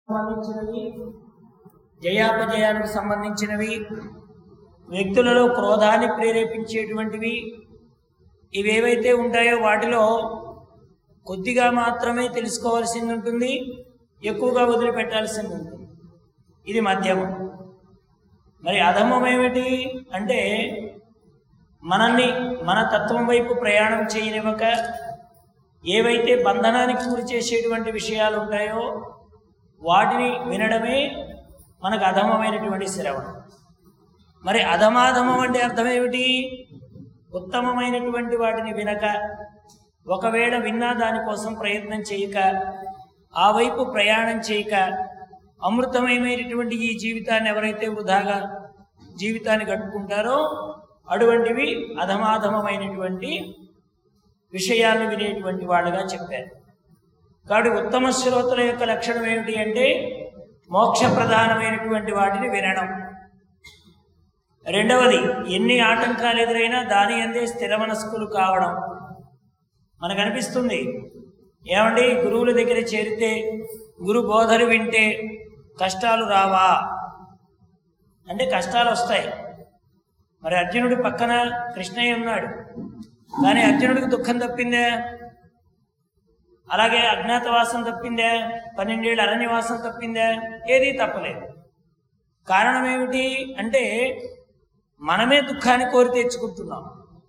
సంబంధించినవి జయాపజయానికి సంబంధించినవి వ్యక్తులలో క్రోధాన్ని ప్రేరేపించేటువంటివి ఇవేవైతే ఉంటాయో వాటిలో కొద్దిగా మాత్రమే తెలుసుకోవాల్సింది ఉంటుంది ఎక్కువగా వదిలిపెట్టాల్సింది ఉంటుంది ఇది మధ్యమం మరి అధమం ఏమిటి అంటే మనల్ని మన తత్వం వైపు ప్రయాణం చేయనివ్వక ఏవైతే బంధనానికి గురి చేసేటువంటి విషయాలు ఉంటాయో వాటిని వినడమే మనకు అధమమైనటువంటి శ్రవణం మరి అధమాధమం అంటే అర్థం ఏమిటి ఉత్తమమైనటువంటి వాటిని వినక ఒకవేళ విన్నా దానికోసం ప్రయత్నం చేయక ఆ వైపు ప్రయాణం చేయక అమృతమయమైనటువంటి ఈ జీవితాన్ని ఎవరైతే వృధాగా జీవితాన్ని గడుపుకుంటారో అటువంటివి అధమాధమమైనటువంటి విషయాలను వినేటువంటి వాళ్ళుగా చెప్పారు కాబట్టి ఉత్తమ శ్రోతల యొక్క లక్షణం ఏమిటి అంటే మోక్ష ప్రధానమైనటువంటి వాటిని వినడం రెండవది ఎన్ని ఆటంకాలు ఎదురైనా దాని అందే స్థిర మనస్కులు కావడం మనకు అనిపిస్తుంది ఏమండి గురువుల దగ్గర చేరితే గురు బోధలు వింటే కష్టాలు రావా అంటే కష్టాలు వస్తాయి మరి అర్జునుడి పక్కన కృష్ణయ్య ఉన్నాడు కానీ అర్జునుడికి దుఃఖం తప్పిందే అలాగే అజ్ఞాతవాసం తప్పిందే పన్నెండేళ్ళ అరణ్యవాసం తప్పిందే ఏదీ తప్పలేదు కారణం ఏమిటి అంటే మనమే దుఃఖాన్ని కోరి తెచ్చుకుంటున్నాం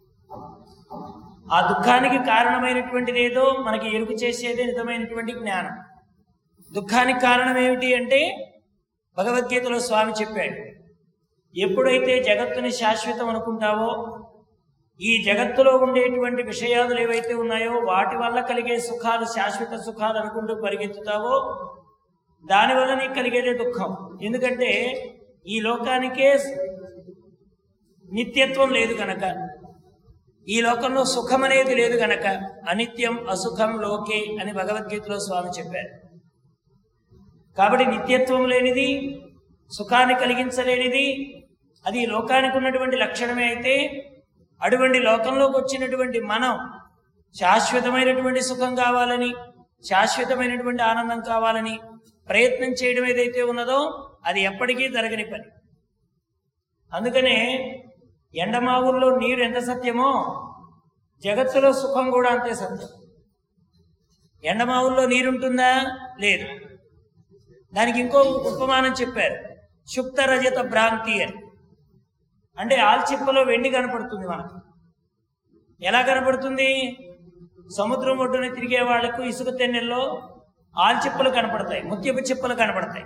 ఆ దుఃఖానికి కారణమైనటువంటిది ఏదో మనకి ఎరుకు చేసేదే నిజమైనటువంటి జ్ఞానం దుఃఖానికి కారణం ఏమిటి అంటే భగవద్గీతలో స్వామి చెప్పాడు ఎప్పుడైతే జగత్తుని శాశ్వతం అనుకుంటావో ఈ జగత్తులో ఉండేటువంటి విషయాలు ఏవైతే ఉన్నాయో వాటి వల్ల కలిగే సుఖాలు శాశ్వత సుఖాలు అనుకుంటూ పరిగెత్తుతావో దానివల్ల నీకు కలిగేదే దుఃఖం ఎందుకంటే ఈ లోకానికే నిత్యత్వం లేదు గనక ఈ లోకంలో సుఖం అనేది లేదు గనక అనిత్యం అసుఖం లోకే అని భగవద్గీతలో స్వామి చెప్పారు కాబట్టి నిత్యత్వం లేనిది సుఖాన్ని కలిగించలేనిది అది ఈ లోకానికి ఉన్నటువంటి లక్షణమే అయితే అటువంటి లోకంలోకి వచ్చినటువంటి మనం శాశ్వతమైనటువంటి సుఖం కావాలని శాశ్వతమైనటువంటి ఆనందం కావాలని ప్రయత్నం చేయడం ఏదైతే ఉన్నదో అది ఎప్పటికీ జరగని పని అందుకనే ఎండమావుల్లో నీరు ఎంత సత్యమో జగత్తులో సుఖం కూడా అంతే సత్యం ఎండమావుల్లో నీరుంటుందా లేదు దానికి ఇంకో ఉపమానం చెప్పారు శుక్త రజత భ్రాంతి అని అంటే ఆల్చిప్పలో వెండి కనపడుతుంది మనకు ఎలా కనపడుతుంది సముద్రం ఒడ్డున తిరిగే వాళ్లకు ఇసుక తెన్నెల్లో ఆల్చిప్పలు కనపడతాయి ముత్యపు చిప్పలు కనపడతాయి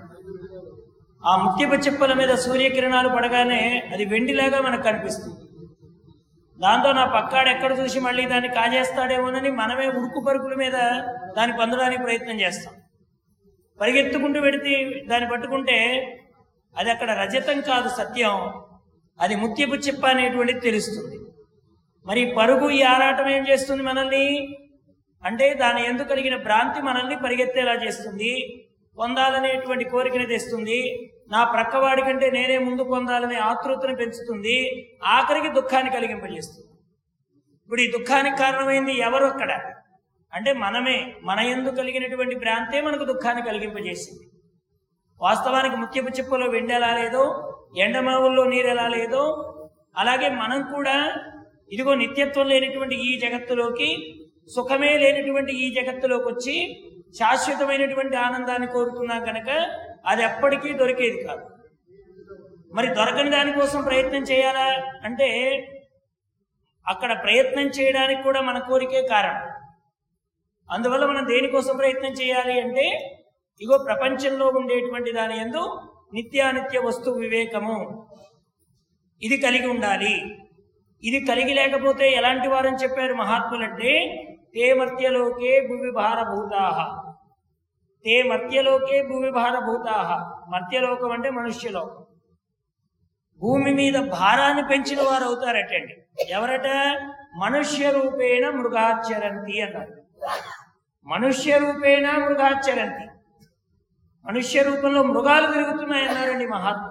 ఆ ముత్యపు చిప్పల మీద సూర్యకిరణాలు పడగానే అది వెండిలాగా మనకు కనిపిస్తుంది దాంతో నా పక్కాడు ఎక్కడ చూసి మళ్ళీ దాన్ని కాజేస్తాడేమోనని మనమే ఉడుకు పరుకుల మీద దాన్ని పొందడానికి ప్రయత్నం చేస్తాం పరిగెత్తుకుంటూ పెడితే దాన్ని పట్టుకుంటే అది అక్కడ రజతం కాదు సత్యం అది ముత్యపు చిప్ప అనేటువంటిది తెలుస్తుంది మరి పరుగు ఈ ఆరాటం ఏం చేస్తుంది మనల్ని అంటే దాని ఎందుకు కలిగిన భ్రాంతి మనల్ని పరిగెత్తేలా చేస్తుంది పొందాలనేటువంటి కోరికని తెస్తుంది నా ప్రక్కవాడి కంటే నేనే ముందు పొందాలనే ఆతృతను పెంచుతుంది ఆఖరికి దుఃఖాన్ని కలిగింపజేస్తుంది ఇప్పుడు ఈ దుఃఖానికి కారణమైంది ఎవరు అక్కడ అంటే మనమే మన ఎందు కలిగినటువంటి భ్రాంతే మనకు దుఃఖాన్ని కలిగింపజేసింది వాస్తవానికి ముత్యపు చిప్పలో వెండి ఎలా లేదో ఎండమావుల్లో నీరు ఎలా లేదో అలాగే మనం కూడా ఇదిగో నిత్యత్వం లేనటువంటి ఈ జగత్తులోకి సుఖమే లేనటువంటి ఈ జగత్తులోకి వచ్చి శాశ్వతమైనటువంటి ఆనందాన్ని కోరుతున్నాం కనుక అది ఎప్పటికీ దొరికేది కాదు మరి దొరకని దానికోసం ప్రయత్నం చేయాలా అంటే అక్కడ ప్రయత్నం చేయడానికి కూడా మన కోరికే కారణం అందువల్ల మనం దేనికోసం ప్రయత్నం చేయాలి అంటే ఇగో ప్రపంచంలో ఉండేటువంటి దాని ఎందు నిత్యానిత్య వస్తు వివేకము ఇది కలిగి ఉండాలి ఇది కలిగి లేకపోతే ఎలాంటి వారని చెప్పారు మహాత్ములంటే తే మర్త్యలోకే భూమి భారభూతాహ తే మర్త్యలోకే భూమి భారభూతాహ మర్త్యలోకం అంటే మనుష్యలోకం భూమి మీద భారాన్ని పెంచిన వారు అవుతారటండి ఎవరట మనుష్య రూపేణ మృగాచరంతి అన్నారు మనుష్య రూపేణ మృగాచరంతి మనుష్య రూపంలో మృగాలు తిరుగుతున్నాయి అన్నారండి మహాత్ములు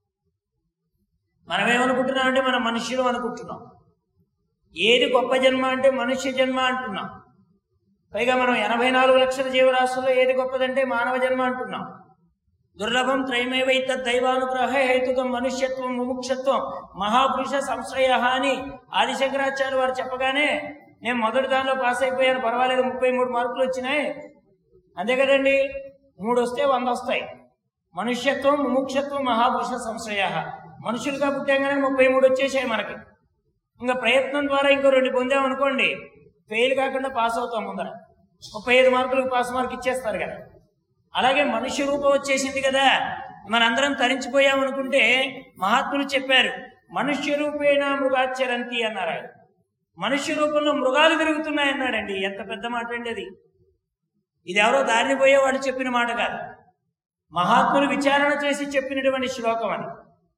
మనమేమనుకుంటున్నాం అంటే మనం మనుష్యులు అనుకుంటున్నాం ఏది గొప్ప జన్మ అంటే మనుష్య జన్మ అంటున్నాం పైగా మనం ఎనభై నాలుగు లక్షల జీవరాశుల్లో ఏది గొప్పదంటే మానవ జన్మ అంటున్నాం దుర్లభం త్రయమేవైత దైవానుగ్రహ హేతుకం మనుష్యత్వం ముముక్షత్వం మహాపురుష సంశ్రయ అని ఆదిశంకరాచార్య వారు చెప్పగానే నేను మొదటి దానిలో పాస్ అయిపోయాను పర్వాలేదు ముప్పై మూడు మార్కులు వచ్చినాయి అంతే కదండి మూడు వస్తే వంద వస్తాయి మనుష్యత్వం ముముక్షత్వం మహాపురుష సంశ్రయ మనుషులుగా పుట్టాగానే ముప్పై మూడు వచ్చేసాయి మనకి ఇంకా ప్రయత్నం ద్వారా ఇంకో రెండు పొందామనుకోండి ఫెయిల్ కాకుండా పాస్ అవుతాం ముందర ముప్పై ఐదు మార్కులకు పాస్ మార్క్ ఇచ్చేస్తారు కదా అలాగే మనుష్య రూపం వచ్చేసింది కదా మనందరం తరించిపోయాం అనుకుంటే మహాత్ములు చెప్పారు మనుష్య రూపేణ మృగాచరంతి అన్నారు ఆయన మనుష్య రూపంలో మృగాలు తిరుగుతున్నాయి అన్నాడండి ఎంత పెద్ద మాట అండి అది ఇది ఎవరో దారిని పోయేవాడు చెప్పిన మాట కాదు మహాత్ములు విచారణ చేసి చెప్పినటువంటి శ్లోకం అని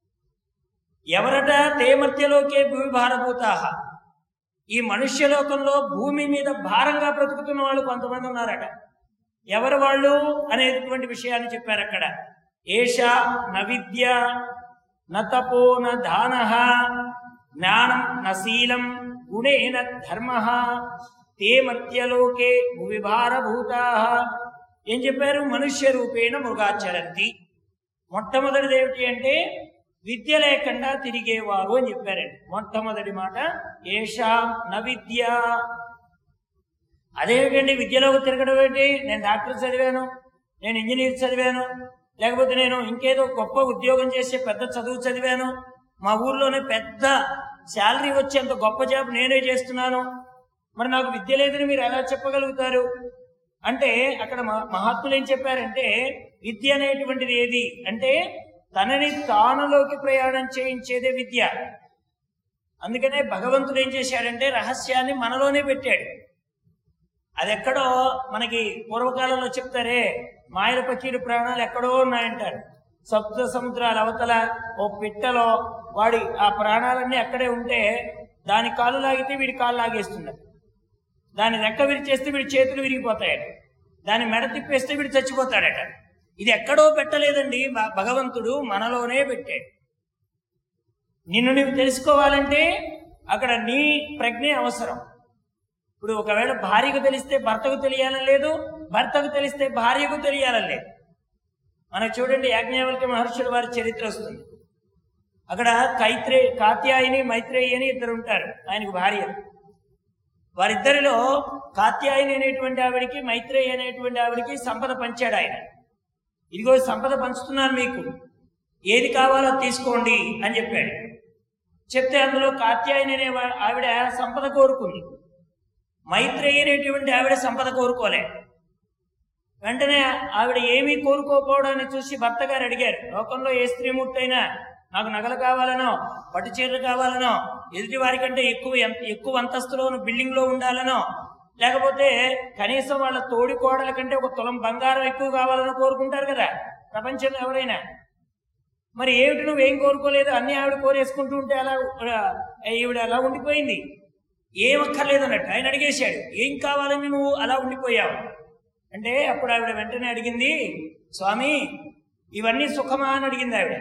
ఎవరట తేమర్త్యలోకే భూమి భారభూతాహ ఈ మనుష్యలోకంలో భూమి మీద భారంగా బ్రతుకుతున్న వాళ్ళు కొంతమంది ఉన్నారట ఎవరు వాళ్ళు అనేటువంటి విషయాన్ని చెప్పారు అక్కడ ఏష న విద్య న తపో న దాన జ్ఞానం న శీలం గుణేన ధర్మ తే మధ్యలోకే భువి భారభూతా ఏం చెప్పారు మనుష్య రూపేణ మృగాచరంతి మొట్టమొదటిది ఏమిటి అంటే విద్య లేకుండా తిరిగేవారు అని చెప్పారండి మొట్టమొదటి మాట ఏషాం న విద్య అదేమిటండి విద్యలోకి తిరగడం ఏంటి నేను డాక్టర్ చదివాను నేను ఇంజనీర్ చదివాను లేకపోతే నేను ఇంకేదో గొప్ప ఉద్యోగం చేసే పెద్ద చదువు చదివాను మా ఊర్లోనే పెద్ద శాలరీ వచ్చేంత గొప్ప జాబ్ నేనే చేస్తున్నాను మరి నాకు విద్య లేదని మీరు ఎలా చెప్పగలుగుతారు అంటే అక్కడ మ- మహాత్ములు ఏం చెప్పారంటే విద్య అనేటువంటిది ఏది అంటే తనని తానులోకి ప్రయాణం చేయించేదే విద్య అందుకనే భగవంతుడు ఏం చేశాడంటే రహస్యాన్ని మనలోనే పెట్టాడు అది ఎక్కడో మనకి పూర్వకాలంలో చెప్తారే మాయల పకీరు ప్రాణాలు ఎక్కడో ఉన్నాయంటారు సప్త సముద్రాల అవతల ఓ పిట్టలో వాడి ఆ ప్రాణాలన్నీ అక్కడే ఉంటే దాని కాలు లాగితే వీడి కాలు లాగేస్తుంది దాని రెక్క విరిచేస్తే వీడి చేతులు విరిగిపోతాయట దాని మెడ తిప్పేస్తే వీడు చచ్చిపోతాడట ఇది ఎక్కడో పెట్టలేదండి భ- భగవంతుడు మనలోనే పెట్టాడు నిన్ను నువ్వు తెలుసుకోవాలంటే అక్కడ నీ ప్రజ్ఞ అవసరం ఇప్పుడు ఒకవేళ భార్యకు తెలిస్తే భర్తకు తెలియాలని లేదు భర్తకు తెలిస్తే భార్యకు తెలియాలని లేదు మనకు చూడండి యాజ్ఞవల్క్య మహర్షుల వారి చరిత్ర వస్తుంది అక్కడ కైత్రే కాత్యాయిని మైత్రేయి అని ఇద్దరు ఉంటారు ఆయనకు భార్య వారిద్దరిలో కాత్యాయిని అనేటువంటి ఆవిడికి మైత్రేయి అనేటువంటి ఆవిడికి సంపద పంచాడు ఆయన ఇదిగో ఈ సంపద పంచుతున్నాను మీకు ఏది కావాలో తీసుకోండి అని చెప్పాడు చెప్తే అందులో కాత్యాయని అనే వా- ఆవిడ సంపద కోరుకుంది మైత్రేయి అనేటువంటి ఆవిడ సంపద కోరుకోలే వెంటనే ఆవిడ ఏమీ కోరుకోకపోవడాన్ని చూసి భర్త గారు అడిగారు లోకంలో ఏ స్త్రీమూర్తి అయినా నాకు నగలు కావాలనో పట్టు చీరలు కావాలనో ఎదుటి వారికంటే ఎక్కువ ఎంత- ఎక్కువ అంతస్తులో ఉన్న బిల్డింగ్ లో ఉండాలనో లేకపోతే కనీసం వాళ్ళ తోడి కోడల కంటే ఒక తులం బంగారం ఎక్కువ కావాలని కోరుకుంటారు కదా ప్రపంచంలో ఎవరైనా మరి ఏమిటి నువ్వేం కోరుకోలేదు అన్ని ఆవిడ కోరేసుకుంటూ ఉంటే అలా ఆ, ఈవిడ అలా ఉండిపోయింది ఏం అక్కర్లేదు అన్నట్టు ఆయన అడిగేశాడు ఏం కావాలని నువ్వు అలా ఉండిపోయావు అంటే అప్పుడు ఆవిడ వెంటనే అడిగింది స్వామి ఇవన్నీ సుఖమా అని అడిగింది ఆవిడ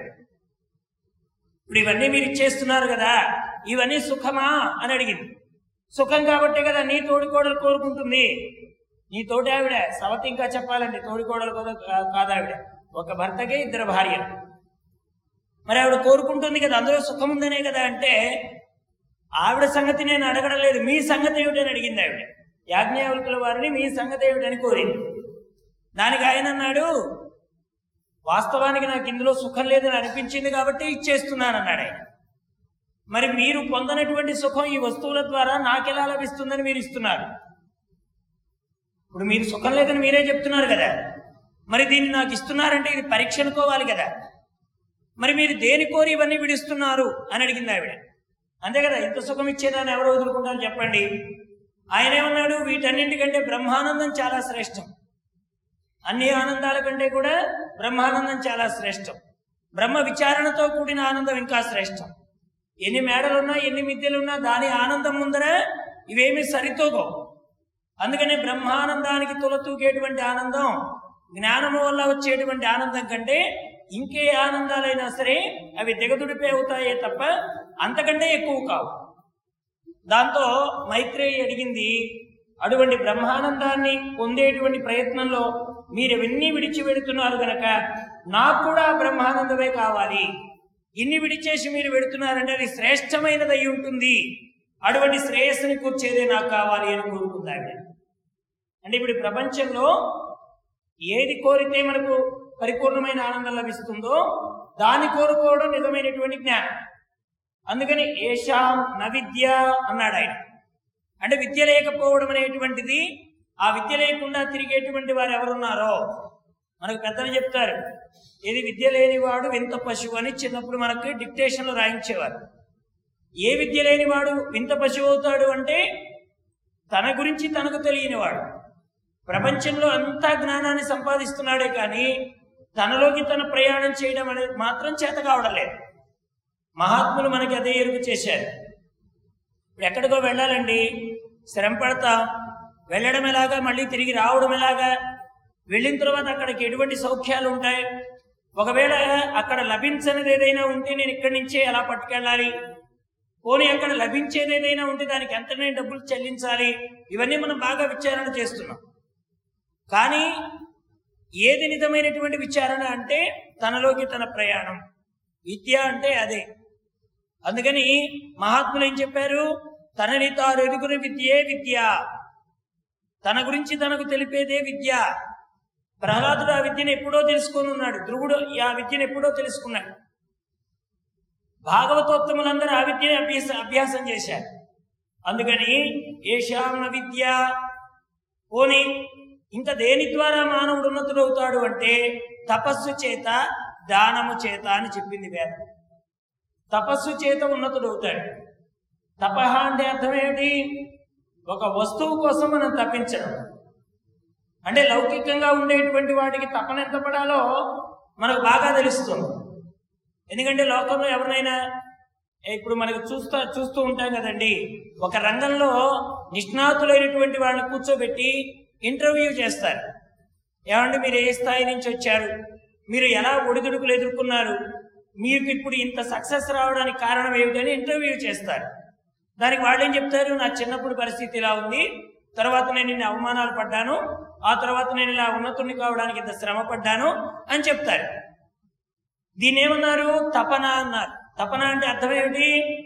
ఇప్పుడు ఇవన్నీ మీరు ఇచ్చేస్తున్నారు కదా ఇవన్నీ సుఖమా అని అడిగింది సుఖం కాబట్టే కదా నీ తోడికోడలు కోరుకుంటుంది నీ తోటి ఆవిడ సవతి ఇంకా చెప్పాలండి తోడికోడలు కూడా కా- కాదు ఆవిడ ఒక భర్తకే ఇద్దరు భార్యలు మరి ఆవిడ కోరుకుంటుంది కదా అందులో సుఖం ఉందనే కదా అంటే ఆవిడ సంగతి నేను అడగడం లేదు మీ సంగతి ఏమిటని అడిగింది ఆవిడ యాజ్ఞావల్కుల వారిని మీ సంగతి ఏమిటని కోరింది దానికి ఆయన అన్నాడు వాస్తవానికి నాకు ఇందులో సుఖం లేదని అనిపించింది కాబట్టి ఇచ్చేస్తున్నాను అన్నాడు ఆయన మరి మీరు పొందనటువంటి సుఖం ఈ వస్తువుల ద్వారా నాకెలా లభిస్తుందని మీరు ఇస్తున్నారు ఇప్పుడు మీరు సుఖం లేదని మీరే చెప్తున్నారు కదా మరి దీన్ని నాకు ఇస్తున్నారంటే ఇది పరీక్ష అనుకోవాలి కదా మరి మీరు దేని కోరి ఇవన్నీ విడిస్తున్నారు అని అడిగింది ఆవిడ అంతే కదా ఇంత సుఖం ఇచ్చేదాన్ని ఎవరు వదులుకుంటారు చెప్పండి ఆయన ఏమన్నాడు వీటన్నింటికంటే బ్రహ్మానందం చాలా శ్రేష్టం అన్ని ఆనందాల కంటే కూడా బ్రహ్మానందం చాలా శ్రేష్టం బ్రహ్మ విచారణతో కూడిన ఆనందం ఇంకా శ్రేష్టం ఎన్ని మేడలున్నా ఎన్ని మిద్దెలున్నా దాని ఆనందం ముందర ఇవేమీ సరితూగో అందుకనే బ్రహ్మానందానికి తులతూగేటువంటి ఆనందం జ్ఞానము వల్ల వచ్చేటువంటి ఆనందం కంటే ఇంకే ఆనందాలైనా సరే అవి దిగదుడిపే అవుతాయే తప్ప అంతకంటే ఎక్కువ కావు దాంతో మైత్రేయి అడిగింది అటువంటి బ్రహ్మానందాన్ని పొందేటువంటి ప్రయత్నంలో మీరు ఇవన్నీ విడిచిపెడుతున్నారు గనక నాకు కూడా ఆ బ్రహ్మానందమే కావాలి ఇన్ని విడిచేసి మీరు పెడుతున్నారంటే అది శ్రేష్టమైనది అయి ఉంటుంది అటువంటి శ్రేయస్సుని కూర్చేదే నాకు కావాలి అని కోరుకుంది ఆవిడ అంటే ఇప్పుడు ఈ ప్రపంచంలో ఏది కోరితే మనకు పరిపూర్ణమైన ఆనందం లభిస్తుందో దాన్ని కోరుకోవడం నిజమైనటువంటి జ్ఞానం అందుకని ఏషాం నవిద్య అన్నాడు ఆయన అంటే విద్య లేకపోవడం అనేటువంటిది ఆ విద్య లేకుండా తిరిగేటువంటి వారు ఎవరున్నారో మనకు పెద్దలు చెప్తారు ఏది విద్య లేనివాడు వింత పశువు అని చిన్నప్పుడు మనకి డిక్టేషన్లో రాయించేవారు ఏ విద్య లేనివాడు వింత పశువు అవుతాడు అంటే తన గురించి తనకు తెలియనివాడు ప్రపంచంలో అంతా జ్ఞానాన్ని సంపాదిస్తున్నాడే కానీ తనలోకి తన ప్రయాణం చేయడం అనేది మాత్రం చేత కావడం లేదు మహాత్ములు మనకి అదే ఎరుగు చేశారు ఇప్పుడు ఎక్కడికో వెళ్ళాలండి శ్రమ పడతాం వెళ్ళడం ఎలాగా మళ్ళీ తిరిగి రావడం ఎలాగా వెళ్ళిన తర్వాత అక్కడికి ఎటువంటి సౌఖ్యాలు ఉంటాయి ఒకవేళ అక్కడ లభించనిది ఏదైనా ఉంటే నేను ఇక్కడి నుంచే ఎలా పట్టుకెళ్ళాలి పోనీ అక్కడ లభించేది ఏదైనా ఉంటే దానికి ఎంత నేను డబ్బులు చెల్లించాలి ఇవన్నీ మనం బాగా విచారణ చేస్తున్నాం కానీ ఏది నిజమైనటువంటి విచారణ అంటే తనలోకి తన ప్రయాణం విద్య అంటే అదే అందుకని మహాత్ములు ఏం చెప్పారు తనని తాను ఎదుగుని విద్యే విద్య తన గురించి తనకు తెలిపేదే విద్య ప్రహ్లాదుడు ఆ విద్యను ఎప్పుడో తెలుసుకొని ఉన్నాడు ధ్రువుడు ఆ విద్యను ఎప్పుడో తెలుసుకున్నాడు భాగవతోత్తములందరూ ఆ విద్యని అభ్యాస అభ్యాసం చేశారు అందుకని ఏషామ విద్య పోని ఇంకా దేని ద్వారా మానవుడు ఉన్నతుడవుతాడు అంటే తపస్సు చేత దానము చేత అని చెప్పింది వేదం తపస్సు చేత ఉన్నతుడవుతాడు తపహ అంటే అర్థం ఏమిటి ఒక వస్తువు కోసం మనం తప్పించడం అంటే లౌకికంగా ఉండేటువంటి వాటికి తపన ఎంత పడాలో మనకు బాగా తెలుస్తుంది ఎందుకంటే లోకంలో ఎవరినైనా ఇప్పుడు మనకు చూస్తా చూస్తూ ఉంటాం కదండి ఒక రంగంలో నిష్ణాతులైనటువంటి వాళ్ళని కూర్చోబెట్టి ఇంటర్వ్యూ చేస్తారు ఏమంటే మీరు ఏ స్థాయి నుంచి వచ్చారు మీరు ఎలా ఒడిదుడుకులు ఎదుర్కొన్నారు మీకు ఇప్పుడు ఇంత సక్సెస్ రావడానికి కారణం ఏమిటని ఇంటర్వ్యూ చేస్తారు దానికి వాళ్ళు ఏం చెప్తారు నా చిన్నప్పుడు పరిస్థితి ఇలా ఉంది తర్వాత నేను ఇన్ని అవమానాలు పడ్డాను ఆ తర్వాత నేను ఇలా ఉన్నతుడిని కావడానికి ఇంత శ్రమ పడ్డాను అని చెప్తారు దీన్ని ఏమన్నారు తపన అన్నారు తపన అంటే అర్థం ఏమిటి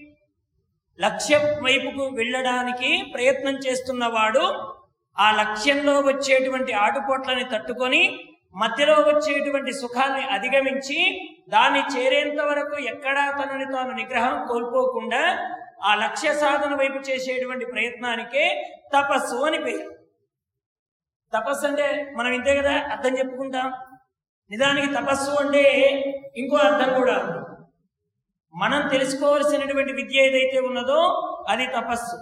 లక్ష్యం వైపుకు వెళ్ళడానికి ప్రయత్నం చేస్తున్నవాడు ఆ లక్ష్యంలో వచ్చేటువంటి ఆటుపోట్లని తట్టుకొని మధ్యలో వచ్చేటువంటి సుఖాన్ని అధిగమించి దాన్ని చేరేంత వరకు ఎక్కడా తనని తాను నిగ్రహం కోల్పోకుండా ఆ లక్ష్య సాధన వైపు చేసేటువంటి ప్రయత్నానికే తపస్సు అని పేరు తపస్సు అంటే మనం ఇంతే కదా అర్థం చెప్పుకుంటాం నిజానికి తపస్సు అంటే ఇంకో అర్థం కూడా ఉంది మనం తెలుసుకోవలసినటువంటి విద్య ఏదైతే ఉన్నదో అది తపస్సు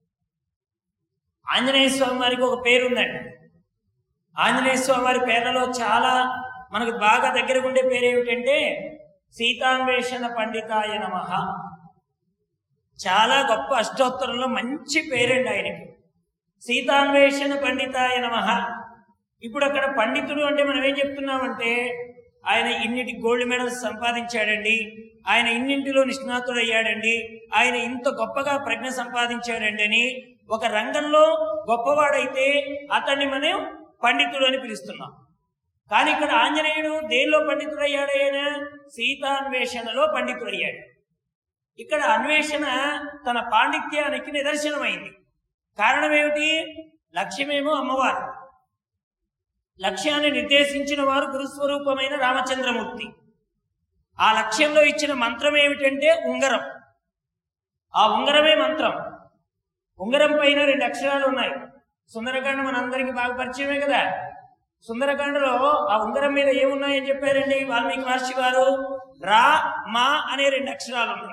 ఆంజనేయ స్వామి వారికి ఒక పేరు ఉందండి ఆంజనేయ స్వామి వారి పేర్లలో చాలా మనకు బాగా దగ్గరకు ఉండే పేరు ఏమిటంటే సీతాన్వేషణ పండితాయ నమః చాలా గొప్ప అష్టోత్తరంలో మంచి పేరండి ఆయనకి సీతాన్వేషణ పండితాయ నమః ఇప్పుడు అక్కడ పండితుడు అంటే మనం ఏం చెప్తున్నామంటే ఆయన ఇన్నిటి గోల్డ్ మెడల్స్ సంపాదించాడండి ఆయన ఇన్నింటిలో నిష్ణాతుడయ్యాడండి ఆయన ఇంత గొప్పగా ప్రజ్ఞ సంపాదించాడండి అని ఒక రంగంలో గొప్పవాడైతే అతన్ని మనం పండితుడు అని పిలుస్తున్నాం కానీ ఇక్కడ ఆంజనేయుడు దేనిలో పండితుడయ్యాడు ఆయన సీతాన్వేషణలో పండితుడయ్యాడు ఇక్కడ అన్వేషణ తన పాండిత్యానికి నిదర్శనమైంది కారణం ఏమిటి లక్ష్యమేమో అమ్మవారు లక్ష్యాన్ని నిర్దేశించిన వారు గురుస్వరూపమైన రామచంద్రమూర్తి ఆ లక్ష్యంలో ఇచ్చిన మంత్రం ఏమిటంటే ఉంగరం ఆ ఉంగరమే మంత్రం ఉంగరం పైన రెండు అక్షరాలు ఉన్నాయి సుందరకాండ మనందరికీ బాగా పరిచయమే కదా సుందరకాండలో ఆ ఉంగరం మీద ఏమున్నాయని చెప్పారండి వాల్మీకి మహర్షి గారు రా మా అనే రెండు అక్షరాలు ఉన్నాయి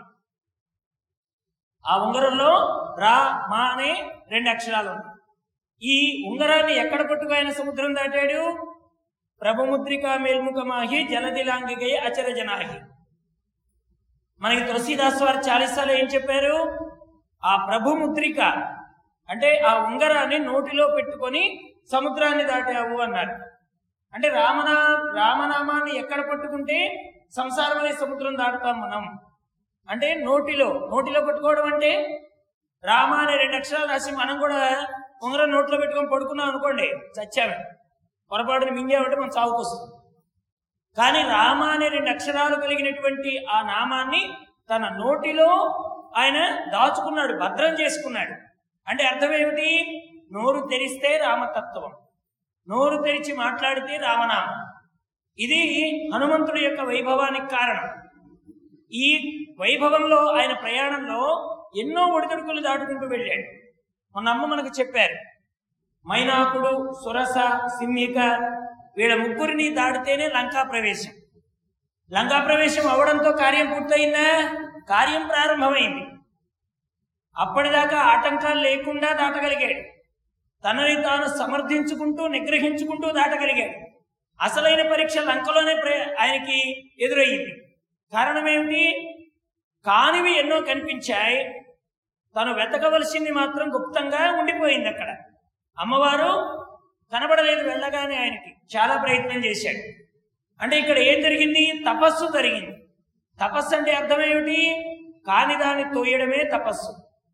ఆ ఉంగరంలో రా మా అనే రెండు అక్షరాలు ఉన్నాయి ఈ ఉంగరాన్ని ఎక్కడ పట్టుకు ఆయన సముద్రం దాటాడు ప్రభుముద్రిక మేల్ముఖమాహి జలదిలాంగిగై అచర జనాహి మనకి తులసీదాస్ వారు చాలీసాలో ఏం చెప్పారు ఆ ప్రభుముద్రిక అంటే ఆ ఉంగరాన్ని నోటిలో పెట్టుకొని సముద్రాన్ని దాటావు అన్నారు అంటే రామనా రామనామాన్ని ఎక్కడ పట్టుకుంటే సంసారం అనే సముద్రం దాటుతాం మనం అంటే నోటిలో నోటిలో పట్టుకోవడం అంటే రామ అనే రెండు అక్షరాలు రాసి మనం కూడా ఉంగరం నోట్లో పెట్టుకొని పడుకున్నాం అనుకోండి చచ్చామే పొరపాటున మింగామంటే మనం చావుకు వస్తుంది కానీ రామ అనే రెండు అక్షరాలు కలిగినటువంటి ఆ నామాన్ని తన నోటిలో ఆయన దాచుకున్నాడు భద్రం చేసుకున్నాడు అంటే అర్థం ఏమిటి నోరు తెరిస్తే రామతత్వం నోరు తెరిచి మాట్లాడితే రామనామం ఇది హనుమంతుడి యొక్క వైభవానికి కారణం ఈ వైభవంలో ఆయన ప్రయాణంలో ఎన్నో ఒడిదుడుకులు దాటుకుంటూ వెళ్ళాడు మొన్న అమ్మ మనకు చెప్పారు మైనాకుడు సురస సింహిక వీళ్ళ ముగ్గురిని దాటితేనే లంకా ప్రవేశం లంకా ప్రవేశం అవడంతో కార్యం పూర్తయిందా కార్యం ప్రారంభమైంది అప్పటిదాకా ఆటంకాలు లేకుండా దాటగలిగాడు తనని తాను సమర్థించుకుంటూ నిగ్రహించుకుంటూ దాటగలిగాడు అసలైన పరీక్ష లంకలోనే ప్ర- ఆయనకి ఎదురయ్యింది కారణం ఏమిటి కానివి ఎన్నో కనిపించాయి తను వెతకవలసింది మాత్రం గుప్తంగా ఉండిపోయింది అక్కడ అమ్మవారు కనబడలేదు వెళ్ళగానే ఆయనకి చాలా ప్రయత్నం చేశాడు అంటే ఇక్కడ ఏం జరిగింది తపస్సు జరిగింది తపస్సు అంటే అర్థం ఏమిటి కాని దాన్ని తోయడమే తపస్సు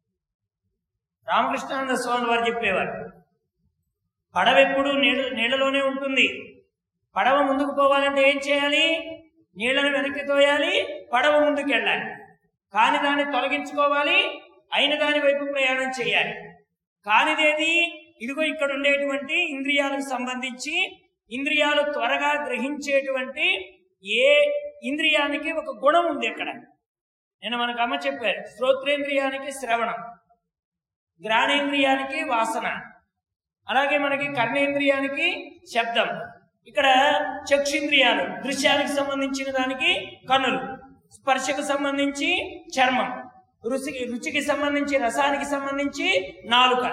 రామకృష్ణానంద స్వామి వారు చెప్పేవారు పడవ ఎప్పుడు నీళ్ళ నీళ్ళలోనే ఉంటుంది పడవ ముందుకు పోవాలంటే ఏం చేయాలి నీళ్లను వెనక్కి తోయాలి పడవ ముందుకు వెళ్ళాలి కాని దాన్ని తొలగించుకోవాలి అయిన దాని వైపు ప్రయాణం చేయాలి కానిదేది ఇదిగో ఇక్కడ ఉండేటువంటి ఇంద్రియాలకు సంబంధించి ఇంద్రియాలు త్వరగా గ్రహించేటువంటి ఏ ఇంద్రియానికి ఒక గుణం ఉంది అక్కడ నేను మనకు అమ్మ చెప్పారు శ్రోత్రేంద్రియానికి శ్రవణం గ్రాణేంద్రియానికి వాసన అలాగే మనకి కర్ణేంద్రియానికి శబ్దం ఇక్కడ చక్షుంద్రియాలు దృశ్యానికి సంబంధించిన దానికి కన్నులు స్పర్శకు సంబంధించి చర్మం రుచికి రుచికి సంబంధించి రసానికి సంబంధించి నాలుక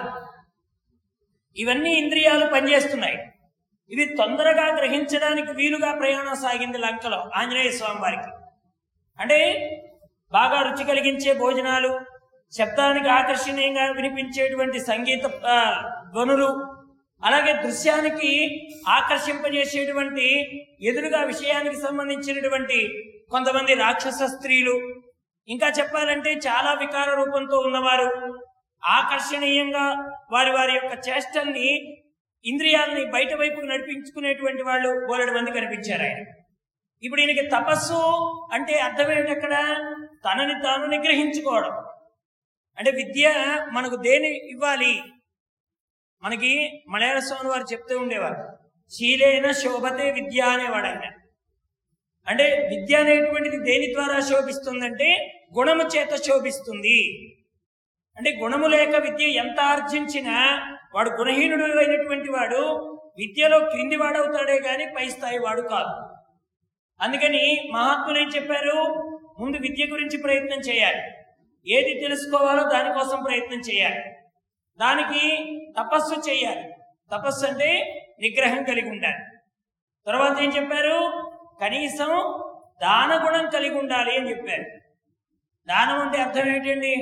ఇవన్నీ ఇంద్రియాలు పనిచేస్తున్నాయి ఇవి తొందరగా గ్రహించడానికి వీలుగా ప్రయాణం సాగింది లంకలో ఆంజనేయ స్వామి వారికి అంటే బాగా రుచి కలిగించే భోజనాలు శబ్దానికి ఆకర్షణీయంగా వినిపించేటువంటి సంగీత ఆ, ధ్వనులు అలాగే దృశ్యానికి ఆకర్షింపజేసేటువంటి ఎదురుగా విషయానికి సంబంధించినటువంటి కొంతమంది రాక్షస స్త్రీలు ఇంకా చెప్పాలంటే చాలా వికార రూపంతో ఉన్నవారు ఆకర్షణీయంగా వారి వారి యొక్క చేష్టల్ని ఇంద్రియాలని బయట వైపుకు నడిపించుకునేటువంటి వాళ్ళు బోలెడు మంది కనిపించారు ఆయన ఇప్పుడు ఈయనకి తపస్సు అంటే అర్థం ఏంటి అక్కడ తనని తాను నిగ్రహించుకోవడం అంటే విద్య మనకు దేని ఇవ్వాలి మనకి మలయాళ స్వామి వారు చెప్తూ ఉండేవారు శీలేన శోభతే విద్య అనేవాడు ఆయన అంటే విద్య అనేటువంటిది దేని ద్వారా శోభిస్తుందంటే గుణము చేత శోభిస్తుంది అంటే గుణము లేక విద్య ఎంత ఆర్జించినా వాడు గుణహీనుడు అయినటువంటి వాడు విద్యలో క్రింది వాడవుతాడే గాని పై స్థాయి వాడు కాదు అందుకని మహాత్ములు ఏం చెప్పారు ముందు విద్య గురించి ప్రయత్నం చేయాలి ఏది తెలుసుకోవాలో దానికోసం ప్రయత్నం చేయాలి దానికి తపస్సు చేయాలి తపస్సు అంటే నిగ్రహం కలిగి ఉండాలి తర్వాత ఏం చెప్పారు కనీసం దాన గుణం కలిగి ఉండాలి అని చెప్పారు దానం అంటే అర్థం ఏంటండి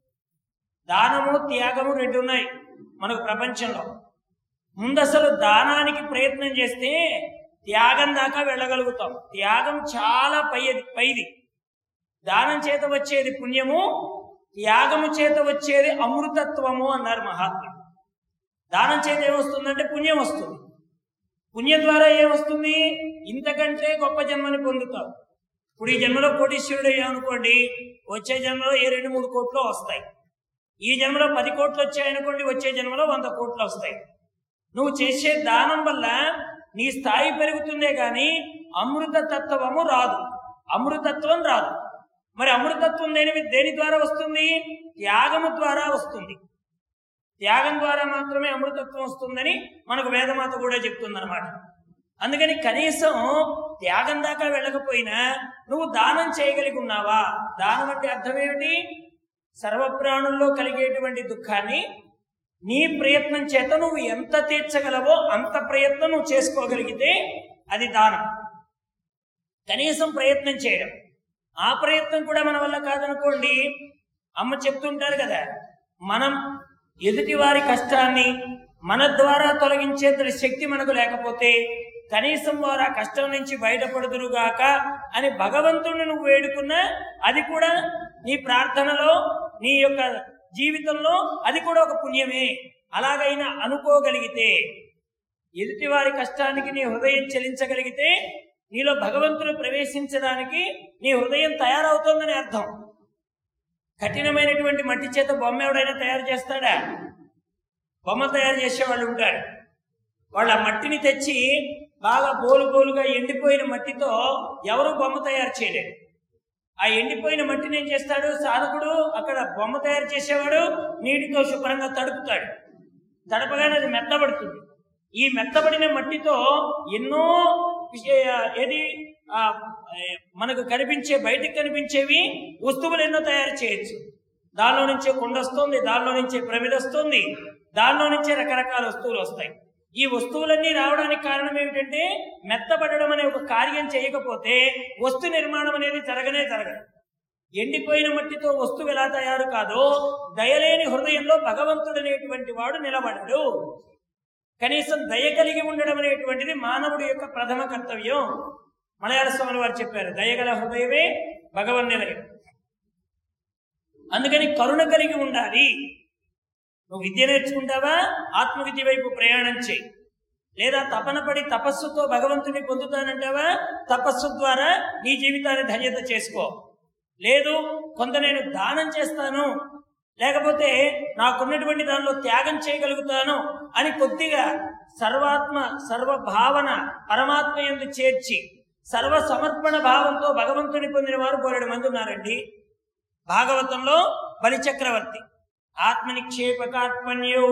దానము త్యాగము రెండు ఉన్నాయి మనకు ప్రపంచంలో ముందు అసలు దానానికి ప్రయత్నం చేస్తే త్యాగం దాకా వెళ్ళగలుగుతాం త్యాగం చాలా పైది పైది దానం చేత వచ్చేది పుణ్యము త్యాగము చేత వచ్చేది అమృతత్వము అన్నారు మహాత్ములు దానం చేత ఏమొస్తుందంటే పుణ్యం వస్తుంది పుణ్యం ద్వారా ఏమొస్తుంది ఇంతకంటే గొప్ప జన్మని పొందుతావు ఇప్పుడు ఈ జన్మలో కోటీశ్వరుడు అయ్యామనుకోండి వచ్చే జన్మలో ఏ రెండు మూడు కోట్లు వస్తాయి ఈ జన్మలో పది కోట్లు వచ్చాయనుకోండి వచ్చే జన్మలో వంద కోట్లు వస్తాయి నువ్వు చేసే దానం వల్ల నీ స్థాయి పెరుగుతుందే గాని అమృత తత్వము రాదు అమృతత్వం రాదు మరి అమృతత్వం దేని దేని ద్వారా వస్తుంది త్యాగము ద్వారా వస్తుంది త్యాగం ద్వారా మాత్రమే అమృతత్వం వస్తుందని మనకు వేదమాత కూడా చెప్తుందన్నమాట అందుకని కనీసం త్యాగం దాకా వెళ్ళకపోయినా నువ్వు దానం చేయగలిగి ఉన్నావా దానం అంటే అర్థం ఏమిటి సర్వప్రాణుల్లో కలిగేటువంటి దుఃఖాన్ని నీ ప్రయత్నం చేత నువ్వు ఎంత తీర్చగలవో అంత ప్రయత్నం నువ్వు చేసుకోగలిగితే అది దానం కనీసం ప్రయత్నం చేయడం ఆ ప్రయత్నం కూడా మన వల్ల కాదనుకోండి అమ్మ చెప్తుంటారు కదా మనం ఎదుటి వారి కష్టాన్ని మన ద్వారా తొలగించేంత శక్తి మనకు లేకపోతే కనీసం వారు ఆ కష్టం నుంచి బయటపడుదురుగాక అని భగవంతుడిని నువ్వు వేడుకున్నా అది కూడా నీ ప్రార్థనలో నీ యొక్క జీవితంలో అది కూడా ఒక పుణ్యమే అలాగైనా అనుకోగలిగితే ఎదుటివారి కష్టానికి నీ హృదయం చెలించగలిగితే నీలో భగవంతుడు ప్రవేశించడానికి నీ హృదయం తయారవుతోందని అర్థం కఠినమైనటువంటి మట్టి చేత బొమ్మ ఎవడైనా తయారు చేస్తాడా బొమ్మ తయారు చేసేవాళ్ళు ఉంటారు వాళ్ళ మట్టిని తెచ్చి బాగా బోలు బోలుగా ఎండిపోయిన మట్టితో ఎవరు బొమ్మ తయారు చేయలేరు ఆ ఎండిపోయిన మట్టిని ఏం చేస్తాడు సాధకుడు అక్కడ బొమ్మ తయారు చేసేవాడు నీటితో శుభ్రంగా తడుపుతాడు తడపగానే అది మెత్తబడుతుంది ఈ మెత్తబడిన మట్టితో ఎన్నో విషయ ఏది ఆ, ఏ, మనకు కనిపించే బయటకు కనిపించేవి వస్తువులు ఎన్నో తయారు చేయొచ్చు దానిలో నుంచే కుండ వస్తుంది దానిలో నుంచే ప్రమిద వస్తుంది దానిలో నుంచే రకరకాల వస్తువులు వస్తాయి ఈ వస్తువులన్నీ రావడానికి కారణం ఏమిటంటే మెత్తబడడం అనే ఒక కార్యం చేయకపోతే వస్తు నిర్మాణం అనేది జరగనే జరగదు ఎండిపోయిన మట్టితో వస్తువు ఎలా తయారు కాదో దయలేని హృదయంలో భగవంతుడు అనేటువంటి వాడు నిలబడడు కనీసం దయ కలిగి ఉండడం అనేటువంటిది మానవుడి యొక్క ప్రథమ కర్తవ్యం మలయాళ స్వామి వారు చెప్పారు దయగల హృదయమే భగవన్ నిలయం అందుకని కరుణ కలిగి ఉండాలి నువ్వు విద్య నేర్చుకుంటావా ఆత్మవిద్య వైపు ప్రయాణం చేయి లేదా తపన పడి తపస్సుతో భగవంతుని పొందుతానంటావా తపస్సు ద్వారా నీ జీవితాన్ని ధన్యత చేసుకో లేదు కొంత నేను దానం చేస్తాను లేకపోతే నాకున్నటువంటి దానిలో త్యాగం చేయగలుగుతాను అని కొద్దిగా సర్వాత్మ సర్వ భావన పరమాత్మ ఎందు చేర్చి సర్వ సమర్పణ భావంతో భగవంతుని పొందిన వారు బోలెడు మంది ఉన్నారండి భాగవతంలో బలిచక్రవర్తి ఆత్మనిక్షేపకాత్మన్యౌ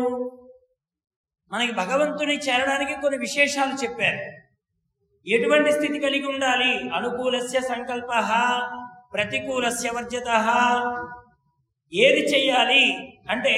మనకి భగవంతుని చేరడానికి కొన్ని విశేషాలు చెప్పారు ఎటువంటి స్థితి కలిగి ఉండాలి అనుకూలస్య సంకల్ప ప్రతికూలస్య వర్జత ఏది చెయ్యాలి అంటే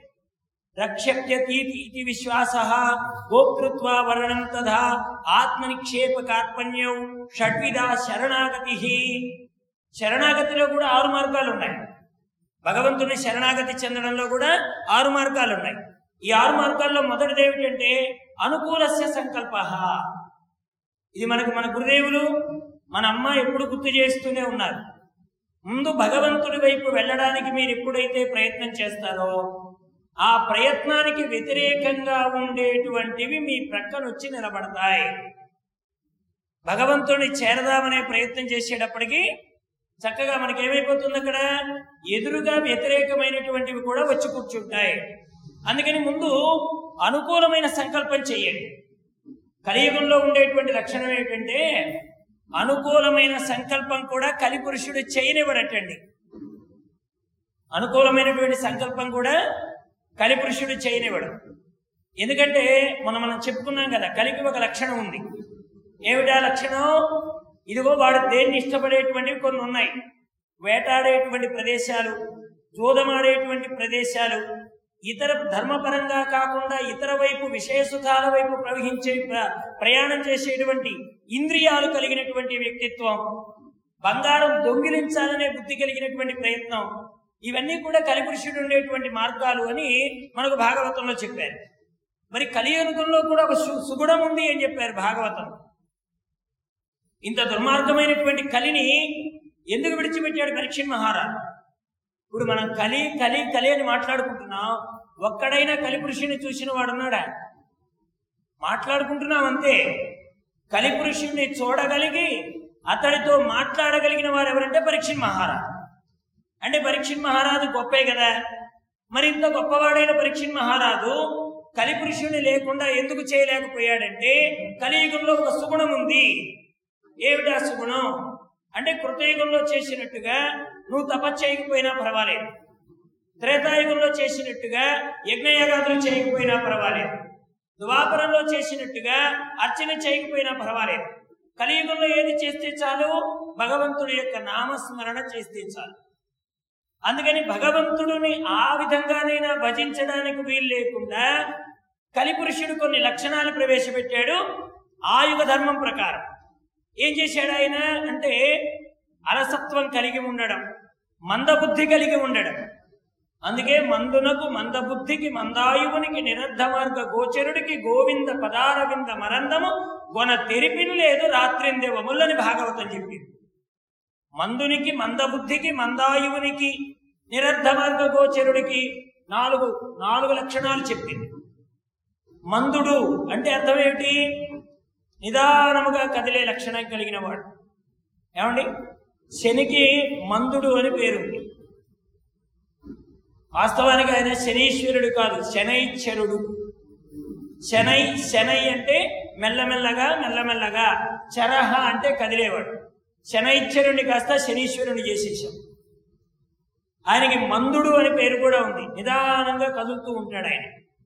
రక్షప్యతీతి ఇది విశ్వాస గోకృత్వ వర్ణం తథా ఆత్మనిక్షేపకాత్మన్యం షడ్విధ శరణాగతి శరణాగతిలో కూడా ఆరు మార్గాలు ఉన్నాయి భగవంతుని శరణాగతి చెందడంలో కూడా ఆరు మార్గాలు ఉన్నాయి ఈ ఆరు మార్గాల్లో మొదటిది ఏమిటంటే అనుకూలస్య సంకల్ప ఇది మనకు మన గురుదేవులు మన అమ్మ ఎప్పుడు గుర్తు చేస్తూనే ఉన్నారు ముందు భగవంతుడి వైపు వెళ్ళడానికి మీరు ఎప్పుడైతే ప్రయత్నం చేస్తారో ఆ ప్రయత్నానికి వ్యతిరేకంగా ఉండేటువంటివి మీ ప్రక్కన వచ్చి నిలబడతాయి భగవంతుని చేరదామనే ప్రయత్నం చేసేటప్పటికి చక్కగా మనకి ఏమైపోతుంది అక్కడ ఎదురుగా వ్యతిరేకమైనటువంటివి కూడా వచ్చి కూర్చుంటాయి అందుకని ముందు అనుకూలమైన సంకల్పం చెయ్యండి కలియుగంలో ఉండేటువంటి లక్షణం ఏమిటంటే అనుకూలమైన సంకల్పం కూడా కలిపురుషుడు చేయనివ్వడటండి అనుకూలమైనటువంటి సంకల్పం కూడా కలిపురుషుడు చేయనివ్వడు ఎందుకంటే మనం మనం చెప్పుకున్నాం కదా కలికి ఒక లక్షణం ఉంది ఏమిటా లక్షణం ఇదిగో వాడు దేన్ని ఇష్టపడేటువంటివి కొన్ని ఉన్నాయి వేటాడేటువంటి ప్రదేశాలు జూదమాడేటువంటి ప్రదేశాలు ఇతర ధర్మపరంగా కాకుండా ఇతర వైపు విషయ సుఖాల వైపు ప్రవహించే ప్ర- ప్రయాణం చేసేటువంటి ఇంద్రియాలు కలిగినటువంటి వ్యక్తిత్వం బంగారం దొంగిలించాలనే బుద్ధి కలిగినటువంటి ప్రయత్నం ఇవన్నీ కూడా కలిపురుషుడు ఉండేటువంటి మార్గాలు అని మనకు భాగవతంలో చెప్పారు మరి కలియుగంలో కూడా ఒక సు- సుగుణం ఉంది అని చెప్పారు భాగవతం ఇంత దుర్మార్గమైనటువంటి కలిని ఎందుకు విడిచిపెట్టాడు పరీక్షణ్ మహారాజ్ ఇప్పుడు మనం కలి కలి కలి అని మాట్లాడుకుంటున్నాం ఒక్కడైనా కలిపురుషుని చూసిన వాడున్నాడా మాట్లాడుకుంటున్నాం అంతే కలిపురుషుణ్ణి చూడగలిగి అతడితో మాట్లాడగలిగిన వారు ఎవరంటే పరీక్షణ్ మహారాజ్ అంటే పరీక్షణ్ మహారాజు గొప్పే కదా మరి ఇంత గొప్పవాడైన పరీక్షణ్ మహారాజు కలిపురుషుణ్ణి లేకుండా ఎందుకు చేయలేకపోయాడంటే కలియుగంలో ఒక సుగుణం ఉంది ఏమిటా సుగుణం అంటే కృతయుగంలో చేసినట్టుగా నువ్వు తపస్సు చేయకపోయినా పర్వాలేదు త్రేతాయుగంలో చేసినట్టుగా యజ్ఞయాగాదులు చేయకపోయినా పర్వాలేదు ద్వాపరంలో చేసినట్టుగా అర్చన చేయకపోయినా పర్వాలేదు కలియుగంలో ఏది చేస్తే చాలు భగవంతుడి యొక్క నామస్మరణ చేస్తే చాలు అందుకని భగవంతుడిని ఆ విధంగానైనా భజించడానికి వీలు లేకుండా కలిపురుషుడు కొన్ని లక్షణాలు ప్రవేశపెట్టాడు ఆయుగ ధర్మం ప్రకారం ఏం చేశాడు ఆయన అంటే అలసత్వం కలిగి ఉండడం మందబుద్ధి కలిగి ఉండడం అందుకే మందునకు మందబుద్ధికి మందాయువునికి నిరర్ధ మార్గ గోచరుడికి గోవింద పదారవింద మరందము గొన తెరిపిను లేదు రాత్రిందెవములని భాగవతం చెప్పింది మందునికి మందబుద్ధికి మందాయువునికి నిరర్ధ మార్గ గోచరుడికి నాలుగు నాలుగు లక్షణాలు చెప్పింది మందుడు అంటే అర్థం ఏమిటి నిదానముగా కదిలే లక్షణం కలిగిన వాడు ఏమండి శనికి మందుడు అని పేరుంది వాస్తవానికి ఆయన శనీశ్వరుడు కాదు శనైశ్వరుడు శనై శనై అంటే మెల్లమెల్లగా మెల్లమెల్లగా చరహ అంటే కదిలేవాడు శనైశ్వరుని కాస్త శనీశ్వరుని చేసేసాం ఆయనకి మందుడు అని పేరు కూడా ఉంది నిదానంగా కదులుతూ ఉంటాడు ఆయన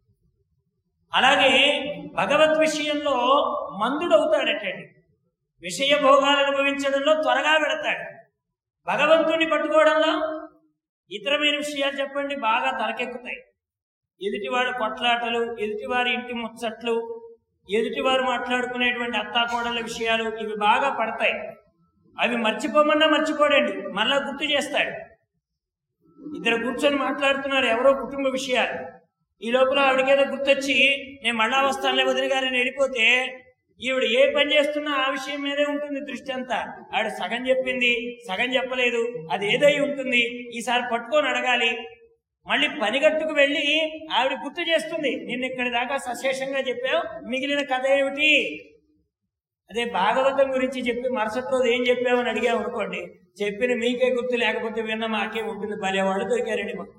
అలాగే భగవత్ విషయంలో మందుడు అవుతాడటండి విషయ భోగాలు అనుభవించడంలో త్వరగా పెడతాడు భగవంతుణ్ణి పట్టుకోవడంలో ఇతరమైన విషయాలు చెప్పండి బాగా తలకెక్కుతాయి ఎదుటివాడి కొట్లాటలు ఎదుటివారి ఇంటి ముచ్చట్లు ఎదుటివారు మాట్లాడుకునేటువంటి అత్తాకోడల విషయాలు ఇవి బాగా పడతాయి అవి మర్చిపోమన్నా మర్చిపోడండి మళ్ళా గుర్తు చేస్తాడు ఇద్దరు కూర్చొని మాట్లాడుతున్నారు ఎవరో కుటుంబ విషయాలు ఈ లోపల ఆవిడకేదో గుర్తొచ్చి నేను మళ్ళా వస్తానులే వదిలి గారిని వెళ్ళిపోతే ఈవిడ ఏ పని చేస్తున్నా ఆ విషయం మీదే ఉంటుంది దృష్టి అంతా ఆవిడ సగం చెప్పింది సగం చెప్పలేదు అది ఏదై ఉంటుంది ఈసారి పట్టుకొని అడగాలి మళ్ళీ పనిగట్టుకు వెళ్ళి ఆవిడ గుర్తు చేస్తుంది నిన్న ఇక్కడి దాకా సశేషంగా చెప్పావు మిగిలిన కథ ఏమిటి అదే భాగవతం గురించి చెప్పి మరుసటి రోజు ఏం చెప్పావని అడిగావు అనుకోండి చెప్పిన మీకే గుర్తు లేకపోతే విన్న మాకే ఉంటుంది భలేవాళ్ళు దొరికారండి మాకు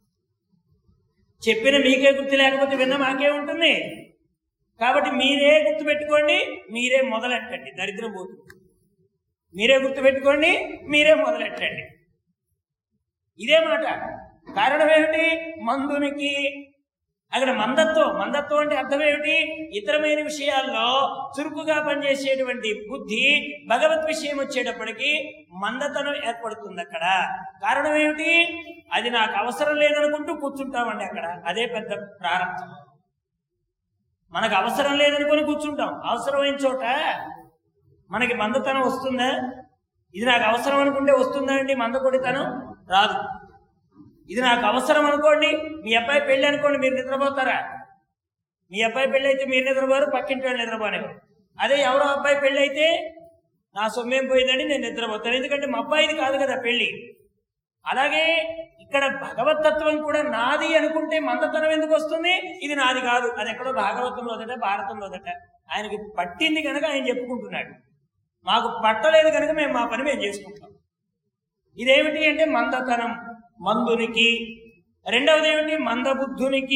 చెప్పిన మీకే గుర్తు లేకపోతే విన్న మాకే ఉంటుంది కాబట్టి మీరే గుర్తు పెట్టుకోండి మీరే మొదలెట్టండి దరిద్రం పోతుంది మీరే గుర్తు పెట్టుకోండి మీరే మొదలెట్టండి ఇదే మాట కారణం ఏమిటి మందునికి అక్కడ మందత్వం మందత్వం అంటే అర్థం ఏమిటి ఇతరమైన విషయాల్లో చురుకుగా పనిచేసేటువంటి బుద్ధి భగవత్ విషయం వచ్చేటప్పటికి మందతనం ఏర్పడుతుంది అక్కడ కారణం ఏమిటి అది నాకు అవసరం లేదనుకుంటూ కూర్చుంటామండి అక్కడ అదే పెద్ద ప్రారంభం మనకు అవసరం లేదనుకొని కూర్చుంటాం అవసరమైన చోట మనకి మందతనం వస్తుందా ఇది నాకు అవసరం అనుకుంటే వస్తుందా అండి మందకొడితనం రాదు ఇది నాకు అవసరం అనుకోండి మీ అబ్బాయి పెళ్ళి అనుకోండి మీరు నిద్రపోతారా మీ అబ్బాయి పెళ్ళి అయితే మీరు నిద్రపోరు పక్కింటి వాళ్ళు నిద్రపోనేవారు అదే ఎవరో అబ్బాయి పెళ్ళి అయితే నా సొమ్మేం పోయిందని నేను నిద్రపోతాను ఎందుకంటే మా అబ్బాయిది కాదు కదా పెళ్ళి అలాగే ఇక్కడ భగవతత్వం కూడా నాది అనుకుంటే మందతనం ఎందుకు వస్తుంది ఇది నాది కాదు అది ఎక్కడో భాగవతంలోదట భారతంలోదట ఆయనకి పట్టింది కనుక ఆయన చెప్పుకుంటున్నాడు మాకు పట్టలేదు కనుక మేము మా పని మేము చేసుకుంటాం ఇదేమిటి అంటే మందతనం మందునికి రెండవది ఏమిటి మందబుద్ధునికి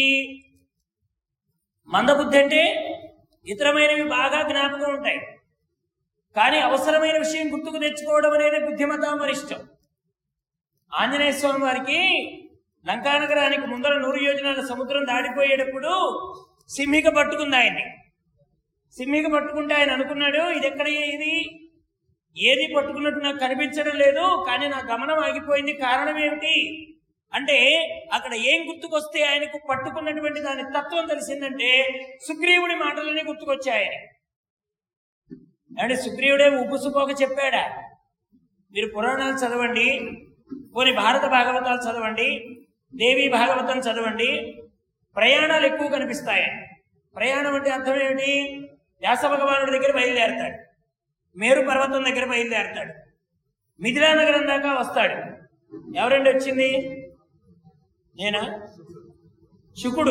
మందబుద్ధి అంటే ఇతరమైనవి బాగా జ్ఞాపకం ఉంటాయి కానీ అవసరమైన విషయం గుర్తుకు తెచ్చుకోవడం అనేది బుద్ధిమతా వరిష్టం ఆంజనేయ స్వామి వారికి లంకానగరానికి ముందర నూరు యోజనాల సముద్రం దాడిపోయేటప్పుడు సింహిక పట్టుకుంది ఆయన్ని సింహిక పట్టుకుంటే ఆయన అనుకున్నాడు ఇది ఎక్కడ ఇది ఏది పట్టుకున్నట్టు నాకు కనిపించడం లేదు కానీ నా గమనం ఆగిపోయింది కారణం ఏమిటి అంటే అక్కడ ఏం గుర్తుకొస్తే ఆయనకు పట్టుకున్నటువంటి దాని తత్వం తెలిసిందంటే సుగ్రీవుడి మాటలన్నీ గుర్తుకొచ్చాయి ఆయన అంటే సుగ్రీవుడే ఉప్పుసుపోక చెప్పాడా మీరు పురాణాలు చదవండి పోని భారత భాగవతాలు చదవండి దేవి భాగవతం చదవండి ప్రయాణాలు ఎక్కువ కనిపిస్తాయి ప్రయాణం అంటే అర్థం ఏమిటి వ్యాస భగవానుడి దగ్గర బయలుదేరతాడు మేరు పర్వతం దగ్గర బయలుదేరతాడు మిథిలా నగరం దాకా వస్తాడు ఎవరండి వచ్చింది నేనా శుకుడు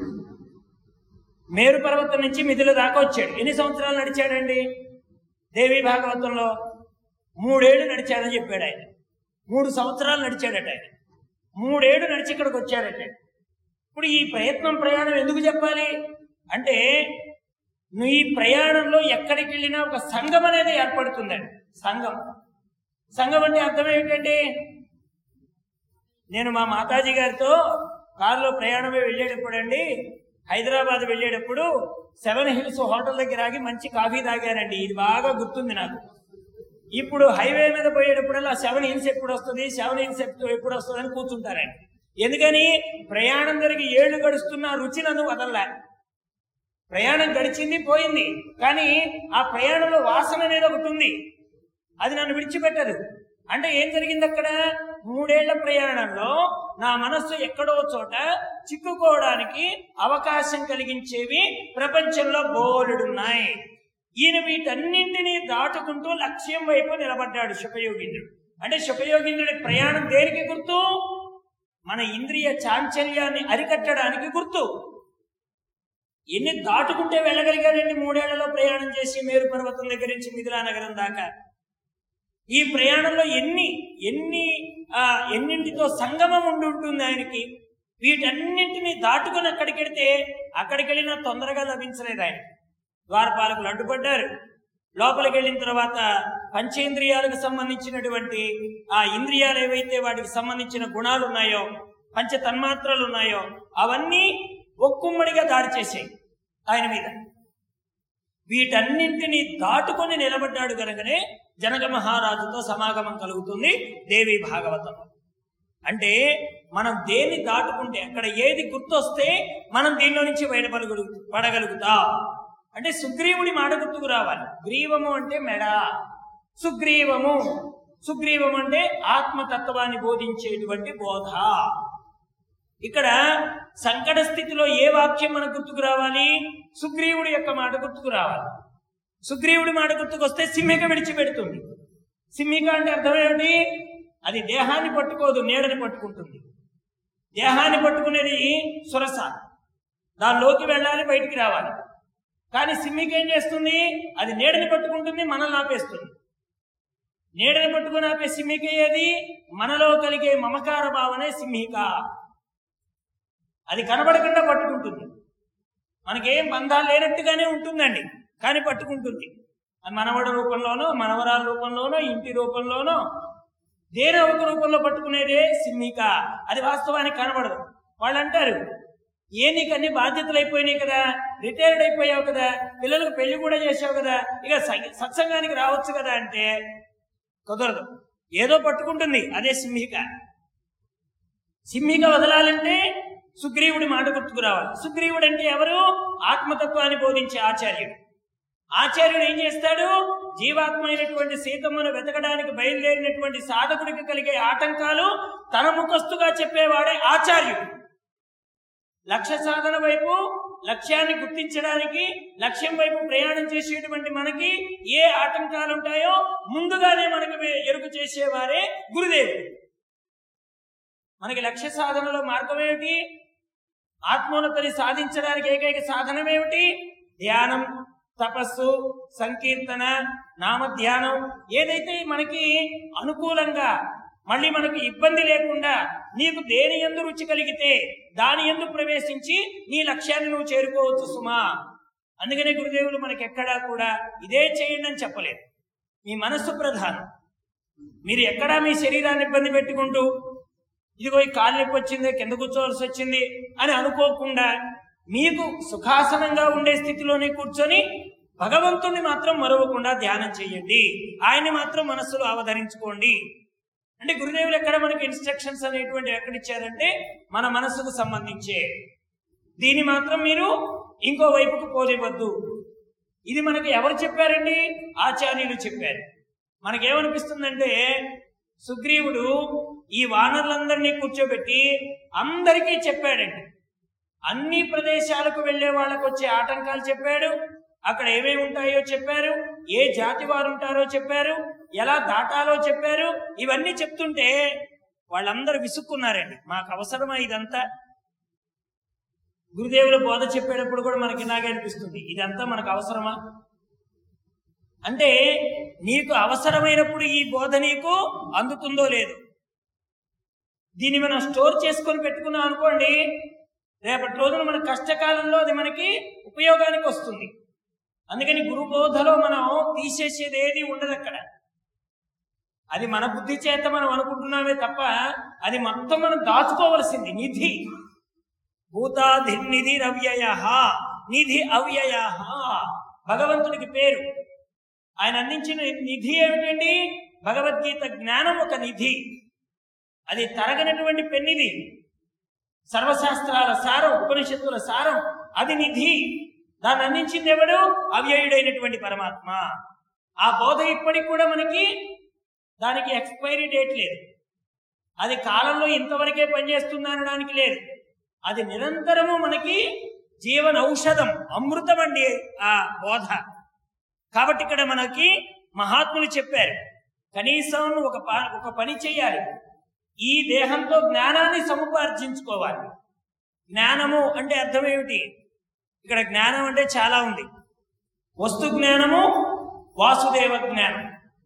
మేరు పర్వతం నుంచి మిథిల దాకా వచ్చాడు ఎన్ని సంవత్సరాలు నడిచాడండి దేవి భాగవతంలో మూడేళ్లు నడిచాడని చెప్పాడు ఆయన మూడు సంవత్సరాలు నడిచాడట ఆయన మూడేళ్లు నడిచి ఇక్కడికి వచ్చాడట ఇప్పుడు ఈ ప్రయత్నం ప్రయాణం ఎందుకు చెప్పాలి అంటే నువ్వు ఈ ప్రయాణంలో ఎక్కడికి వెళ్ళినా ఒక సంఘం అనేది ఏర్పడుతుందండి సంఘం సంఘం అంటే అర్థం ఏమిటండి నేను మా మాతాజీ గారితో కారులో ప్రయాణమే వెళ్ళేటప్పుడు అండి హైదరాబాద్ వెళ్ళేటప్పుడు సెవెన్ హిల్స్ హోటల్ దగ్గర ఆగి మంచి కాఫీ తాగానండి ఇది బాగా గుర్తుంది నాకు ఇప్పుడు హైవే మీద పోయేటప్పుడల్లా సెవెన్ హిల్స్ ఎప్పుడు వస్తుంది సెవెన్ హిల్స్ ఎప్పుడు ఎప్పుడు వస్తుంది అని కూర్చుంటారండి ఎందుకని ప్రయాణం జరిగి ఏళ్ళు గడుస్తున్న రుచి నన్ను వదలలే ప్రయాణం గడిచింది పోయింది కానీ ఆ ప్రయాణంలో వాసన అనేది ఒకటి ఉంది అది నన్ను విడిచిపెట్టదు అంటే ఏం జరిగింది అక్కడ మూడేళ్ల ప్రయాణంలో నా మనస్సు ఎక్కడో చోట చిక్కుకోవడానికి అవకాశం కలిగించేవి ప్రపంచంలో బోలెడున్నాయి ఈయన వీటన్నింటినీ దాటుకుంటూ లక్ష్యం వైపు నిలబడ్డాడు శుభయోగీంద్రుడు అంటే శుభయోగీంద్రుడి ప్రయాణం దేనికి గుర్తు మన ఇంద్రియ చాంచల్యాన్ని అరికట్టడానికి గుర్తు ఎన్ని దాటుకుంటే వెళ్ళగలిగాడండి మూడేళ్లలో ప్రయాణం చేసి మేరు పర్వతం దగ్గర నుంచి మిథిలా నగరం దాకా ఈ ప్రయాణంలో ఎన్ని ఎన్ని ఆ, ఎన్నింటితో సంగమం ఉండి ఉంటుంది ఆయనకి వీటన్నింటినీ దాటుకుని అక్కడికి వెడితే అక్కడికి వెళ్ళినా తొందరగా లభించలేదు ఆయన ద్వారపాలకులు అడ్డుపడ్డారు లోపలికి వెళ్ళిన తర్వాత పంచేంద్రియాలకు సంబంధించినటువంటి ఆ ఇంద్రియాలు ఏవైతే వాటికి సంబంధించిన గుణాలు ఉన్నాయో పంచ తన్మాత్రలు ఉన్నాయో అవన్నీ ఒక్కుమ్మడిగా దాడి చేసాయి ఆయన మీద వీటన్నింటినీ దాటుకొని నిలబడ్డాడు కనుకనే జనక మహారాజుతో సమాగమం కలుగుతుంది దేవి భాగవతం అంటే మనం దేన్ని దాటుకుంటే అక్కడ ఏది గుర్తొస్తే మనం దీనిలో నుంచి బయటపడగలుగు పడగలుగుతాం అంటే సుగ్రీవుడి మాట గుర్తుకు రావాలి గ్రీవము అంటే మెడ సుగ్రీవము సుగ్రీవం అంటే ఆత్మతత్వాన్ని బోధించేటువంటి బోధ ఇక్కడ సంకట స్థితిలో ఏ వాక్యం మనకు గుర్తుకు రావాలి సుగ్రీవుడి యొక్క మాట గుర్తుకు రావాలి సుగ్రీవుడి మాట గుర్తుకొస్తే సింహిక విడిచిపెడుతుంది సింహిక అంటే అర్థం ఏమిటి అది దేహాన్ని పట్టుకోదు నీడని పట్టుకుంటుంది దేహాన్ని పట్టుకునేది సురస దానిలోకి వెళ్ళాలి బయటికి రావాలి కానీ సింహిక ఏం చేస్తుంది అది నీడని పట్టుకుంటుంది మనల్ని ఆపేస్తుంది నీడని పట్టుకుని ఆపే సింహిక ఏది మనలో కలిగే మమకార భావనే సింహిక అది కనబడకుండా పట్టుకుంటుంది మనకేం బంధాలు లేనట్టుగానే ఉంటుందండి కానీ పట్టుకుంటుంది అది మనవడ రూపంలోనో మనవరాల రూపంలోనో ఇంటి రూపంలోనో దేని ఒక రూపంలో పట్టుకునేదే సింహిక అది వాస్తవానికి కనబడదు వాళ్ళు అంటారు ఏ నీకు అన్ని బాధ్యతలు అయిపోయినాయి కదా రిటైర్డ్ అయిపోయావు కదా పిల్లలకు పెళ్లి కూడా చేసావు కదా ఇక స- సత్సంగానికి రావచ్చు కదా అంటే కుదరదు ఏదో పట్టుకుంటుంది అదే సింహిక సింహిక వదలాలంటే సుగ్రీవుడి మాట గుర్తుకు రావాలి సుగ్రీవుడు అంటే ఎవరు ఆత్మతత్వాన్ని బోధించే ఆచార్యుడు ఆచార్యుడు ఏం చేస్తాడు జీవాత్మ అయినటువంటి సీతమ్మను వెతకడానికి బయలుదేరినటువంటి సాధకుడికి కలిగే ఆటంకాలు తన ముఖస్తుగా చెప్పేవాడే ఆచార్యుడు లక్ష్య సాధన వైపు లక్ష్యాన్ని గుర్తించడానికి లక్ష్యం వైపు ప్రయాణం చేసేటువంటి మనకి ఏ ఆటంకాలు ఉంటాయో ముందుగానే మనకి వే- ఎరుకు చేసేవారే గురుదేవుడు మనకి లక్ష్య సాధనలో మార్గం ఏమిటి ఆత్మోన్నతిని సాధించడానికి ఏకైక సాధనం ఏమిటి ధ్యానం తపస్సు సంకీర్తన నామధ్యానం ఏదైతే మనకి అనుకూలంగా మళ్ళీ మనకు ఇబ్బంది లేకుండా నీకు దేని ఎందు రుచి కలిగితే దాని ఎందు ప్రవేశించి నీ లక్ష్యాన్ని నువ్వు చేరుకోవచ్చు సుమా అందుకనే గురుదేవులు మనకి ఎక్కడా కూడా ఇదే చేయండి అని చెప్పలేదు మీ మనస్సు ప్రధానం మీరు ఎక్కడా మీ శరీరాన్ని ఇబ్బంది పెట్టుకుంటూ ఇదిగో ఈ కాలు నొప్పి వచ్చింది కింద కూర్చోవలసి వచ్చింది అని అనుకోకుండా మీకు సుఖాసనంగా ఉండే స్థితిలోనే కూర్చొని భగవంతుణ్ణి మాత్రం మరవకుండా ధ్యానం చేయండి ఆయన్ని మాత్రం మనస్సులో అవధరించుకోండి అంటే గురుదేవులు ఎక్కడ మనకి ఇన్స్ట్రక్షన్స్ అనేటువంటి ఎక్కడ ఇచ్చారంటే మన మనస్సుకు సంబంధించే దీన్ని మాత్రం మీరు ఇంకో వైపుకు పోనివ్వద్దు ఇది మనకి ఎవరు చెప్పారండి ఆచార్యులు చెప్పారు మనకేమనిపిస్తుందంటే సుగ్రీవుడు ఈ వానరులందరినీ కూర్చోబెట్టి అందరికీ చెప్పాడండి అన్ని ప్రదేశాలకు వెళ్లే వాళ్ళకు వచ్చే ఆటంకాలు చెప్పాడు అక్కడ ఏమేమి ఉంటాయో చెప్పారు ఏ జాతి వారు ఉంటారో చెప్పారు ఎలా దాటాలో చెప్పారు ఇవన్నీ చెప్తుంటే వాళ్ళందరూ విసుక్కున్నారండి మాకు అవసరమా ఇదంతా గురుదేవుల బోధ చెప్పేటప్పుడు కూడా మనకి ఇలాగే అనిపిస్తుంది ఇదంతా మనకు అవసరమా అంటే నీకు అవసరమైనప్పుడు ఈ బోధ నీకు అందుతుందో లేదు దీన్ని మనం స్టోర్ చేసుకొని పెట్టుకున్నాం అనుకోండి రేపటి రోజున మన కష్టకాలంలో అది మనకి ఉపయోగానికి వస్తుంది అందుకని గురు బోధలో మనం తీసేసేది ఏది ఉండదు అక్కడ అది మన బుద్ధి చేత మనం అనుకుంటున్నామే తప్ప అది మొత్తం మనం దాచుకోవలసింది నిధి భూతాధి నిధి రవ్యయ నిధి అవ్యయ భగవంతునికి పేరు ఆయన అందించిన నిధి ఏమిటండి భగవద్గీత జ్ఞానం ఒక నిధి అది తరగనటువంటి పెన్నిది సర్వశాస్త్రాల సారం ఉపనిషత్తుల సారం అది నిధి దాన్ని అందించింది ఎవడు అవ్యయుడైనటువంటి పరమాత్మ ఆ బోధ ఇప్పటికి కూడా మనకి దానికి ఎక్స్పైరీ డేట్ లేదు అది కాలంలో ఇంతవరకే పనిచేస్తుంది అనడానికి లేదు అది నిరంతరము మనకి జీవన ఔషధం అమృతం అండి ఆ బోధ కాబట్టి ఇక్కడ మనకి మహాత్ములు చెప్పారు కనీసం నువ్వు ఒక ప- ఒక పని చేయాలి ఈ దేహంతో జ్ఞానాన్ని సముపార్జించుకోవాలి జ్ఞానము అంటే అర్థం ఏమిటి ఇక్కడ జ్ఞానం అంటే చాలా ఉంది వస్తు జ్ఞానము వాసుదేవ జ్ఞానం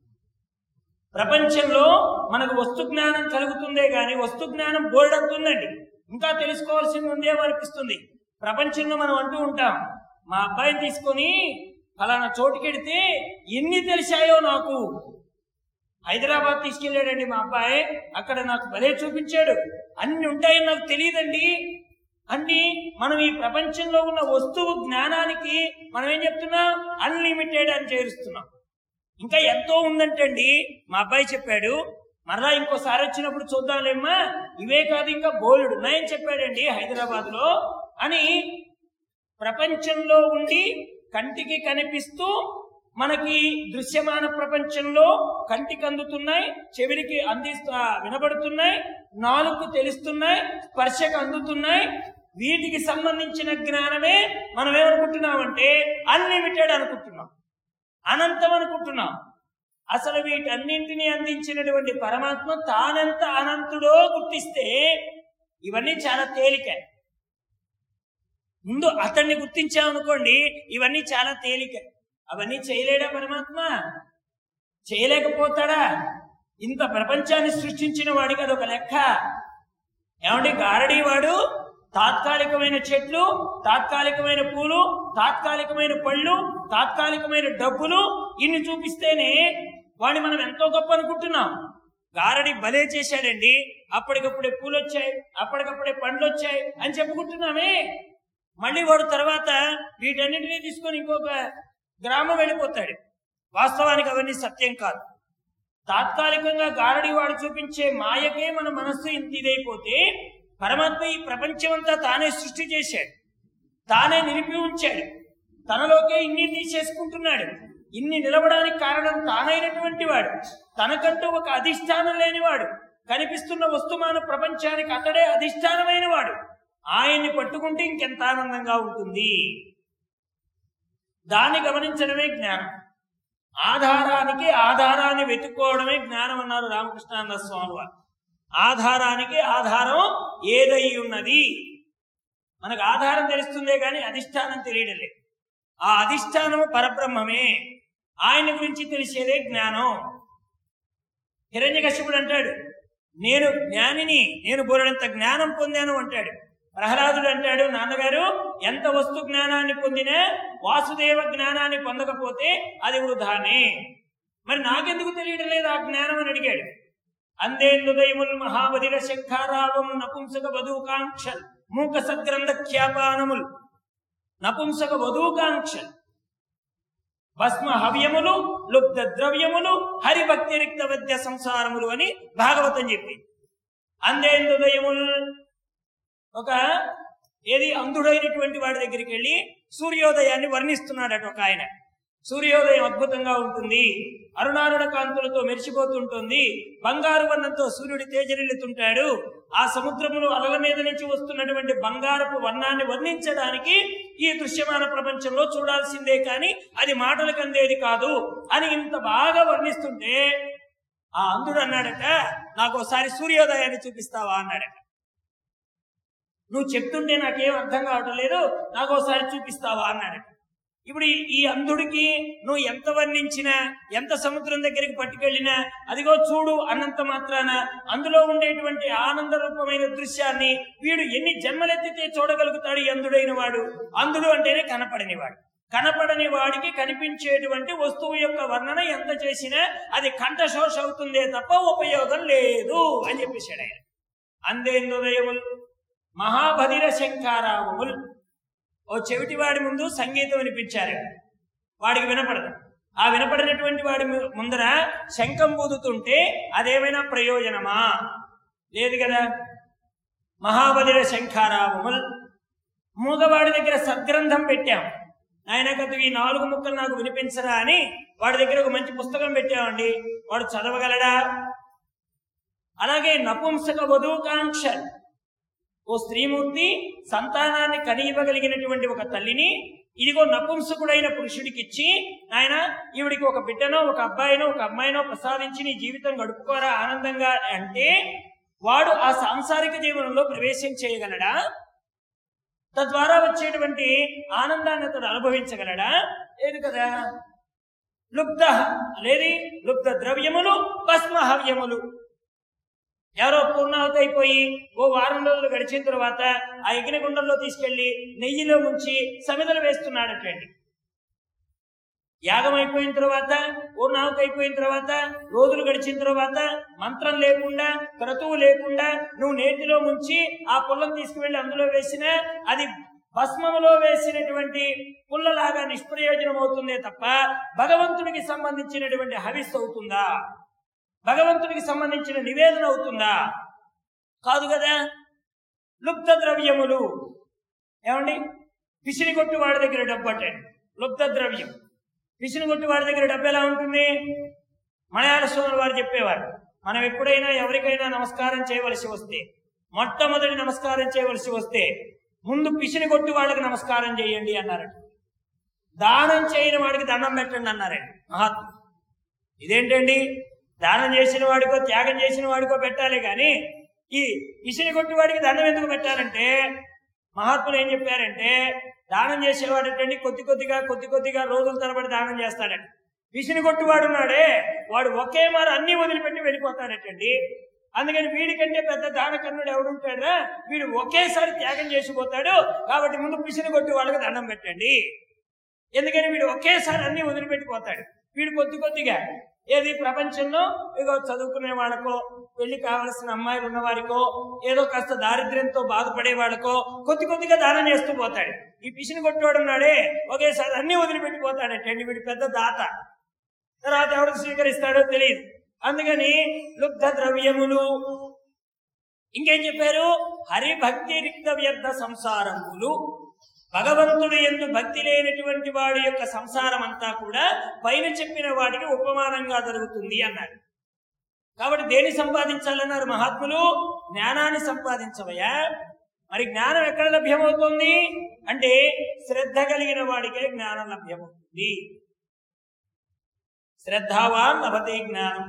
ప్రపంచంలో మనకు వస్తు జ్ఞానం కలుగుతుందే గాని వస్తు జ్ఞానం బోల్డంతుందండి ఇంకా తెలుసుకోవాల్సింది ఉందేమో అనిపిస్తుంది ప్రపంచంలో మనం అంటూ ఉంటాం మా అబ్బాయిని తీసుకొని ఫలానా చోటుకెడితే ఎన్ని తెలిసాయో నాకు హైదరాబాద్ తీసుకెళ్ళాడండి మా అబ్బాయి అక్కడ నాకు భలే చూపించాడు అన్ని ఉంటాయని నాకు తెలియదండి అన్ని మనం ఈ ప్రపంచంలో ఉన్న వస్తువు జ్ఞానానికి మనం ఏం చెప్తున్నాం అన్లిమిటెడ్ అని చేరుస్తున్నాం ఇంకా ఎంతో ఉందంటండి మా అబ్బాయి చెప్పాడు మరలా ఇంకోసారి వచ్చినప్పుడు చూద్దాంలేమ్మా ఇవే కాదు ఇంకా బోలుడు ఉన్నాయని చెప్పాడండి హైదరాబాద్ లో అని ప్రపంచంలో ఉండి కంటికి కనిపిస్తూ మనకి దృశ్యమాన ప్రపంచంలో కంటికి అందుతున్నాయి చెవిరికి అందిస్తూ వినబడుతున్నాయి నాలుగు తెలుస్తున్నాయి స్పర్శకు అందుతున్నాయి వీటికి సంబంధించిన జ్ఞానమే మనం ఏమనుకుంటున్నామంటే అన్లిమిటెడ్ అనుకుంటున్నాం అనంతం అనుకుంటున్నాం అసలు వీటన్నింటినీ అందించినటువంటి పరమాత్మ తానెంత అనంతుడో గుర్తిస్తే ఇవన్నీ చాలా తేలిక ముందు అతన్ని గుర్తించామనుకోండి ఇవన్నీ చాలా తేలిక అవన్నీ చేయలేడా పరమాత్మ చేయలేకపోతాడా ఇంత ప్రపంచాన్ని సృష్టించిన వాడికి అదొక లెక్క ఏమంటే గారడీ వాడు తాత్కాలికమైన చెట్లు తాత్కాలికమైన పూలు తాత్కాలికమైన పళ్ళు తాత్కాలికమైన డబ్బులు ఇన్ని చూపిస్తేనే వాడిని మనం ఎంతో గొప్ప అనుకుంటున్నాం గారడి భలే చేశాడండి అప్పటికప్పుడే పూలు వచ్చాయి అప్పటికప్పుడే పండ్లు వచ్చాయి అని చెప్పుకుంటున్నామే మళ్ళీ వాడు తర్వాత వీటన్నిటినీ తీసుకొని ఇంకొక గ్రామం వెళ్ళిపోతాడు వాస్తవానికి అవన్నీ సత్యం కాదు తాత్కాలికంగా గారడి వాడు చూపించే మాయకే మన మనస్సు ఇంత ఇదైపోతే పరమాత్మ ఈ ప్రపంచమంతా తానే సృష్టి చేశాడు తానే నిలిపి ఉంచాడు తనలోకే ఇన్ని తీసేసుకుంటున్నాడు ఇన్ని నిలవడానికి కారణం తానైనటువంటి వాడు తనకంటూ ఒక అధిష్టానం లేనివాడు కనిపిస్తున్న వస్తుమాన ప్రపంచానికి అతడే అధిష్టానమైన వాడు ఆయన్ని పట్టుకుంటే ఇంకెంత ఆనందంగా ఉంటుంది దాన్ని గమనించడమే జ్ఞానం ఆధారానికి ఆధారాన్ని వెతుక్కోవడమే జ్ఞానం అన్నారు రామకృష్ణానంద స్వామి వారు ఆధారానికి ఆధారం ఏదై ఉన్నది మనకు ఆధారం తెలుస్తుందే కానీ అధిష్టానం తెలియడం లేదు ఆ అధిష్టానము పరబ్రహ్మమే ఆయన గురించి తెలిసేదే జ్ఞానం హిరణ్యకశ్యపుడు అంటాడు నేను జ్ఞానిని నేను బోలెడంత జ్ఞానం పొందాను అంటాడు ప్రహ్లాదుడు అంటాడు నాన్నగారు ఎంత వస్తు జ్ఞానాన్ని పొందినా వాసుదేవ జ్ఞానాన్ని పొందకపోతే అది వృధానే మరి నాకెందుకు తెలియడం లేదు ఆ జ్ఞానం అని అడిగాడు అందేందుదయముల్ మహాబదిర శంఖారావం నపుంసక వధూకాంక్షల్ మూక సద్గ్రంథ ఖ్యాపానముల్ నపుంసక వధూకాంక్షల్ భస్మ హవ్యములు లుబ్ధ ద్రవ్యములు హరిభక్తిరిక్త విద్య సంసారములు అని భాగవతం చెప్పి అందేందుదయముల్ ఒక ఏది అంధుడైనటువంటి వాడి దగ్గరికి వెళ్ళి సూర్యోదయాన్ని వర్ణిస్తున్నాడట ఒక ఆయన సూర్యోదయం అద్భుతంగా ఉంటుంది అరుణారుణ కాంతులతో మెరిసిపోతుంటుంది బంగారు వర్ణంతో సూర్యుడి తేజరిల్లుతుంటాడు ఆ సముద్రములు అలల మీద నుంచి వస్తున్నటువంటి బంగారపు వర్ణాన్ని వర్ణించడానికి ఈ దృశ్యమాన ప్రపంచంలో చూడాల్సిందే కానీ అది మాటలకు అందేది కాదు అని ఇంత బాగా వర్ణిస్తుంటే ఆ అంధుడు అన్నాడట నాకు ఒకసారి సూర్యోదయాన్ని చూపిస్తావా అన్నాడట నువ్వు చెప్తుంటే నాకేం అర్థం కావటం లేదు నాకు ఒకసారి చూపిస్తావా అన్నాడట ఇప్పుడు ఈ- ఈ అంధుడికి నువ్వు ఎంత వర్ణించినా ఎంత సముద్రం దగ్గరికి పట్టుకెళ్ళినా అదిగో చూడు అన్నంత మాత్రాన అందులో ఉండేటువంటి ఆనంద రూపమైన దృశ్యాన్ని వీడు ఎన్ని జన్మలెత్తితే చూడగలుగుతాడు ఈ అంధుడైన వాడు అంధుడు అంటేనే కనపడని వాడు కనపడని వాడికి కనిపించేటువంటి వస్తువు యొక్క వర్ణన ఎంత చేసినా అది కంఠశోష అవుతుందే తప్ప ఉపయోగం లేదు అని చెప్పేశాడు ఆయన అందేందుదయములు మహాభదిర శంఖారావములు ఓ చెవిటివాడి ముందు సంగీతం వినిపించారు వాడికి వినపడదు ఆ వినపడినటువంటి వాడి ము- ముందర శంఖం బూదుతుంటే అదేమైనా ప్రయోజనమా లేదు కదా మహాబలిర శంఖారావముల్ మూగవాడి దగ్గర సద్గ్రంథం పెట్టాం ఆయన కథ ఈ నాలుగు ముక్కలు నాకు వినిపించరా అని వాడి దగ్గర ఒక మంచి పుస్తకం పెట్టామండి వాడు చదవగలడా అలాగే నపుంసక వధూకాంక్ష ఓ స్త్రీమూర్తి సంతానాన్ని కనియవగలిగినటువంటి ఒక తల్లిని ఇదిగో నపుంసకుడైన పురుషుడికిచ్చి ఆయన ఈవిడికి ఒక బిడ్డనో ఒక అబ్బాయినో ఒక అమ్మాయినో ప్రసాదించి నీ జీవితం గడుపుకోరా ఆనందంగా అంటే వాడు ఆ సాంసారిక జీవనంలో ప్రవేశం చేయగలడా తద్వారా వచ్చేటువంటి ఆనందాన్ని అతడు అనుభవించగలడా లేదు కదా లుబ్ధ లేది లుబ్ధ ద్రవ్యములు భస్మహవ్యములు ఎవరో పూర్ణాహుతి అయిపోయి ఓ వారం రోజులు గడిచిన తర్వాత ఆ యజ్ఞగుండంలో తీసుకెళ్లి నెయ్యిలో ముంచి సమిదలు వేస్తున్నాడటండి యాగం అయిపోయిన తర్వాత పూర్ణాహుతి అయిపోయిన తర్వాత రోజులు గడిచిన తర్వాత మంత్రం లేకుండా క్రతువు లేకుండా నువ్వు నేతిలో ముంచి ఆ పుల్లం తీసుకువెళ్ళి అందులో వేసినా అది భస్మములో వేసినటువంటి పుల్లలాగా నిష్ప్రయోజనం అవుతుందే తప్ప భగవంతునికి సంబంధించినటువంటి హవిస్ అవుతుందా భగవంతునికి సంబంధించిన నివేదన అవుతుందా కాదు కదా లుప్త ద్రవ్యములు ఏమండి పిసిని కొట్టు వాడి దగ్గర డబ్బు అటండి లుప్త ద్రవ్యం పిసిని కొట్టు వాడి దగ్గర డబ్బు ఎలా ఉంటుంది మలయాళ స్వామి వారు చెప్పేవారు మనం ఎప్పుడైనా ఎవరికైనా నమస్కారం చేయవలసి వస్తే మొట్టమొదటి నమస్కారం చేయవలసి వస్తే ముందు పిసిని కొట్టు వాళ్ళకి నమస్కారం చేయండి అన్నారట దానం చేయని వాడికి దండం పెట్టండి అన్నారండి మహాత్మ ఇదేంటండి దానం చేసిన వాడికో త్యాగం చేసిన వాడికో పెట్టాలి కానీ ఈ పిసిని కొట్టి వాడికి దండం ఎందుకు పెట్టాలంటే మహాత్ములు ఏం చెప్పారంటే దానం చేసేవాడటండి కొద్ది కొద్దిగా కొద్ది కొద్దిగా రోజుల తరబడి దానం చేస్తాడట పిసిని కొట్టువాడు ఉన్నాడే వాడు ఒకే మారు అన్ని వదిలిపెట్టి వెళ్ళిపోతాడటండి అందుకని వీడికంటే పెద్ద దానకర్ణుడు ఎవడుంటాడా వీడు ఒకేసారి త్యాగం చేసిపోతాడు కాబట్టి ముందు పిసిని కొట్టి వాళ్ళకి దండం పెట్టండి ఎందుకని వీడు ఒకేసారి అన్ని వదిలిపెట్టిపోతాడు వీడు కొద్ది కొద్దిగా ఏది ప్రపంచంలో ఏదో చదువుకునే వాళ్ళకో పెళ్లి కావలసిన అమ్మాయిలు ఉన్న వారికో ఏదో కాస్త దారిద్ర్యంతో బాధపడే వాళ్ళకో కొద్ది కొద్దిగా దానం చేస్తూ పోతాడు ఈ పిసిని కొట్టేవాడు ఉన్నాడే ఒకేసారి అన్ని వదిలిపెట్టిపోతాడటండి వీడు పెద్ద దాత తర్వాత ఎవడు స్వీకరిస్తాడో తెలియదు అందుకని లుబ్ధ ద్రవ్యములు ఇంకేం చెప్పారు హరిభక్తి రిక్త వ్యర్థ సంసారములు భగవంతుడు ఎందు భక్తి లేనటువంటి వాడి యొక్క సంసారం అంతా కూడా పైన చెప్పిన వాటికి ఉపమానంగా జరుగుతుంది అన్నారు కాబట్టి దేని సంపాదించాలన్నారు మహాత్ములు జ్ఞానాన్ని సంపాదించవయ్యా మరి జ్ఞానం ఎక్కడ లభ్యమవుతుంది అంటే శ్రద్ధ కలిగిన వాడికే జ్ఞానం లభ్యమవుతుంది శ్రద్ధావాన్ లభతే జ్ఞానం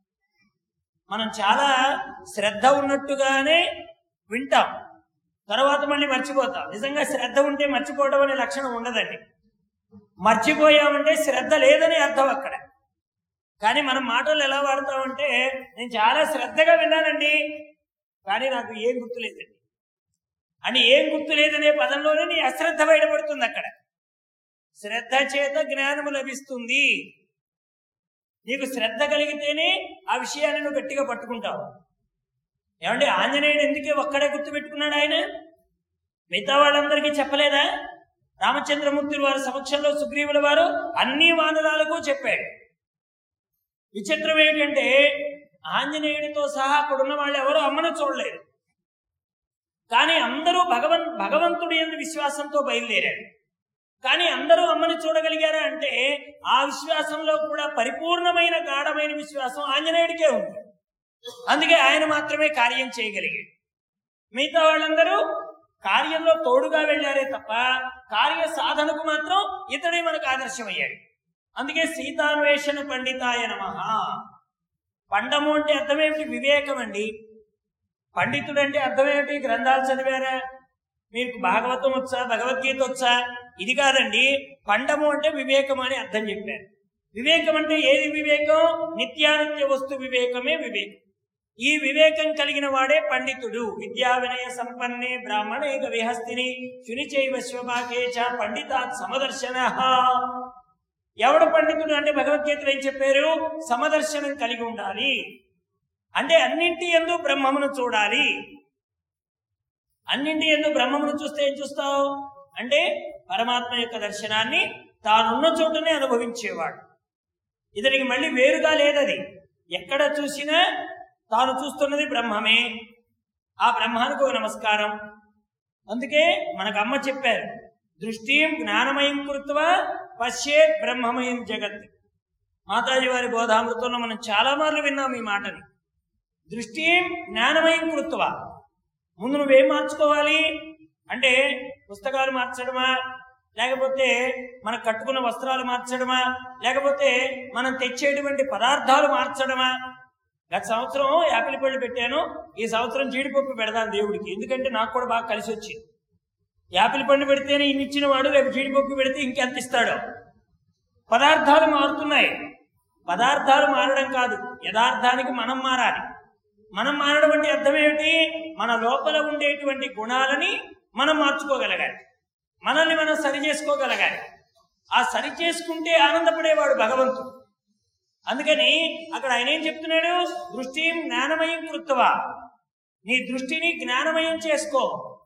మనం చాలా శ్రద్ధ ఉన్నట్టుగానే వింటాం తర్వాత మళ్ళీ మర్చిపోతాం నిజంగా శ్రద్ధ ఉంటే మర్చిపోవడం అనే లక్షణం ఉండదండి మర్చిపోయామంటే శ్రద్ధ లేదని అర్థం అక్కడ కానీ మనం మాటలు ఎలా వాడతామంటే నేను చాలా శ్రద్ధగా విన్నానండి కానీ నాకు ఏం గుర్తు లేదండి అని ఏం గుర్తు లేదనే పదంలోనే నీ అశ్రద్ధ బయటపడుతుంది అక్కడ శ్రద్ధ చేత జ్ఞానము లభిస్తుంది నీకు శ్రద్ధ కలిగితేనే ఆ విషయాన్ని నువ్వు గట్టిగా పట్టుకుంటావు ఏమంటే ఆంజనేయుడు ఎందుకే ఒక్కడే గుర్తుపెట్టుకున్నాడు ఆయన మిగతా వాళ్ళందరికీ చెప్పలేదా రామచంద్రమూర్తి వారి సమక్షంలో సుగ్రీవుల వారు అన్ని వానరాలకు చెప్పాడు విచిత్రం ఏంటంటే ఆంజనేయుడితో సహా అక్కడున్న వాళ్ళు ఎవరు అమ్మను చూడలేదు కానీ అందరూ భగవన్ భగవంతుడి ఎందు విశ్వాసంతో బయలుదేరాడు కానీ అందరూ అమ్మని చూడగలిగారా అంటే ఆ విశ్వాసంలో కూడా పరిపూర్ణమైన గాఢమైన విశ్వాసం ఆంజనేయుడికే ఉంది అందుకే ఆయన మాత్రమే కార్యం చేయగలిగాడు మిగతా వాళ్ళందరూ కార్యంలో తోడుగా వెళ్ళారే తప్ప కార్య సాధనకు మాత్రం ఇతడే మనకు ఆదర్శమయ్యాడు అందుకే సీతాన్వేషణ పండితాయ నమ పండము అంటే అర్థమేమిటి వివేకం అండి పండితుడు అంటే అర్థమేమిటి గ్రంథాలు చదివారా మీకు భాగవతం వచ్చా భగవద్గీత వచ్చా ఇది కాదండి పండము అంటే వివేకం అని అర్థం చెప్పారు వివేకం అంటే ఏది వివేకం నిత్యానిత్య వస్తు వివేకమే వివేకం ఈ వివేకం కలిగిన వాడే పండితుడు విద్యా వినయ సంపన్నే బ్రాహ్మణే విహస్తిని శునిచైవ శివభాగే చ పండితాత్ సమదర్శన ఎవడు పండితుడు అంటే భగవద్గీతలో ఏం చెప్పారు సమదర్శనం కలిగి ఉండాలి అంటే అన్నింటి ఎందు బ్రహ్మమును చూడాలి అన్నింటి ఎందు బ్రహ్మమును చూస్తే ఏం చూస్తావు అంటే పరమాత్మ యొక్క దర్శనాన్ని తానున్న చోటనే అనుభవించేవాడు ఇతనికి మళ్ళీ వేరుగా లేదది ఎక్కడ చూసినా తాను చూస్తున్నది బ్రహ్మమే ఆ బ్రహ్మానికి ఒక నమస్కారం అందుకే మనకు అమ్మ చెప్పారు దృష్టిం జ్ఞానమయం కృత్వ పశ్చేత్ బ్రహ్మమయం జగత్ మాతాజీ వారి బోధామృతంలో మనం చాలా మార్లు విన్నాం ఈ మాటని దృష్టిం జ్ఞానమయం కృత్వ ముందు నువ్వేం మార్చుకోవాలి అంటే పుస్తకాలు మార్చడమా లేకపోతే మనం కట్టుకున్న వస్త్రాలు మార్చడమా లేకపోతే మనం తెచ్చేటువంటి పదార్థాలు మార్చడమా గత సంవత్సరం యాపిల్ పళ్ళు పెట్టాను ఈ సంవత్సరం జీడిపప్పు పెడదాను దేవుడికి ఎందుకంటే నాకు కూడా బాగా కలిసి వచ్చింది యాపిల్ పండు పెడితేనే ఇన్ని ఇచ్చిన వాడు రేపు జీడిపప్పు పెడితే ఇంకెంత ఇస్తాడో పదార్థాలు మారుతున్నాయి పదార్థాలు మారడం కాదు యథార్థానికి మనం మారాలి మనం మారడం అంటే అర్థం ఏమిటి మన లోపల ఉండేటువంటి గుణాలని మనం మార్చుకోగలగాలి మనల్ని మనం సరి చేసుకోగలగాలి ఆ సరి చేసుకుంటే ఆనందపడేవాడు భగవంతుడు అందుకని అక్కడ ఆయన ఏం చెప్తున్నాడు దృష్టి జ్ఞానమయం కృత్వా నీ దృష్టిని జ్ఞానమయం చేసుకో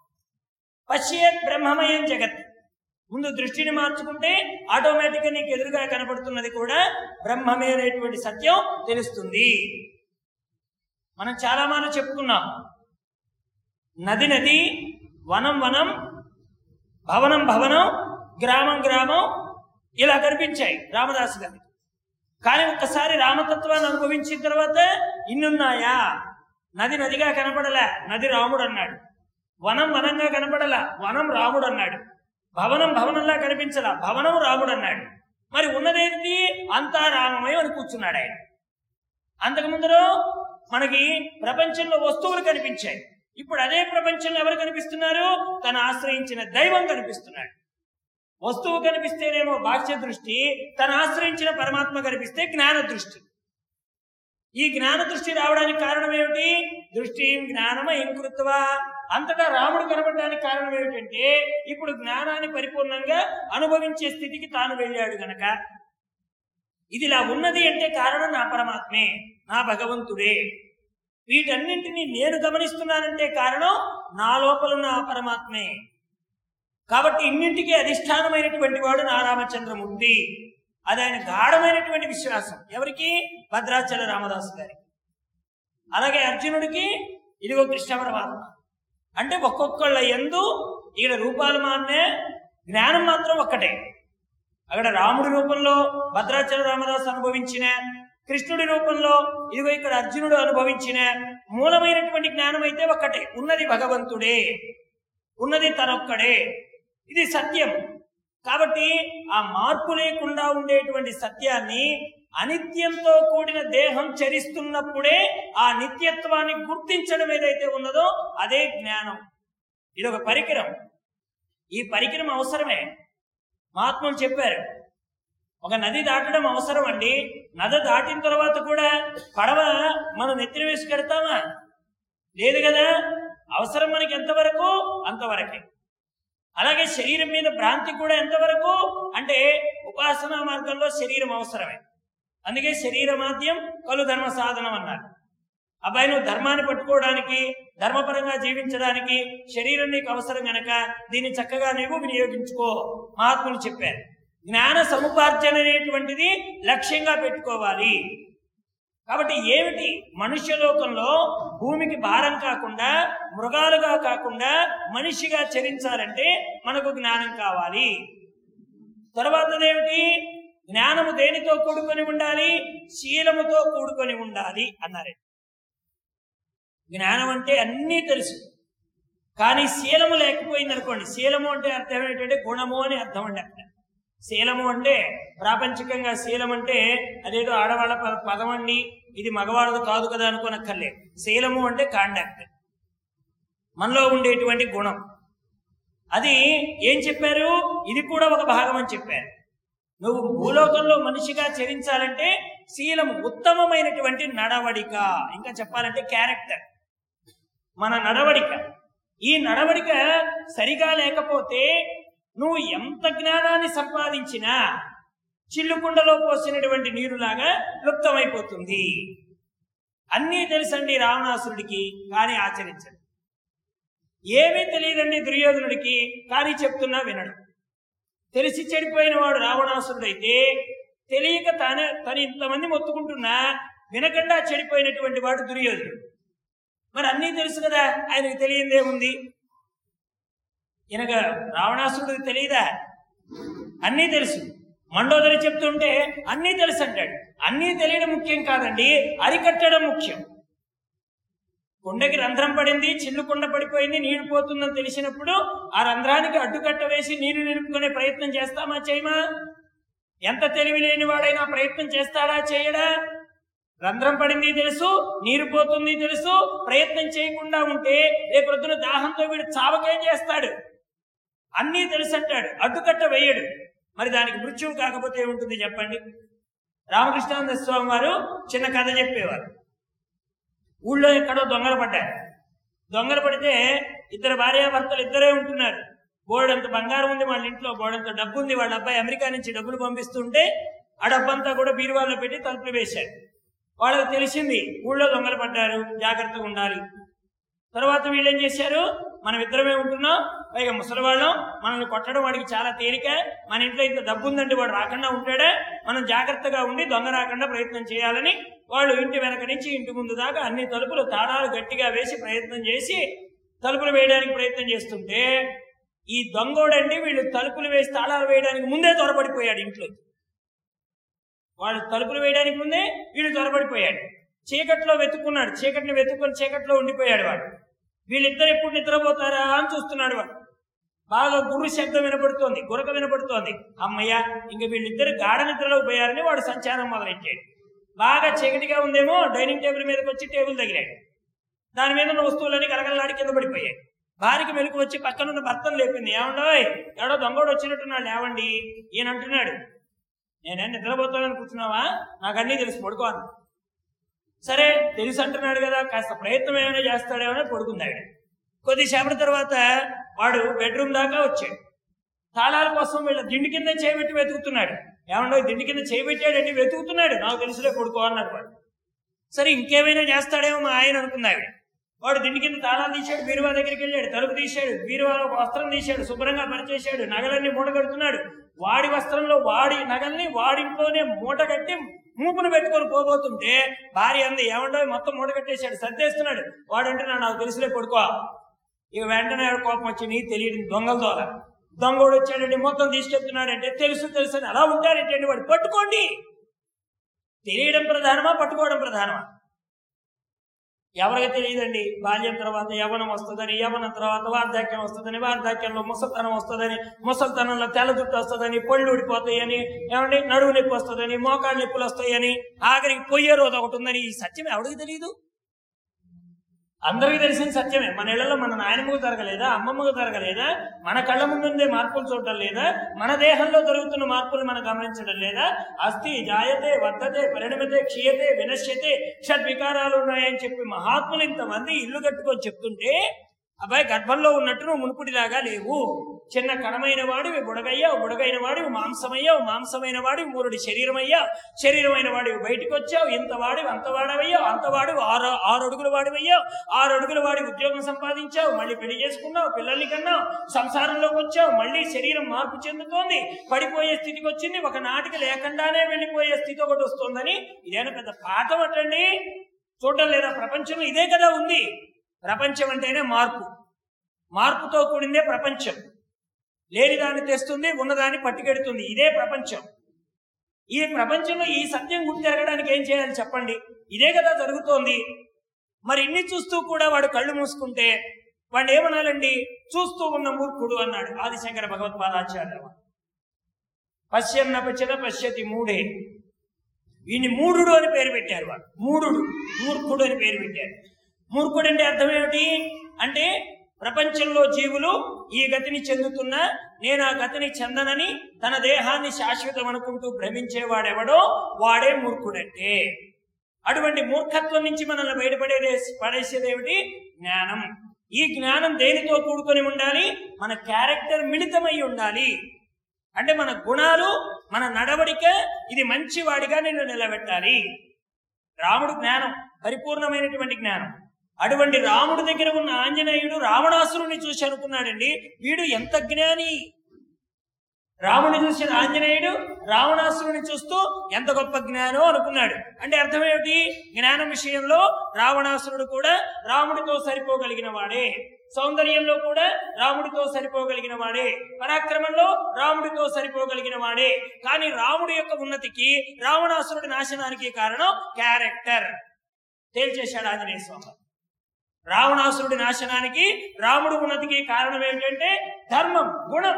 పశ్చేత్ బ్రహ్మమయం జగత్ ముందు దృష్టిని మార్చుకుంటే ఆటోమేటిక్గా నీకు ఎదురుగా కనపడుతున్నది కూడా బ్రహ్మమే అనేటువంటి సత్యం తెలుస్తుంది మనం చాలా మనం చెప్పుకున్నాం నది నది వనం వనం భవనం భవనం గ్రామం గ్రామం ఇలా కనిపించాయి రామదాసు గారికి కానీ ఒక్కసారి రామతత్వాన్ని అనుభవించిన తర్వాత ఇన్నున్నాయా నది నదిగా కనపడలే నది రాముడు అన్నాడు వనం వనంగా కనపడల వనం రాముడు అన్నాడు భవనం భవనంలా కనిపించల భవనం రాముడు అన్నాడు మరి ఉన్నదేంటి అంతా రామమయం అని కూర్చున్నాడు ఆయన అంతకు ముందర మనకి ప్రపంచంలో వస్తువులు కనిపించాయి ఇప్పుడు అదే ప్రపంచంలో ఎవరు కనిపిస్తున్నారు తను ఆశ్రయించిన దైవం కనిపిస్తున్నాడు వస్తువు కనిపిస్తేనేమో బాహ్య దృష్టి తను ఆశ్రయించిన పరమాత్మ కనిపిస్తే జ్ఞాన దృష్టి ఈ జ్ఞాన దృష్టి రావడానికి కారణం ఏమిటి దృష్టి జ్ఞానమయం కృత్వా అంతటా రాముడు కనబడడానికి కారణం ఏమిటంటే ఇప్పుడు జ్ఞానాన్ని పరిపూర్ణంగా అనుభవించే స్థితికి తాను వెళ్ళాడు గనక ఇది ఇలా ఉన్నది అంటే కారణం నా పరమాత్మే నా భగవంతుడే వీటన్నింటినీ నేను గమనిస్తున్నానంటే కారణం నా లోపల ఉన్న ఆ పరమాత్మే కాబట్టి ఇన్నింటికి అధిష్టానమైనటువంటి వాడు నా రామచంద్రమూర్తి అది ఆయన గాఢమైనటువంటి విశ్వాసం ఎవరికి భద్రాచల రామదాసు గారికి అలాగే అర్జునుడికి ఇదిగో కృష్ణ పరమాత్మ అంటే ఒక్కొక్కళ్ళ ఎందు ఇక్కడ రూపాలు మారినే జ్ఞానం మాత్రం ఒక్కటే అక్కడ రాముడి రూపంలో భద్రాచల రామదాసు అనుభవించిన కృష్ణుడి రూపంలో ఇదిగో ఇక్కడ అర్జునుడు అనుభవించిన మూలమైనటువంటి జ్ఞానం అయితే ఒక్కటే ఉన్నది భగవంతుడే ఉన్నది తనొక్కడే ఇది సత్యం కాబట్టి ఆ మార్పు లేకుండా ఉండేటువంటి సత్యాన్ని అనిత్యంతో కూడిన దేహం చరిస్తున్నప్పుడే ఆ నిత్యత్వాన్ని గుర్తించడం ఏదైతే ఉన్నదో అదే జ్ఞానం ఇది ఒక పరికరం ఈ పరికరం అవసరమే మహాత్ములు చెప్పారు ఒక నది దాటడం అవసరం అండి నది దాటిన తర్వాత కూడా పడవ మనం నెత్తిన వేసి కడతామా లేదు కదా అవసరం మనకి ఎంతవరకు అంతవరకే అలాగే శరీరం మీద భ్రాంతి కూడా ఎంతవరకు అంటే ఉపాసనా మార్గంలో శరీరం అవసరమే అందుకే శరీరమాద్యం కలు ధర్మ సాధనం అన్నారు అబ్బాయి నువ్వు ధర్మాన్ని పట్టుకోవడానికి ధర్మపరంగా జీవించడానికి శరీరం నీకు అవసరం గనక దీన్ని చక్కగా నీవు వినియోగించుకో మహాత్ములు చెప్పారు జ్ఞాన సముపార్జన అనేటువంటిది లక్ష్యంగా పెట్టుకోవాలి కాబట్టి ఏమిటి మనుష్య లోకంలో భూమికి భారం కాకుండా మృగాలుగా కాకుండా మనిషిగా చరించాలంటే మనకు జ్ఞానం కావాలి తర్వాతదేమిటి జ్ఞానము దేనితో కూడుకొని ఉండాలి శీలముతో కూడుకొని ఉండాలి అన్నారు జ్ఞానం అంటే అన్నీ తెలుసు కానీ శీలము లేకపోయింది అనుకోండి శీలము అంటే అర్థం ఏంటంటే గుణము అని అర్థం అండి అక్కడ శీలము అంటే ప్రాపంచికంగా శీలం అంటే అదేదో ఆడవాళ్ళ ప- పదం అండి ఇది మగవాళ్ళది కాదు కదా అనుకోనక్కర్లేదు శీలము అంటే కాండక్ట్ మనలో ఉండేటువంటి గుణం అది ఏం చెప్పారు ఇది కూడా ఒక భాగం అని చెప్పారు నువ్వు భూలోకంలో మనిషిగా చరించాలంటే శీలము ఉత్తమమైనటువంటి నడవడిక ఇంకా చెప్పాలంటే క్యారెక్టర్ మన నడవడిక ఈ నడవడిక సరిగా లేకపోతే నువ్వు ఎంత జ్ఞానాన్ని సంపాదించినా చిల్లుకుండలో పోసినటువంటి నీరులాగా లుప్తమైపోతుంది అన్నీ తెలుసండి రావణాసురుడికి కానీ ఆచరించడు ఏమీ తెలియదండి దుర్యోధనుడికి కానీ చెప్తున్నా వినడు తెలిసి చెడిపోయిన వాడు రావణాసురుడైతే తెలియక తానే తను ఇంతమంది మొత్తుకుంటున్నా వినకుండా చెడిపోయినటువంటి వాడు దుర్యోధనుడు మరి అన్నీ తెలుసు కదా ఆయనకు తెలియందేముంది ఈయనక రావణాసురుడికి తెలియదా అన్నీ తెలుసు మండోదరి చెప్తుంటే అన్నీ తెలుసు అంటాడు అన్నీ తెలియడం ముఖ్యం కాదండి అరికట్టడం ముఖ్యం కుండకి రంధ్రం పడింది చిల్లు కుండ పడిపోయింది నీరు పోతుందని తెలిసినప్పుడు ఆ రంధ్రానికి అడ్డుకట్ట వేసి నీరు నిలుపుకునే ప్రయత్నం చేస్తామా చేయమా ఎంత తెలివి లేని వాడైనా ప్రయత్నం చేస్తాడా చేయడా రంధ్రం పడింది తెలుసు నీరు పోతుంది తెలుసు ప్రయత్నం చేయకుండా ఉంటే రేపొద్దున దాహంతో వీడు చావకేం చేస్తాడు అన్నీ తెలుసు అంటాడు అడ్డుకట్ట వేయడు మరి దానికి మృత్యువు కాకపోతే ఏముంటుంది చెప్పండి రామకృష్ణానంద స్వామి వారు చిన్న కథ చెప్పేవారు ఊళ్ళో ఎక్కడో దొంగలు పడ్డారు దొంగలు పడితే ఇద్దరు భార్యాభర్తలు ఇద్దరే ఉంటున్నారు బోర్డంత బంగారం ఉంది వాళ్ళ ఇంట్లో బోర్డంత డబ్బు ఉంది వాళ్ళ అబ్బాయి అమెరికా నుంచి డబ్బులు పంపిస్తుంటే ఆ డబ్బంతా కూడా బీరువాలో పెట్టి తలుపులు వేశాడు వాళ్ళకి తెలిసింది ఊళ్ళో దొంగలు పడ్డారు జాగ్రత్తగా ఉండాలి తర్వాత వీళ్ళు ఏం చేశారు మనం ఇద్దరమే ఉంటున్నాం పైగా ముసలివాళ్ళం మనల్ని కొట్టడం వాడికి చాలా తేలిక మన ఇంట్లో ఇంత డబ్బు ఉందంటే వాడు రాకుండా ఉంటాడా మనం జాగ్రత్తగా ఉండి దొంగ రాకుండా ప్రయత్నం చేయాలని వాళ్ళు ఇంటి వెనక నుంచి ఇంటి ముందు దాకా అన్ని తలుపులు తాళాలు గట్టిగా వేసి ప్రయత్నం చేసి తలుపులు వేయడానికి ప్రయత్నం చేస్తుంటే ఈ దొంగోడండి వీళ్ళు తలుపులు వేసి తాళాలు వేయడానికి ముందే త్వరపడిపోయాడు ఇంట్లో వాడు తలుపులు వేయడానికి ముందే వీడు త్వరపడిపోయాడు చీకట్లో వెతుక్కున్నాడు చీకటిని వెతుక్కొని చీకట్లో ఉండిపోయాడు వాడు వీళ్ళిద్దరు ఎప్పుడు నిద్రపోతారా అని చూస్తున్నాడు వాడు బాగా గురు శబ్దం వినపడుతోంది గురక వినపడుతోంది అమ్మయ్య ఇంక వీళ్ళిద్దరు గాఢ నిద్రలో పోయారని వాడు సంచారం మొదలెట్టాడు బాగా చీకటిగా ఉందేమో డైనింగ్ టేబుల్ మీదకి వచ్చి టేబుల్ తగిలాడు దాని మీద ఉన్న వస్తువులన్నీ కలకలలాడి కింద పడిపోయాయి భార్యకి మెలకు వచ్చి పక్కనున్న భర్తను లేపింది ఏమండోయ్ ఎవడో దొంగోడు వచ్చినట్టున్నాడు లేవండి ఈయన అంటున్నాడు నేనేం నిద్రపోతానని కూర్చున్నావా నాకు అన్నీ తెలిసి పడుకోను సరే తెలిసి అంటున్నాడు కదా కాస్త ప్రయత్నం ఏమైనా చేస్తాడేమో పడుకుంది ఆవిడ కొద్దిసేపటి తర్వాత వాడు బెడ్రూమ్ దాకా వచ్చాడు తాళాల కోసం వీళ్ళ దిండి కింద చేయబెట్టి వెతుకుతున్నాడు ఏమన్నా దిండి కింద చేయబెట్టాడండి వెతుకుతున్నాడు నాకు తెలుసులే కొడుకో అన్నాడు వాడు సరే ఇంకేమైనా చేస్తాడేమో మా ఆయన అనుకుంది ఆవిడ వాడు దిండి కింద తాళాలు తీశాడు బీరువా దగ్గరికి వెళ్ళాడు తలుపు తీశాడు బీరువాలో ఒక వస్త్రం తీశాడు శుభ్రంగా పరిచేశాడు నగలన్నీ మూట కడుతున్నాడు వాడి వస్త్రంలో వాడి నగల్ని వాడింట్లోనే మూట కట్టి మూపును పెట్టుకొని పోబోతుంటే భార్య అంది ఏమంటో మొత్తం మూట కట్టేశాడు సర్దేస్తున్నాడు వాడంటున్నాడు నాకు తెలుసులే కొడుకో ఇక వెంటనే ఆవిడ కోపం వచ్చి నీ తెలియదు దొంగల దోల దొంగోడు వచ్చాడండి మొత్తం తీసుకెళ్తున్నాడంటే తెలుసు తెలుసు అని అలా ఉంటారేంటండి వాడు పట్టుకోండి తెలియడం ప్రధానమా పట్టుకోవడం ప్రధానమా ఎవరికి తెలియదండి బాల్యం తర్వాత యవనం వస్తుందని యవనం తర్వాత వార్ధాక్యం వస్తుందని వార్ధాక్యంలో ముసల్తనం వస్తుందని ముసల్తనంలో తెల్ల జుట్టు వస్తుందని పళ్ళు ఊడిపోతాయని ఏమండి నడువు నొప్పి వస్తుందని మోకాళ్ళ నొప్పులు వస్తాయని ఆఖరికి పొయ్యే రోజు ఒకటి ఉందని ఈ సత్యం ఎవరికి తెలియదు అందరికీ తెలిసిన సత్యమే మన ఇళ్లలో మన నాయనమ్మకు జరగలేదా అమ్మమ్మకు జరగలేదా మన కళ్ళ ముందుండే మార్పులు చూడటం లేదా మన దేహంలో జరుగుతున్న మార్పులు మనం గమనించడం లేదా అస్థి జాయతే వర్ధతే పరిణమితే క్షీయతే వినశ్యతే షడ్వికారాలు ఉన్నాయని చెప్పి మహాత్ములు ఇంతమంది ఇల్లు కట్టుకొని చెప్తుంటే అబ్బాయి గర్భంలో ఉన్నట్టు నువ్వు మునుపుడిలాగా లేవు చిన్న కణమైన వాడివి బుడగయ్యావు బుడగైన వాడివి మాంసమయ్యావు మాంసమైన వాడివి మూరుడి శరీరమయ్యావు శరీరమైన వాడివి బయటకు వచ్చావు ఇంత వాడివి అంత వాడవయ్యావు అంత వాడివి ఆరు ఆరు అడుగుల వాడివయ్యావు ఆరు అడుగుల వాడి ఉద్యోగం సంపాదించావు మళ్ళీ పెళ్లి చేసుకున్నావు పిల్లల్ని కన్నావు సంసారంలోకి వచ్చావు మళ్ళీ శరీరం మార్పు చెందుతోంది పడిపోయే స్థితికి వచ్చింది ఒక నాటికి లేకుండానే వెళ్ళిపోయే స్థితి ఒకటి వస్తుందని ఇదేనా పెద్ద పాఠం అటండి చూడడం లేదా ప్రపంచంలో ఇదే కదా ఉంది ప్రపంచం అంటేనే మార్పు మార్పుతో కూడిందే ప్రపంచం లేని దాన్ని తెస్తుంది ఉన్నదాన్ని పట్టుకెడుతుంది ఇదే ప్రపంచం ఈ ప్రపంచంలో ఈ సత్యం గుర్తు జరగడానికి ఏం చేయాలి చెప్పండి ఇదే కదా జరుగుతోంది మరి ఇన్ని చూస్తూ కూడా వాడు కళ్ళు మూసుకుంటే వాడిని ఏమనాలండి చూస్తూ ఉన్న మూర్ఖుడు అన్నాడు ఆదిశంకర భగవత్పాదాచార్య పశ్యన్న పశ్యత పశ్యతి మూడే ఈయన్ని మూఢుడు అని పేరు పెట్టారు వాడు మూఢుడు మూర్ఖుడు అని పేరు పెట్టారు మూర్ఖుడు అంటే అర్థం ఏమిటి అంటే ప్రపంచంలో జీవులు ఈ గతిని చెందుతున్నా నేను ఆ గతిని చెందనని తన దేహాన్ని శాశ్వతం అనుకుంటూ భ్రమించేవాడెవడో వాడే మూర్ఖుడంటే అటువంటి మూర్ఖత్వం నుంచి మనల్ని బయటపడే పడేసేదేమిటి జ్ఞానం ఈ జ్ఞానం దేనితో కూడుకొని ఉండాలి మన క్యారెక్టర్ మిళితమై ఉండాలి అంటే మన గుణాలు మన నడవడిక ఇది మంచివాడిగా నిన్ను నిలబెట్టాలి రాముడు జ్ఞానం పరిపూర్ణమైనటువంటి జ్ఞానం అటువంటి రాముడి దగ్గర ఉన్న ఆంజనేయుడు రావణాసురుని చూసి అనుకున్నాడండి వీడు ఎంత జ్ఞాని రాముని చూసిన ఆంజనేయుడు రావణాసురుని చూస్తూ ఎంత గొప్ప జ్ఞానో అనుకున్నాడు అంటే అర్థం ఏమిటి జ్ఞానం విషయంలో రావణాసురుడు కూడా రాముడితో సరిపోగలిగిన వాడే సౌందర్యంలో కూడా రాముడితో సరిపోగలిగిన వాడే పరాక్రమంలో రాముడితో సరిపోగలిగిన వాడే కానీ రాముడి యొక్క ఉన్నతికి రావణాసురుడి నాశనానికి కారణం క్యారెక్టర్ తేల్చేశాడు ఆంజనేయ స్వామి రావణాసురుడి నాశనానికి రాముడు ఉన్నతికి కారణం ఏంటంటే ధర్మం గుణం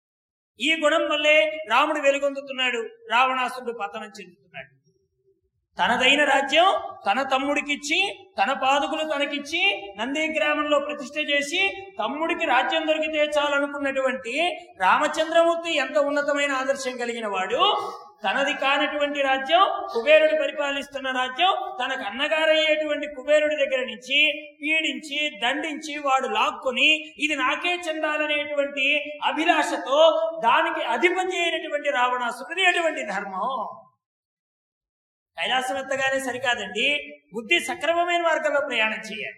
ఈ గుణం వల్లే రాముడు వెలుగొందుతున్నాడు రావణాసురుడు పతనం చెందుతున్నాడు తనదైన రాజ్యం తన తమ్ముడికిచ్చి తన పాదుకులు తనకిచ్చి నంది గ్రామంలో ప్రతిష్ఠ చేసి తమ్ముడికి రాజ్యం దొరికితే చాలనుకున్నటువంటి రామచంద్రమూర్తి ఎంత ఉన్నతమైన ఆదర్శం కలిగిన వాడు తనది కానటువంటి రాజ్యం కుబేరుడు పరిపాలిస్తున్న రాజ్యం తనకు అన్నగారయ్యేటువంటి కుబేరుడి దగ్గర నుంచి పీడించి దండించి వాడు లాక్కుని ఇది నాకే చెందాలనేటువంటి అభిలాషతో దానికి అధిపతి అయినటువంటి రావణాసురుడి అటువంటి ధర్మం కైలాసం ఎత్తగానే సరికాదండి బుద్ధి సక్రమమైన మార్గంలో ప్రయాణం చేయాలి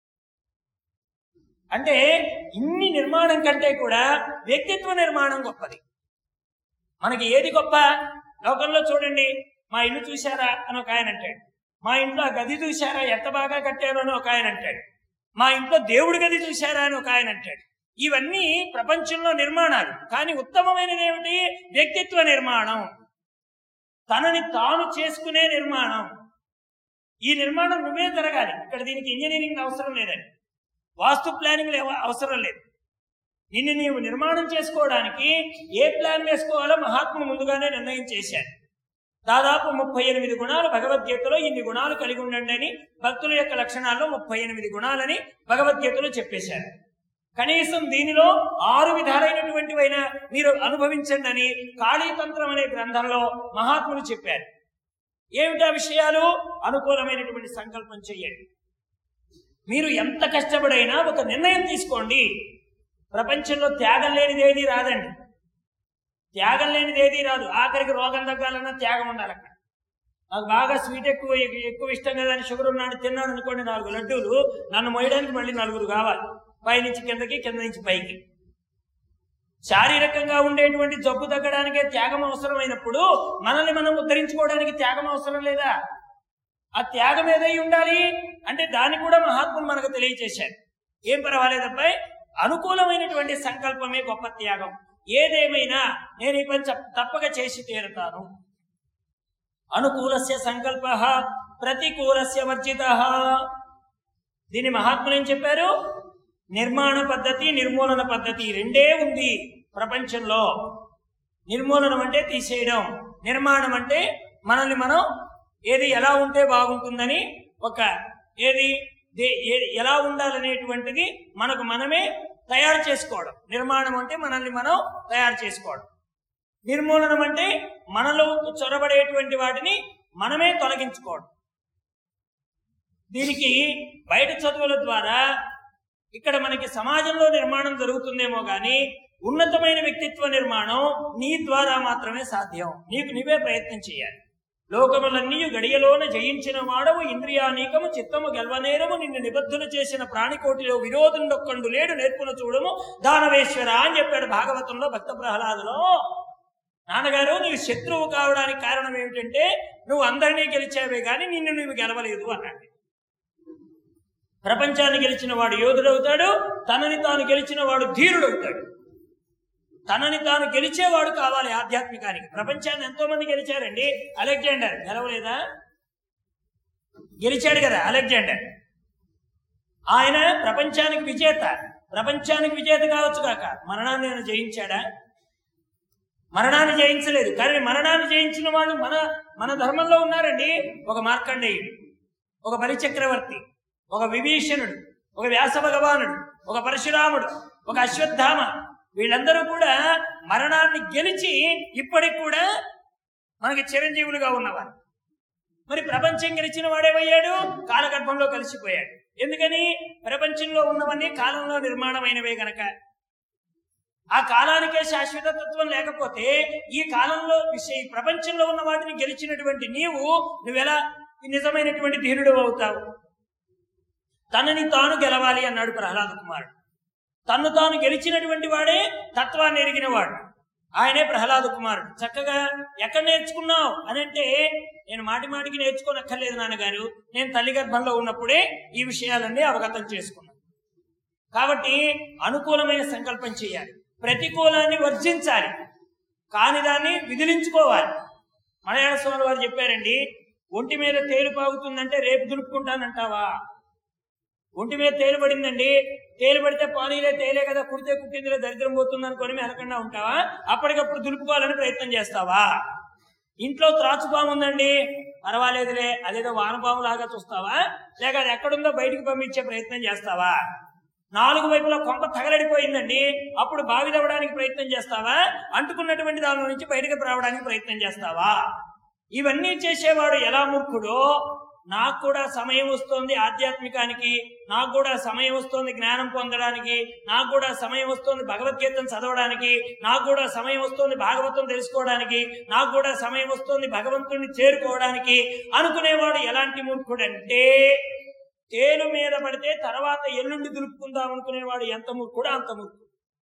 అంటే ఇన్ని నిర్మాణం కంటే కూడా వ్యక్తిత్వ నిర్మాణం గొప్పది మనకి ఏది గొప్ప లోకంలో చూడండి మా ఇల్లు చూశారా అని ఒక ఆయన అంటాడు మా ఇంట్లో ఆ గది చూశారా ఎంత బాగా కట్టారు అని ఒక ఆయన అంటాడు మా ఇంట్లో దేవుడి గది చూశారా అని ఒక ఆయన అంటాడు ఇవన్నీ ప్రపంచంలో నిర్మాణాలు కానీ ఉత్తమమైనది ఏమిటి వ్యక్తిత్వ నిర్మాణం తనని తాను చేసుకునే నిర్మాణం ఈ నిర్మాణం నువ్వే జరగాలి ఇక్కడ దీనికి ఇంజనీరింగ్ అవసరం లేదండి వాస్తు ప్లానింగ్ లేవ- అవసరం లేదు నిన్ను నీవు నిర్మాణం చేసుకోవడానికి ఏ ప్లాన్ వేసుకోవాలో మహాత్ములు ముందుగానే నిర్ణయం చేశారు దాదాపు ముప్పై ఎనిమిది గుణాలు భగవద్గీతలో ఇన్ని గుణాలు కలిగి ఉండండి అని భక్తుల యొక్క లక్షణాల్లో ముప్పై ఎనిమిది గుణాలని భగవద్గీతలో చెప్పేశారు కనీసం దీనిలో ఆరు విధాలైనటువంటివైన మీరు అనుభవించండి అని కాళీతంత్రం అనే గ్రంథంలో మహాత్ములు చెప్పారు ఏమిటా విషయాలు అనుకూలమైనటువంటి సంకల్పం చేయండి మీరు ఎంత కష్టపడైనా ఒక నిర్ణయం తీసుకోండి ప్రపంచంలో త్యాగం లేనిది ఏది రాదండి త్యాగం లేనిది ఏది రాదు ఆఖరికి రోగం తగ్గాలన్నా త్యాగం ఉండాలి అక్కడ నాకు బాగా స్వీట్ ఎక్కువ ఎక్కువ ఇష్టం కదా అని షుగర్ ఉన్నాడు తిన్నాను అనుకోండి నాలుగు లడ్డూలు నన్ను మోయడానికి మళ్ళీ నలుగురు కావాలి పైనుంచి కిందకి కింద నుంచి పైకి శారీరకంగా ఉండేటువంటి జబ్బు తగ్గడానికే త్యాగం అవసరమైనప్పుడు మనల్ని మనం ఉద్ధరించుకోవడానికి త్యాగం అవసరం లేదా ఆ త్యాగం ఏదై ఉండాలి అంటే దాన్ని కూడా మహాత్ములు మనకు తెలియచేశారు ఏం పర్వాలేదబ్బాయి అనుకూలమైనటువంటి సంకల్పమే గొప్ప త్యాగం ఏదేమైనా నేను ఈ పని చప్- తప్పక చేసి తీరుతాను అనుకూలస్య సంకల్ప ప్రతికూలస్య వర్జిత దీని మహాత్ములు ఏం చెప్పారు నిర్మాణ పద్ధతి నిర్మూలన పద్ధతి రెండే ఉంది ప్రపంచంలో నిర్మూలనం అంటే తీసేయడం నిర్మాణం అంటే మనల్ని మనం ఏది ఎలా ఉంటే బాగుంటుందని ఒక ఏది దే- ఏ- ఎలా ఉండాలనేటువంటిది మనకు మనమే తయారు చేసుకోవడం నిర్మాణం అంటే మనల్ని మనం తయారు చేసుకోవడం నిర్మూలనం అంటే మనలో చొరబడేటువంటి వాటిని మనమే తొలగించుకోవడం దీనికి బయట చదువుల ద్వారా ఇక్కడ మనకి సమాజంలో నిర్మాణం జరుగుతుందేమో గాని ఉన్నతమైన వ్యక్తిత్వ నిర్మాణం నీ ద్వారా మాత్రమే సాధ్యం నీకు నీవే ప్రయత్నం చేయాలి లోకములన్నీ గడియలోన జయించిన వాడవు ఇంద్రియానీకము చిత్తము గెల్వనేరము నిన్ను నిబద్ధులు చేసిన ప్రాణికోటిలో విరోధుండొక్కండు లేడు నేర్పున చూడము దానవేశ్వర అని చెప్పాడు భాగవతంలో భక్త ప్రహ్లాదులో నాన్నగారు నీవు శత్రువు కావడానికి కారణం ఏమిటంటే నువ్వు అందరినీ గెలిచావే గాని నిన్ను నువ్వు గెలవలేదు అన్నాడు ప్రపంచాన్ని గెలిచిన వాడు యోధుడవుతాడు తనని తాను గెలిచిన వాడు ధీరుడవుతాడు తనని తాను గెలిచేవాడు కావాలి ఆధ్యాత్మికానికి ప్రపంచాన్ని ఎంతో మంది గెలిచారండి అలెగ్జాండర్ గెలవలేదా గెలిచాడు కదా అలెగ్జాండర్ ఆయన ప్రపంచానికి విజేత ప్రపంచానికి విజేత కావచ్చు కాక మరణాన్ని ఆయన జయించాడా మరణాన్ని జయించలేదు కానీ మరణాన్ని జయించిన వాళ్ళు మన మన ధర్మంలో ఉన్నారండి ఒక మార్కండేయుడు ఒక బలిచక్రవర్తి ఒక విభీషణుడు ఒక వ్యాస భగవానుడు ఒక పరశురాముడు ఒక అశ్వత్థామ వీళ్ళందరూ కూడా మరణాన్ని గెలిచి ఇప్పటికి కూడా మనకి చిరంజీవులుగా ఉన్నవారు మరి ప్రపంచం గెలిచిన వాడేమయ్యాడు కాలగర్భంలో కలిసిపోయాడు ఎందుకని ప్రపంచంలో ఉన్నవన్నీ కాలంలో నిర్మాణమైనవే గనక ఆ కాలానికే శాశ్వత తత్వం లేకపోతే ఈ కాలంలో విషయ ఈ ప్రపంచంలో ఉన్న వాటిని గెలిచినటువంటి నీవు నువ్వెలా నిజమైనటువంటి ధీరుడు అవుతావు తనని తాను గెలవాలి అన్నాడు ప్రహ్లాద కుమారుడు తన్ను తాను గెలిచినటువంటి వాడే తత్వాన్ని ఎరిగిన వాడు ఆయనే ప్రహ్లాద కుమారుడు చక్కగా ఎక్కడ నేర్చుకున్నావు అని అంటే నేను మాటి మాటికి నేర్చుకోనక్కర్లేదు నాన్నగారు నేను తల్లి గర్భంలో ఉన్నప్పుడే ఈ విషయాలన్నీ అవగతం చేసుకున్నాను కాబట్టి అనుకూలమైన సంకల్పం చేయాలి ప్రతికూలాన్ని వర్జించాలి కాని దాన్ని విదిలించుకోవాలి మలయాళ స్వామి వారు చెప్పారండి ఒంటి మీద తేలు పాగుతుందంటే రేపు దులుపుకుంటానంటావా ఒంటి మీద తేలు పడిందండి తేలు పడితే పానీలే తేలే కదా కుడితే కుట్టిందిలే దరిద్రం పోతుంది అనుకొని మెలకుండా ఉంటావా అప్పటికప్పుడు దులుపుకోవాలని ప్రయత్నం చేస్తావా ఇంట్లో త్రాచుపాము ఉందండి పర్వాలేదులే అదేదో వానపాము లాగా చూస్తావా లేక అది ఎక్కడుందో బయటికి పంపించే ప్రయత్నం చేస్తావా నాలుగు వైపులా కొంప తగలడిపోయిందండి అప్పుడు బావి తవ్వడానికి ప్రయత్నం చేస్తావా అంటుకున్నటువంటి దాని నుంచి బయటకు రావడానికి ప్రయత్నం చేస్తావా ఇవన్నీ చేసేవాడు ఎలా మూర్ఖుడో నాకు కూడా సమయం వస్తుంది ఆధ్యాత్మికానికి నాకు కూడా సమయం వస్తుంది జ్ఞానం పొందడానికి నాకు కూడా సమయం వస్తుంది భగవద్గీతను చదవడానికి నాకు కూడా సమయం వస్తుంది భాగవతం తెలుసుకోవడానికి నాకు కూడా సమయం వస్తుంది భగవంతుడిని చేరుకోవడానికి అనుకునేవాడు ఎలాంటి మూర్ఖుడంటే తేలు మీద పడితే తర్వాత ఎల్లుండి దులుపుకుందాం అనుకునేవాడు ఎంత మూర్ఖుడు అంత మూర్ఖుడు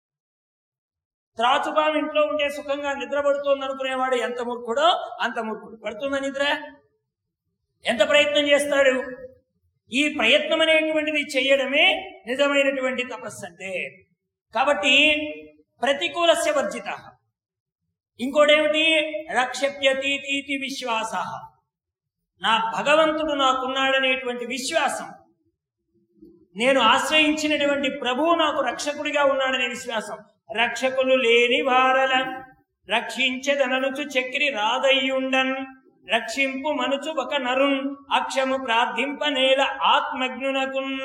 త్రాచుపాము ఇంట్లో ఉంటే సుఖంగా నిద్రపడుతోంది అనుకునేవాడు ఎంత మూర్ఖుడో అంత మూర్ఖుడు పడుతుందా నిద్ర ఎంత ప్రయత్నం చేస్తాడు ఈ ప్రయత్నం అనేటువంటిది చేయడమే నిజమైనటువంటి తపస్సు అంటే కాబట్టి ప్రతికూలస్య వర్జిత ఇంకోటేమిటి రక్షప్యతీతి విశ్వాస నా భగవంతుడు నాకున్నాడనేటువంటి విశ్వాసం నేను ఆశ్రయించినటువంటి ప్రభువు నాకు రక్షకుడిగా ఉన్నాడనే విశ్వాసం రక్షకులు లేని వారల రక్షించెదననుచు చక్రి రాదయ్యుండన్ రక్షింపు మనుచు ఒక నరున్ అక్షము ప్రార్థింప నేల ఆత్మజ్ఞునకున్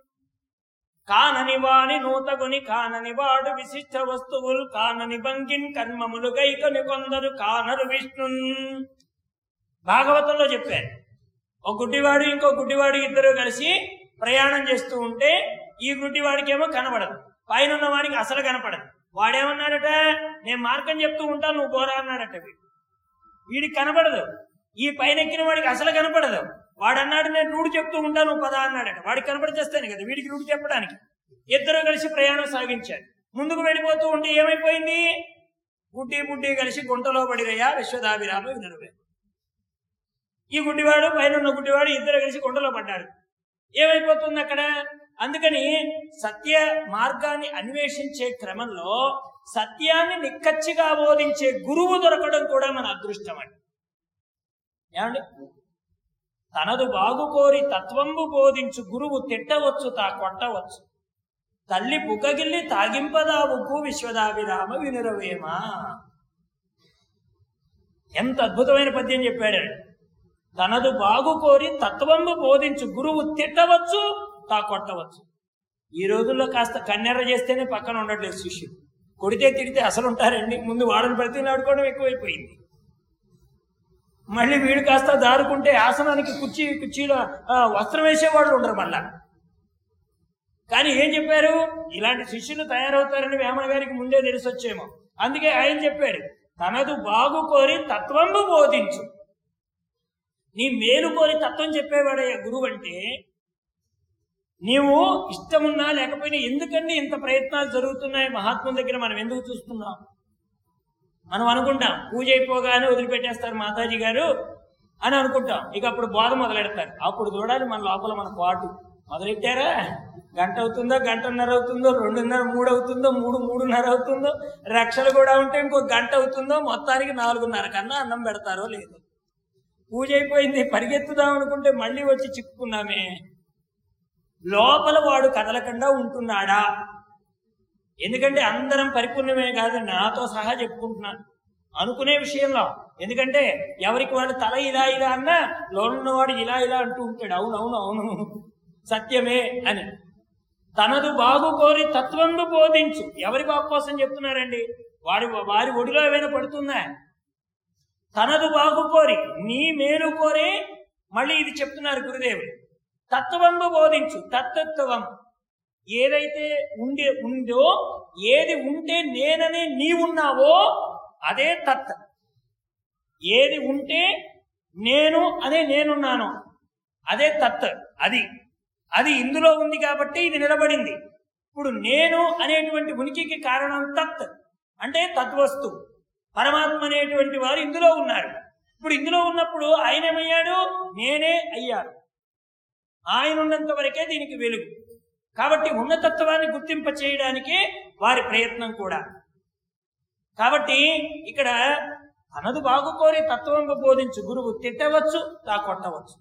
కానని వాని నూతగుని కానని వాడు విశిష్ట వస్తువులు కానని భంగిన్ కర్మములు గైకొని కొందరు కానరు విష్ణున్ భాగవతంలో చెప్పారు ఒక గుడ్డివాడు ఇంకో గుడ్డివాడు ఇద్దరు కలిసి ప్రయాణం చేస్తూ ఉంటే ఈ గుడ్డివాడికేమో కనబడదు పైన ఉన్న వాడికి అసలు కనపడదు వాడేమన్నాడట నేను మార్గం చెప్తూ ఉంటాను నువ్వు పోరా అన్నాడట వీడు వీడికి కనపడదు ఈ పైన ఎక్కిన వాడికి అసలు కనపడదు వాడన్నాడు నేను రూడు చెప్తూ ఉంటాను నువ్వు పదా అన్నాడట వాడికి కనపడిచేస్తాను కదా వీడికి రూడు చెప్పడానికి ఇద్దరు కలిసి ప్రయాణం సాగించారు ముందుకు వెళ్ళిపోతూ ఉంటే ఏమైపోయింది గుడ్డి బుడ్డి కలిసి గుంటలో పడిరయ్యా విశ్వదాభిరామ వినరువే ఈ గుడ్డివాడు పైన ఉన్న గుడ్డివాడు ఇద్దరు కలిసి గుంటలో పడ్డారు ఏమైపోతుంది అక్కడ అందుకని సత్య మార్గాన్ని అన్వేషించే క్రమంలో సత్యాన్ని నిక్కచ్చిగా బోధించే గురువు దొరకడం కూడా మన అదృష్టం అండి ఏమండి తనదు బాగు కోరి తత్వంబు బోధించు గురువు తిట్టవచ్చు తా కొట్టవచ్చు తల్లి బుగ్గగిల్లి తాగింపదా ఉగ్గు విశ్వదాభిరామ వినురవేమా ఎంత అద్భుతమైన పద్యం చెప్పాడండి తనదు బాగు కోరి తత్వంబు బోధించు గురువు తిట్టవచ్చు తా కొట్టవచ్చు ఈ రోజుల్లో కాస్త కన్నెర్ర చేస్తేనే పక్కన ఉండట్లేదు శిష్యుడు కొడితే తిడితే అసలు ఉంటారండి ముందు వాడని ప్రతి ఆడుకోవడం ఎక్కువైపోయింది మళ్ళీ వీడు కాస్త దారుకుంటే ఆసనానికి కుర్చీ కుర్చీలో ఆ, వస్త్రం వేసేవాళ్ళు ఉండరు మళ్ళా కానీ ఏం చెప్పారు ఇలాంటి శిష్యులు తయారవుతారని వేమన గారికి ముందే తెలిసొచ్చేమో అందుకే ఆయన చెప్పాడు తనదు బాగు కోరి తత్వంబు బోధించు నీ మేలు కోరి తత్వం చెప్పేవాడయ్యా గురువు అంటే నీవు ఇష్టమున్నా లేకపోయినా ఎందుకండి ఇంత ప్రయత్నాలు జరుగుతున్నాయి మహాత్ముల దగ్గర మనం ఎందుకు చూస్తున్నాం మనం అనుకుంటాం పూజ అయిపోగానే వదిలిపెట్టేస్తారు మాతాజీ గారు అని అనుకుంటాం ఇక అప్పుడు బోధ మొదలెడతారు అప్పుడు చూడాలి మన లోపల మన పాటు మొదలెట్టారా గంట అవుతుందో గంటన్నర అవుతుందో రెండున్నర మూడు అవుతుందో మూడు మూడున్నర అవుతుందో రక్షలు కూడా ఉంటే ఇంకో గంట అవుతుందో మొత్తానికి నాలుగున్నర కన్నా అన్నం పెడతారో లేదు పూజ అయిపోయింది పరిగెత్తుదాం అనుకుంటే మళ్ళీ వచ్చి చిక్కుకున్నామే లోపల వాడు కదలకుండా ఉంటున్నాడా ఎందుకంటే అందరం పరిపూర్ణమే కాదండి నాతో సహా చెప్పుకుంటున్నాను అనుకునే విషయంలో ఎందుకంటే ఎవరికి వాడు తల ఇలా ఇలా అన్నా లోనున్నవాడు ఇలా ఇలా అంటూ ఉంటాడు అవును అవును అవును సత్యమే అని తనదు బాగు కోరి తత్వంను బోధించు ఎవరి బాగు కోసం చెప్తున్నారండి వాడి వారి ఒడిలో ఏమైనా పడుతుందా తనదు బాగు కోరి నీ మేలు కోరి మళ్ళీ ఇది చెప్తున్నారు గురుదేవుడు తత్వంబు బోధించు తత్వత్వం ఏదైతే ఉండే ఉందో ఏది ఉంటే నేననే నీవున్నావో అదే తత్ ఏది ఉంటే నేను అనే నేనున్నాను అదే తత్ అది అది ఇందులో ఉంది కాబట్టి ఇది నిలబడింది ఇప్పుడు నేను అనేటువంటి ఉనికికి కారణం తత్ అంటే తద్వస్తు పరమాత్మ అనేటువంటి వారు ఇందులో ఉన్నారు ఇప్పుడు ఇందులో ఉన్నప్పుడు ఆయన ఏమయ్యాడు నేనే అయ్యాడు ఆయన ఉన్నంత వరకే దీనికి వెలుగు కాబట్టి ఉన్నతత్వాన్ని గుర్తింప చేయడానికి వారి ప్రయత్నం కూడా కాబట్టి ఇక్కడ తనదు బాగుకోరి తత్వం బోధించు గురువు తిట్టవచ్చు తా కొట్టవచ్చు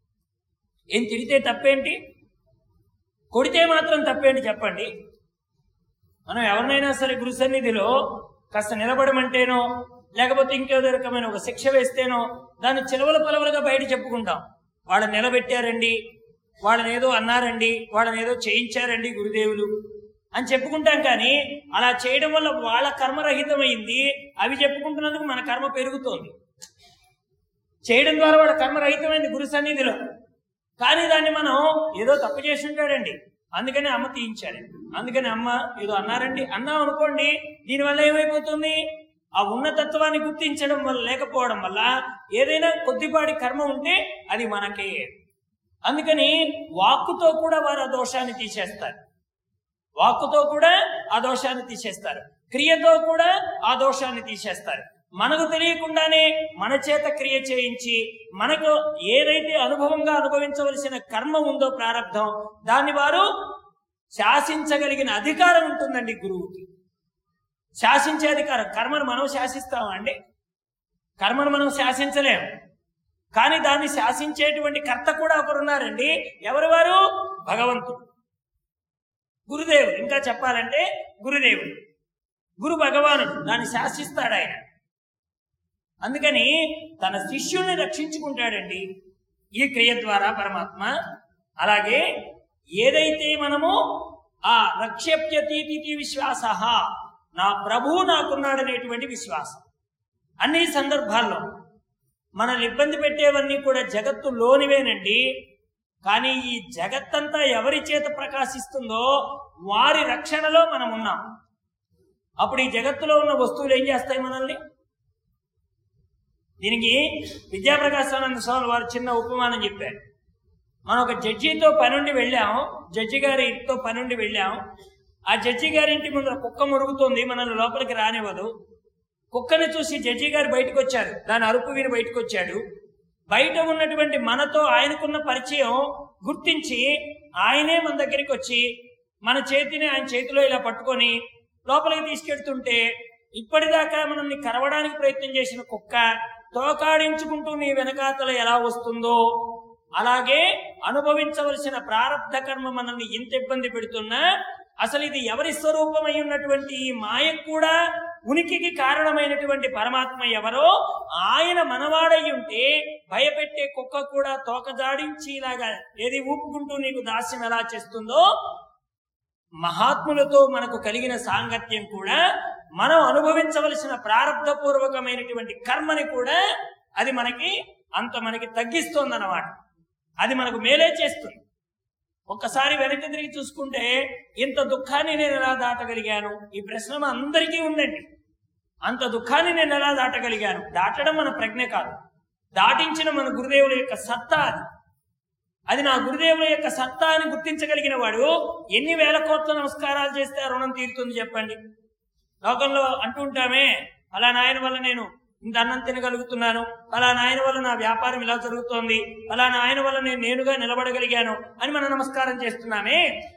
ఏం తిడితే తప్పేంటి కొడితే మాత్రం తప్పేంటి చెప్పండి మనం ఎవరినైనా సరే గురు సన్నిధిలో కాస్త నిలబడమంటేనో లేకపోతే ఇంకేదో రకమైన ఒక శిక్ష వేస్తేనో దాన్ని చిలవల పలవలుగా బయట చెప్పుకుంటాం వాళ్ళని నిలబెట్టారండి వాళ్ళని ఏదో అన్నారండి వాళ్ళని ఏదో చేయించారండి గురుదేవులు అని చెప్పుకుంటాం కానీ అలా చేయడం వల్ల వాళ్ళ కర్మరహితమైంది అవి చెప్పుకుంటున్నందుకు మన కర్మ పెరుగుతోంది చేయడం ద్వారా వాళ్ళ కర్మరహితమైంది గురు సన్నిధిలో కానీ దాన్ని మనం ఏదో తప్పు చేసి ఉంటాడండి అందుకని అమ్మ తీయించాడు అందుకని అమ్మ ఏదో అన్నారండి అన్నాం అనుకోండి దీనివల్ల ఏమైపోతుంది ఆ ఉన్నతత్వాన్ని గుర్తించడం వల్ల లేకపోవడం వల్ల ఏదైనా కొద్దిపాటి కర్మ ఉంటే అది మనకే అందుకని వాక్కుతో కూడా వారు ఆ దోషాన్ని తీసేస్తారు వాక్కుతో కూడా ఆ దోషాన్ని తీసేస్తారు క్రియతో కూడా ఆ దోషాన్ని తీసేస్తారు మనకు తెలియకుండానే మన చేత క్రియ చేయించి మనకు ఏదైతే అనుభవంగా అనుభవించవలసిన కర్మ ఉందో ప్రారంధం దాన్ని వారు శాసించగలిగిన అధికారం ఉంటుందండి గురువుకి శాసించే అధికారం కర్మను మనం శాసిస్తామా అండి కర్మను మనం శాసించలేం కానీ దాన్ని శాసించేటువంటి కర్త కూడా ఒకరున్నారండి ఎవరు వారు భగవంతుడు గురుదేవుడు ఇంకా చెప్పాలంటే గురుదేవుడు గురు భగవానుడు దాన్ని శాసిస్తాడు ఆయన అందుకని తన శిష్యుల్ని రక్షించుకుంటాడండి ఈ క్రియ ద్వారా పరమాత్మ అలాగే ఏదైతే మనము ఆ రక్షప్యతీతి విశ్వాస నా ప్రభువు నాకున్నాడనేటువంటి విశ్వాసం అన్ని సందర్భాల్లో మనల్ని ఇబ్బంది పెట్టేవన్నీ కూడా జగత్తు లోనివేనండి కానీ ఈ జగత్తంతా ఎవరి చేత ప్రకాశిస్తుందో వారి రక్షణలో మనం ఉన్నాం అప్పుడు ఈ జగత్తులో ఉన్న వస్తువులు ఏం చేస్తాయి మనల్ని దీనికి విద్యాప్రకాశానంద స్వామి వారు చిన్న ఉపమానం చెప్పారు మనం ఒక జడ్జితో పనుండి వెళ్ళాం జడ్జి గారితో పనుండి వెళ్ళాం ఆ జడ్జి గారి ఇంటి ముందర కుక్క మురుగుతోంది మనల్ని లోపలికి రానివ్వదు కుక్కని చూసి జడ్జి గారు బయటకు వచ్చారు దాని అరుపు విని బయటకు వచ్చాడు బయట ఉన్నటువంటి మనతో ఆయనకున్న పరిచయం గుర్తించి ఆయనే మన దగ్గరికి వచ్చి మన చేతిని ఆయన చేతిలో ఇలా పట్టుకొని లోపలికి తీసుకెళ్తుంటే ఇప్పటిదాకా మనల్ని కరవడానికి ప్రయత్నం చేసిన కుక్క తోకాడించుకుంటూ నీ వెనకాతల ఎలా వస్తుందో అలాగే అనుభవించవలసిన ప్రారంధ కర్మ మనల్ని ఎంత ఇబ్బంది పెడుతున్నా అసలు ఇది ఎవరి స్వరూపమై ఉన్నటువంటి ఈ మాయకు కూడా ఉనికికి కారణమైనటువంటి పరమాత్మ ఎవరో ఆయన మనవాడై ఉంటే భయపెట్టే కుక్క కూడా తోక జాడించి ఇలాగా ఏది ఊపుకుంటూ నీకు దాస్యం ఎలా చేస్తుందో మహాత్ములతో మనకు కలిగిన సాంగత్యం కూడా మనం అనుభవించవలసిన ప్రారంధపూర్వకమైనటువంటి కర్మని కూడా అది మనకి అంత మనకి తగ్గిస్తుంది అన్నమాట అది మనకు మేలే చేస్తుంది ఒక్కసారి వెనక్కి తిరిగి చూసుకుంటే ఇంత దుఃఖాన్ని నేను ఎలా దాటగలిగాను ఈ ప్రశ్న మన అందరికీ ఉందండి అంత దుఃఖాన్ని నేను ఎలా దాటగలిగాను దాటడం మన ప్రజ్ఞ కాదు దాటించిన మన గురుదేవుల యొక్క సత్తా అది అది నా గురుదేవుల యొక్క సత్తా అని గుర్తించగలిగిన వాడు ఎన్ని వేల కోట్ల నమస్కారాలు చేస్తే ఆ రుణం తీరుతుంది చెప్పండి లోకంలో అంటుంటామే అలా నాయన వల్ల నేను ఇంత అన్నం తినగలుగుతున్నాను అలా నాయన వల్ల నా వ్యాపారం ఇలా జరుగుతోంది అలా నాయన వల్ల నేను నేనుగా నిలబడగలిగాను అని మనం నమస్కారం చేస్తున్నామే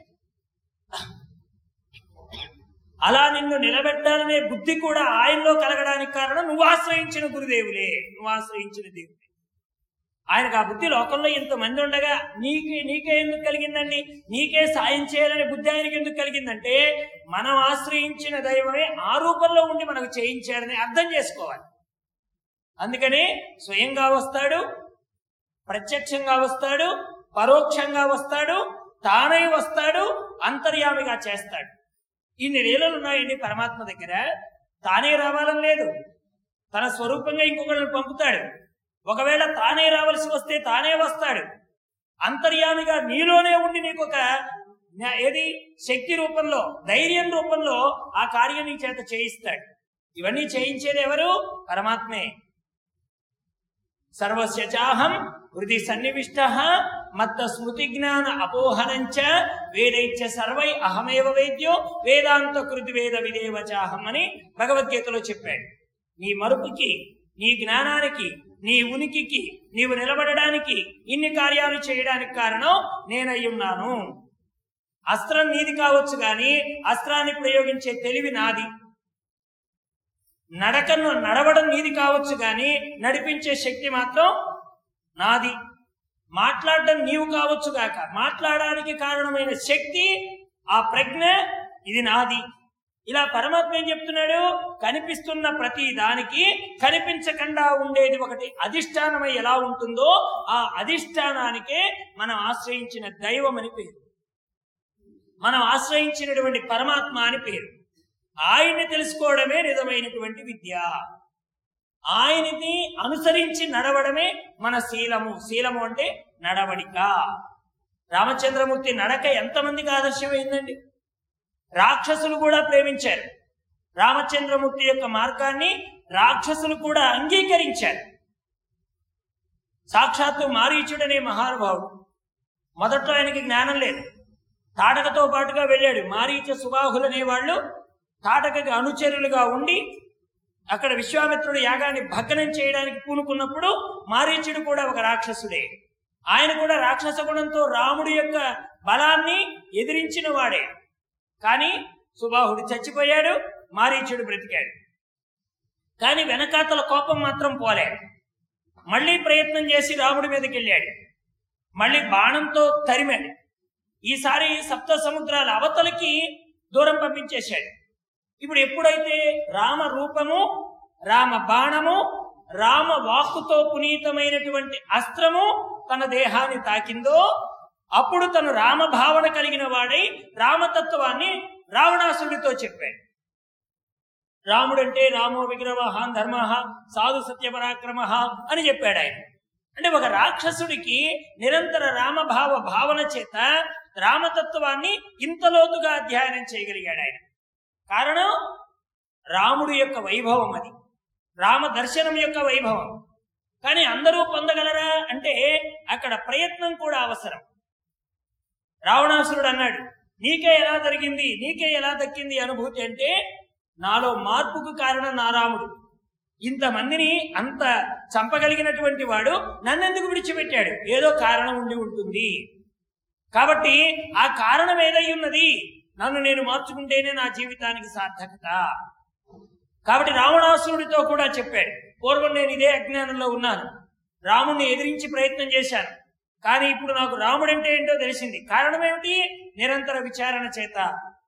అలా నిన్ను నిలబెట్టాలనే బుద్ధి కూడా ఆయనలో కలగడానికి కారణం నువ్వు ఆశ్రయించిన గురుదేవులే నువ్వు ఆశ్రయించిన దేవులే ఆయనకు ఆ బుద్ధి లోకంలో ఇంతమంది ఉండగా నీకే నీకే ఎందుకు కలిగిందండి నీకే సాయం చేయాలనే బుద్ధి ఆయనకి ఎందుకు కలిగిందంటే మనం ఆశ్రయించిన దైవమే ఆ రూపంలో ఉండి మనకు చేయించాడని అర్థం చేసుకోవాలి అందుకని స్వయంగా వస్తాడు ప్రత్యక్షంగా వస్తాడు పరోక్షంగా వస్తాడు తానై వస్తాడు అంతర్యామిగా చేస్తాడు ఇన్ని లీలలు ఉన్నాయండి పరమాత్మ దగ్గర తానే రావాలని లేదు తన స్వరూపంగా ఇంకొకరిని పంపుతాడు ఒకవేళ తానే రావాల్సి వస్తే తానే వస్తాడు అంతర్యామిగా నీలోనే ఉండి నీకు ఒక న్యా- ఏది శక్తి రూపంలో ధైర్యం రూపంలో ఆ కార్యం నీ చేత చేయిస్తాడు ఇవన్నీ చేయించేది ఎవరు పరమాత్మే సర్వస్య చాహం హృది సన్నివిష్ట మత్త స్మృతి జ్ఞాన అపోహనంచ వేదైచ్చ సర్వై అహమేవ వేద్యో వేదాంత కృతి వేద విదేవ చాహం అని భగవద్గీతలో చెప్పాడు నీ మరుపుకి నీ జ్ఞానానికి నీ ఉనికికి నీవు నిలబడడానికి ఇన్ని కార్యాలు చేయడానికి కారణం నేనై ఉన్నాను అస్త్రం నీది కావచ్చు కానీ అస్త్రాన్ని ప్రయోగించే తెలివి నాది నడకను నడవడం నీది కావచ్చు కానీ నడిపించే శక్తి మాత్రం నాది మాట్లాడడం నీవు కావచ్చు కాక మాట్లాడడానికి కారణమైన శక్తి ఆ ప్రజ్ఞ ఇది నాది ఇలా పరమాత్మ ఏం చెప్తున్నాడు కనిపిస్తున్న ప్రతి దానికి కనిపించకుండా ఉండేది ఒకటి అధిష్టానమై ఎలా ఉంటుందో ఆ అధిష్టానానికే మనం ఆశ్రయించిన దైవం అని పేరు మనం ఆశ్రయించినటువంటి పరమాత్మ అని పేరు ఆయన్ని తెలుసుకోవడమే నిజమైనటువంటి విద్య ఆయనని అనుసరించి నడవడమే మన శీలము శీలము అంటే నడవడిక రామచంద్రమూర్తి నడక ఎంతమందికి ఆదర్శమైందండి రాక్షసులు కూడా ప్రేమించారు రామచంద్రమూర్తి యొక్క మార్గాన్ని రాక్షసులు కూడా అంగీకరించారు సాక్షాత్తు మారీచుడనే మహానుభావుడు మొదట్లో ఆయనకి జ్ఞానం లేదు తాటకతో పాటుగా వెళ్ళాడు మారీచ సుబాహులనే వాళ్ళు తాటకకి అనుచరులుగా ఉండి అక్కడ విశ్వామిత్రుడు యాగాన్ని భగ్నం చేయడానికి పూనుకున్నప్పుడు మారీచుడు కూడా ఒక రాక్షసుడే ఆయన కూడా రాక్షస గుణంతో రాముడి యొక్క బలాన్ని ఎదిరించిన వాడే కానీ సుబాహుడు చచ్చిపోయాడు మారీచుడు బ్రతికాడు కానీ వెనకాతల కోపం మాత్రం పోలే మళ్ళీ ప్రయత్నం చేసి రాముడి మీదకి వెళ్ళాడు మళ్ళీ బాణంతో తరిమాడు ఈసారి సప్త సముద్రాల అవతలకి దూరం పంపించేశాడు ఇప్పుడు ఎప్పుడైతే రామ రూపము రామ బాణము రామ వాక్కుతో పునీతమైనటువంటి అస్త్రము తన దేహాన్ని తాకిందో అప్పుడు తను రామ భావన కలిగిన వాడై రామతత్వాన్ని రావణాసుడితో చెప్పాడు రాముడంటే రామో విగ్రహ ధర్మ సాధు సత్య పరాక్రమ అని చెప్పాడు ఆయన అంటే ఒక రాక్షసుడికి నిరంతర రామభావ భావన చేత రామతత్వాన్ని ఇంత లోతుగా అధ్యయనం చేయగలిగాడు ఆయన కారణం రాముడు యొక్క వైభవం అది రామ దర్శనం యొక్క వైభవం కానీ అందరూ పొందగలరా అంటే అక్కడ ప్రయత్నం కూడా అవసరం రావణాసురుడు అన్నాడు నీకే ఎలా జరిగింది నీకే ఎలా దక్కింది అనుభూతి అంటే నాలో మార్పుకు కారణం నా రాముడు ఇంతమందిని అంత చంపగలిగినటువంటి వాడు నన్నెందుకు విడిచిపెట్టాడు ఏదో కారణం ఉండి ఉంటుంది కాబట్టి ఆ కారణం ఏదై ఉన్నది నన్ను నేను మార్చుకుంటేనే నా జీవితానికి సార్థకత కాబట్టి రావణాసురుడితో కూడా చెప్పాడు పూర్వం నేను ఇదే అజ్ఞానంలో ఉన్నాను రాముణ్ణి ఎదిరించి ప్రయత్నం చేశాను కానీ ఇప్పుడు నాకు రాముడంటే ఏంటో తెలిసింది కారణం ఏమిటి నిరంతర విచారణ చేత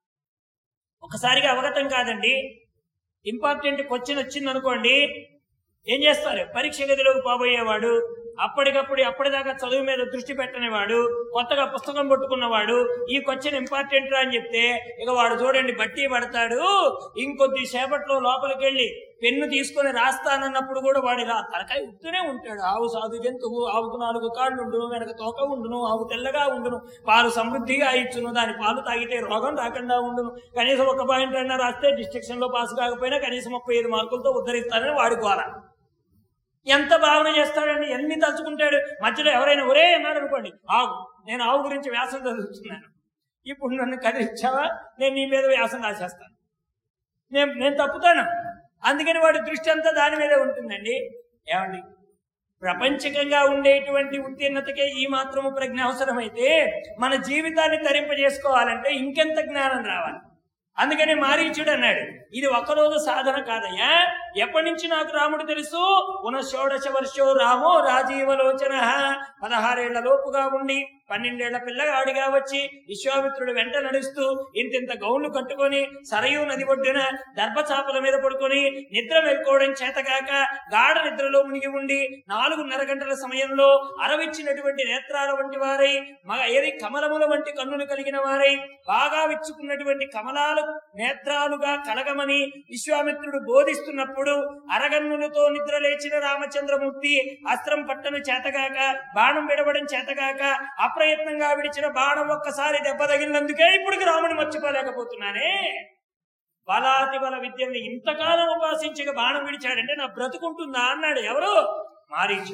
ఒకసారిగా అవగతం కాదండి ఇంపార్టెంట్ క్వశ్చన్ వచ్చింది అనుకోండి ఏం చేస్తారు పరీక్ష గదిలోకి పోబోయేవాడు అప్పటికప్పుడు అప్పటిదాకా చదువు మీద దృష్టి పెట్టనివాడు కొత్తగా పుస్తకం పట్టుకున్నవాడు ఈ క్వశ్చన్ ఇంపార్టెంట్ రా అని చెప్తే ఇక వాడు చూడండి బట్టి పడతాడు ఇంకొద్ది సేపట్లో లోపలికి వెళ్ళి పెన్ను తీసుకొని రాస్తానన్నప్పుడు కూడా వాడి రా తలకాయ ఉత్తూనే ఉంటాడు ఆవు సాధు జంతువు ఆవుకు నాలుగు కాళ్ళు ఉండును వెనక తోక ఉండును ఆవు తెల్లగా ఉండును పాలు సమృద్ధిగా ఇచ్చును దాని పాలు తాగితే రోగం రాకుండా ఉండును కనీసం ఒక పాయింట్ అయినా రాస్తే డిస్ట్రిక్షన్ లో పాస్ కాకపోయినా కనీసం ముప్పై ఐదు మార్కులతో ఉద్ధరిస్తానని వాడి గోల ఎంత భావన చేస్తాడండి ఎన్ని తలుచుకుంటాడు మధ్యలో ఎవరైనా ఒరే అన్నాడు అనుకోండి ఆవు నేను ఆవు గురించి వ్యాసం చదువుతున్నాను ఇప్పుడు నన్ను కదిలించావా నేను నీ మీద వ్యాసం రాసేస్తాను నేను నేను తప్పుతాను అందుకని వాడి దృష్టి అంతా దాని మీదే ఉంటుందండి ఏమండి ప్రపంచకంగా ఉండేటువంటి ఉత్తీర్ణతకే ఈ మాత్రము ప్రజ్ఞ అవసరమైతే మన జీవితాన్ని తరింపజేసుకోవాలంటే ఇంకెంత జ్ఞానం రావాలి అందుకని మారీచుడు అన్నాడు ఇది ఒక్కరోజు సాధన కాదయ్యా ఎప్పటి నుంచి నాకు రాముడు తెలుసు పునః షోడశ వర్షో రామో రాజీవలోచన పదహారేళ్ల లోపుగా ఉండి పన్నెండేళ్ల పిల్లగాడిగా వచ్చి విశ్వామిత్రుడు వెంట నడుస్తూ ఇంతింత గౌన్లు కట్టుకొని సరయూ నది ఒడ్డున దర్భచాపల మీద పడుకొని నిద్ర మేల్కోవడం చేతకాక గాఢ నిద్రలో మునిగి ఉండి నాలుగున్నర గంటల సమయంలో అరవిచ్చినటువంటి నేత్రాల వంటి వారై మగ ఏది కమలముల వంటి కన్నులు కలిగిన వారై బాగా విచ్చుకున్నటువంటి కమలాలు నేత్రాలుగా కలగమని విశ్వామిత్రుడు బోధిస్తున్నప్పుడు అరగన్నులతో నిద్ర లేచిన రామచంద్రమూర్తి అస్త్రం పట్టను చేతగాక బాణం విడవడం చేతగాక అప్రయత్నంగా విడిచిన బాణం ఒక్కసారి దెబ్బ తగిలినందుకే ఇప్పటికి రాముని మర్చిపోలేకపోతున్నానే బలాతి బల విద్యని ఇంతకాలం ఉపాసించక బాణం విడిచాడంటే నా బ్రతుకుంటుందా అన్నాడు ఎవరు మారీచు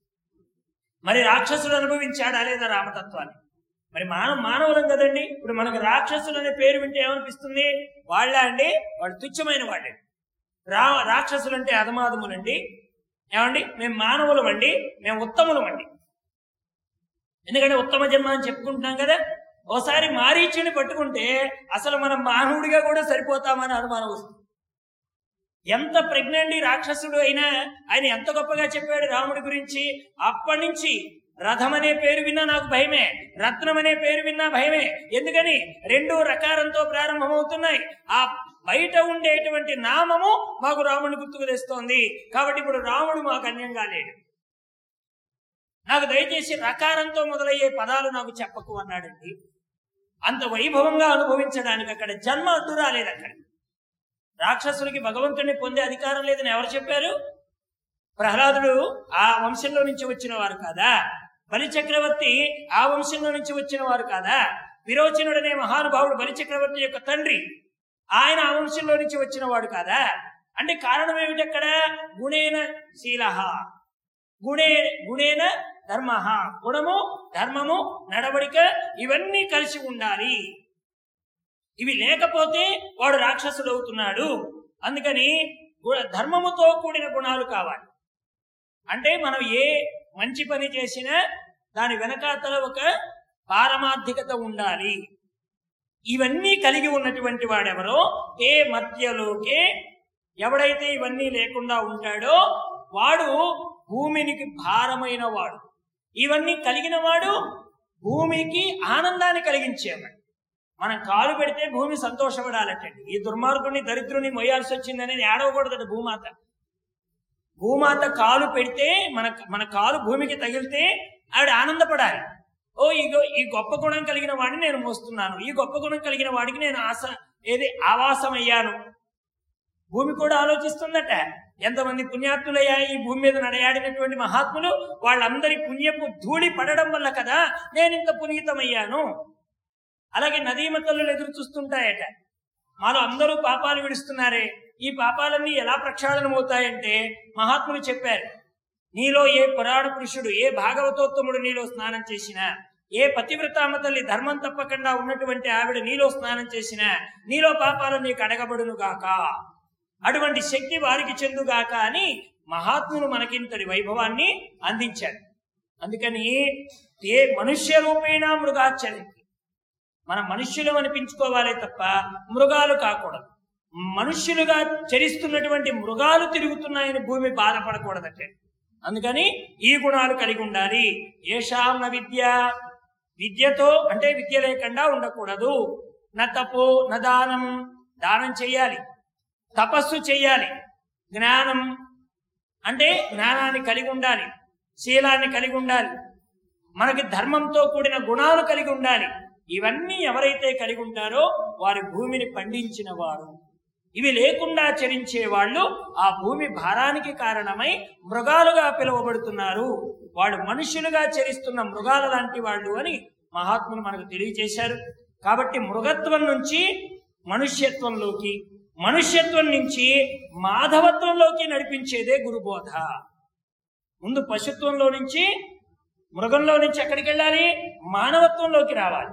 మరి రాక్షసుడు అనుభవించాడా లేదా రామతత్వాన్ని మరి మానవ మానవులం కదండి ఇప్పుడు మనకు రాక్షసులు అనే పేరు వింటే ఏమనిపిస్తుంది వాళ్ళ అండి వాళ్ళు తుచ్చమైన వాళ్ళే రా రాక్షసులు అంటే అధమాధములండి ఏమండి మేము మానవులం అండి మేము ఉత్తములం అండి ఎందుకంటే ఉత్తమ జన్మ అని చెప్పుకుంటున్నాం కదా ఓసారి మారీచుని పట్టుకుంటే అసలు మనం మానవుడిగా కూడా సరిపోతామని అనుమానం వస్తుంది ఎంత ప్రజ్ఞండి రాక్షసుడు అయినా ఆయన ఎంత గొప్పగా చెప్పాడు రాముడి గురించి అప్పటి నుంచి రథం అనే పేరు విన్నా నాకు భయమే రత్నం అనే పేరు విన్నా భయమే ఎందుకని రెండు రకారంతో ప్రారంభమవుతున్నాయి ఆ బయట ఉండేటువంటి నామము మాకు రాముని గుర్తుకు తెస్తోంది కాబట్టి ఇప్పుడు రాముడు మాకు అన్యంగా లేడు నాకు దయచేసి రకారంతో మొదలయ్యే పదాలు నాకు చెప్పకు అన్నాడండి అంత వైభవంగా అనుభవించడానికి అక్కడ జన్మ అడ్డు రాలేదు అక్కడ రాక్షసులకి భగవంతుడిని పొందే అధికారం లేదని ఎవరు చెప్పారు ప్రహ్లాదుడు ఆ వంశంలో నుంచి వచ్చిన వారు కాదా బలి చక్రవర్తి ఆ వంశంలో నుంచి వచ్చిన వారు కాదా విరోచనుడనే మహానుభావుడు బలి చక్రవర్తి యొక్క తండ్రి ఆయన ఆ వంశంలో నుంచి వచ్చిన వాడు కాదా అంటే కారణం ఏమిటి అక్కడ గుణేన శీల గుణే గుణేన ధర్మ గుణము ధర్మము నడవడిక ఇవన్నీ కలిసి ఉండాలి ఇవి లేకపోతే వాడు రాక్షసుడు అవుతున్నాడు అందుకని గు- ధర్మముతో కూడిన గుణాలు కావాలి అంటే మనం ఏ మంచి పని చేసినా దాని వెనకాతల ఒక పారమార్థికత ఉండాలి ఇవన్నీ కలిగి ఉన్నటువంటి వాడెవరో ఏ మధ్యలోకే ఎవడైతే ఇవన్నీ లేకుండా ఉంటాడో వాడు భూమినికి భారమైన వాడు ఇవన్నీ కలిగిన వాడు భూమికి ఆనందాన్ని కలిగించేవాడు మనం కాలు పెడితే భూమి సంతోషపడాలటండి ఈ దుర్మార్గుని దరిద్రుని మొయ్యాల్సి వచ్చిందని ఏడవకూడదట భూమాత భూమాత కాలు పెడితే మన మన కాలు భూమికి తగిలితే ఆవిడ ఆనందపడాలి ఓ ఇగో ఈ గొప్ప గుణం కలిగిన వాడిని నేను మోస్తున్నాను ఈ గొప్ప గుణం కలిగిన వాడికి నేను ఆశ ఏది ఆవాసం అయ్యాను భూమి కూడా ఆలోచిస్తుందట ఎంతమంది పుణ్యాత్ములయ్యా ఈ భూమి మీద నడయాడినటువంటి మహాత్ములు వాళ్ళందరి పుణ్యపు ధూళి పడడం వల్ల కదా నేను ఇంత పునీతమయ్యాను అలాగే నదీమతలు ఎదురు చూస్తుంటాయట మాలో అందరూ పాపాలు విడుస్తున్నారే ఈ పాపాలన్నీ ఎలా ప్రక్షాళనమవుతాయంటే మహాత్ములు చెప్పారు నీలో ఏ పురాణ పురుషుడు ఏ భాగవతోత్తముడు నీలో స్నానం చేసినా ఏ పతివ్రతామ తల్లి ధర్మం తప్పకుండా ఉన్నటువంటి ఆవిడ నీలో స్నానం చేసినా నీలో పాపాలన్నీ కడగబడును గాక అటువంటి శక్తి వారికి చెందుగాక అని మహాత్ములు మనకింతటి వైభవాన్ని అందించారు అందుకని ఏ మనుష్య రూపేణ మృగాచరి మన మనుష్యులు అనిపించుకోవాలే తప్ప మృగాలు కాకూడదు మనుష్యులుగా చరిస్తున్నటువంటి మృగాలు తిరుగుతున్నాయని భూమి బాధపడకూడదటే అందుకని ఈ గుణాలు కలిగి ఉండాలి ఏషాం న విద్య విద్యతో అంటే విద్య లేకుండా ఉండకూడదు నా తపో నా దానం దానం చెయ్యాలి తపస్సు చెయ్యాలి జ్ఞానం అంటే జ్ఞానాన్ని కలిగి ఉండాలి శీలాన్ని కలిగి ఉండాలి మనకి ధర్మంతో కూడిన గుణాలు కలిగి ఉండాలి ఇవన్నీ ఎవరైతే కలిగి ఉంటారో వారి భూమిని పండించిన వారు ఇవి లేకుండా చరించే వాళ్ళు ఆ భూమి భారానికి కారణమై మృగాలుగా పిలువబడుతున్నారు వాళ్ళు మనుషులుగా చరిస్తున్న మృగాల లాంటి వాళ్ళు అని మహాత్ములు మనకు తెలియజేశారు కాబట్టి మృగత్వం నుంచి మనుష్యత్వంలోకి మనుష్యత్వం నుంచి మాధవత్వంలోకి నడిపించేదే గురుబోధ ముందు పశుత్వంలో నుంచి మృగంలో నుంచి ఎక్కడికి వెళ్ళాలి మానవత్వంలోకి రావాలి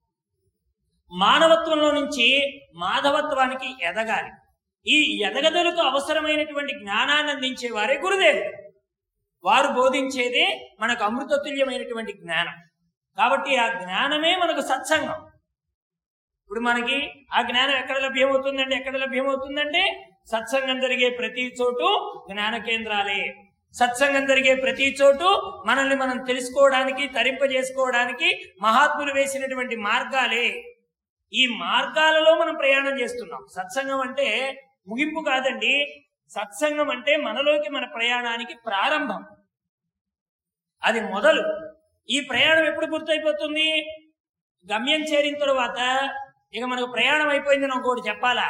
మానవత్వంలో నుంచి మాధవత్వానికి ఎదగాలి ఈ ఎదగదలకు అవసరమైనటువంటి జ్ఞానాన్ని అందించే వారే గురుదేవుడు వారు బోధించేదే మనకు అమృతతుల్యమైనటువంటి జ్ఞానం కాబట్టి ఆ జ్ఞానమే మనకు సత్సంగం ఇప్పుడు మనకి ఆ జ్ఞానం ఎక్కడ లభ్యమవుతుందండి ఎక్కడ లభ్యమవుతుందంటే సత్సంగం జరిగే ప్రతి చోటు జ్ఞాన కేంద్రాలే సత్సంగం జరిగే ప్రతి చోటు మనల్ని మనం తెలుసుకోవడానికి తరింపజేసుకోవడానికి మహాత్ములు వేసినటువంటి మార్గాలే ఈ మార్గాలలో మనం ప్రయాణం చేస్తున్నాం సత్సంగం అంటే ముగింపు కాదండి సత్సంగం అంటే మనలోకి మన ప్రయాణానికి ప్రారంభం అది మొదలు ఈ ప్రయాణం ఎప్పుడు పూర్తయిపోతుంది గమ్యం చేరిన తరువాత ఇక మనకు ప్రయాణం అయిపోయింది అని ఇంకోటి చెప్పాలా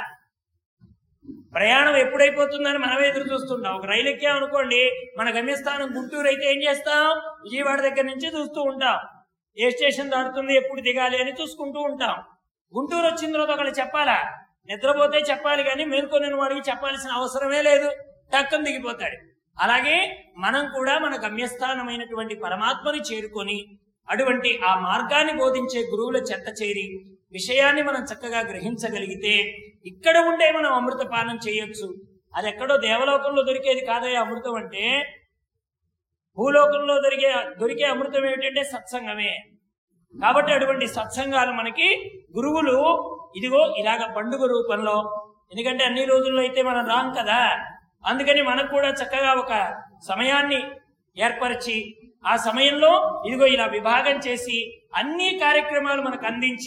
ప్రయాణం ఎప్పుడైపోతుందని మనమే ఎదురు చూస్తుంటాం ఒక రైలు ఎక్కామనుకోండి మన గమ్యస్థానం గుంటూరు అయితే ఏం చేస్తాం విజయవాడ దగ్గర నుంచి చూస్తూ ఉంటాం ఏ స్టేషన్ దాటుతుంది ఎప్పుడు దిగాలి అని చూసుకుంటూ ఉంటాం గుంటూరు వచ్చిన తర్వాత ఒకళ్ళు చెప్పాలా నిద్రపోతే చెప్పాలి కానీ మేల్కొనిన వాడికి చెప్పాల్సిన అవసరమే లేదు టక్కన దిగిపోతాడు అలాగే మనం కూడా మన గమ్యస్థానమైనటువంటి పరమాత్మని చేరుకొని అటువంటి ఆ మార్గాన్ని బోధించే గురువుల చెత్త చేరి విషయాన్ని మనం చక్కగా గ్రహించగలిగితే ఇక్కడ ఉండే మనం అమృతపానం చేయొచ్చు అది ఎక్కడో దేవలోకంలో దొరికేది కాదయ్యా అమృతం అంటే భూలోకంలో దొరికే దొరికే అమృతం ఏమిటంటే సత్సంగమే కాబట్టి అటువంటి సత్సంగాలు మనకి గురువులు ఇదిగో ఇలాగ పండుగ రూపంలో ఎందుకంటే అన్ని రోజుల్లో అయితే మనం రాం కదా అందుకని మనకు కూడా చక్కగా ఒక సమయాన్ని ఏర్పరిచి ఆ సమయంలో ఇదిగో ఇలా విభాగం చేసి అన్ని కార్యక్రమాలు మనకు అందించి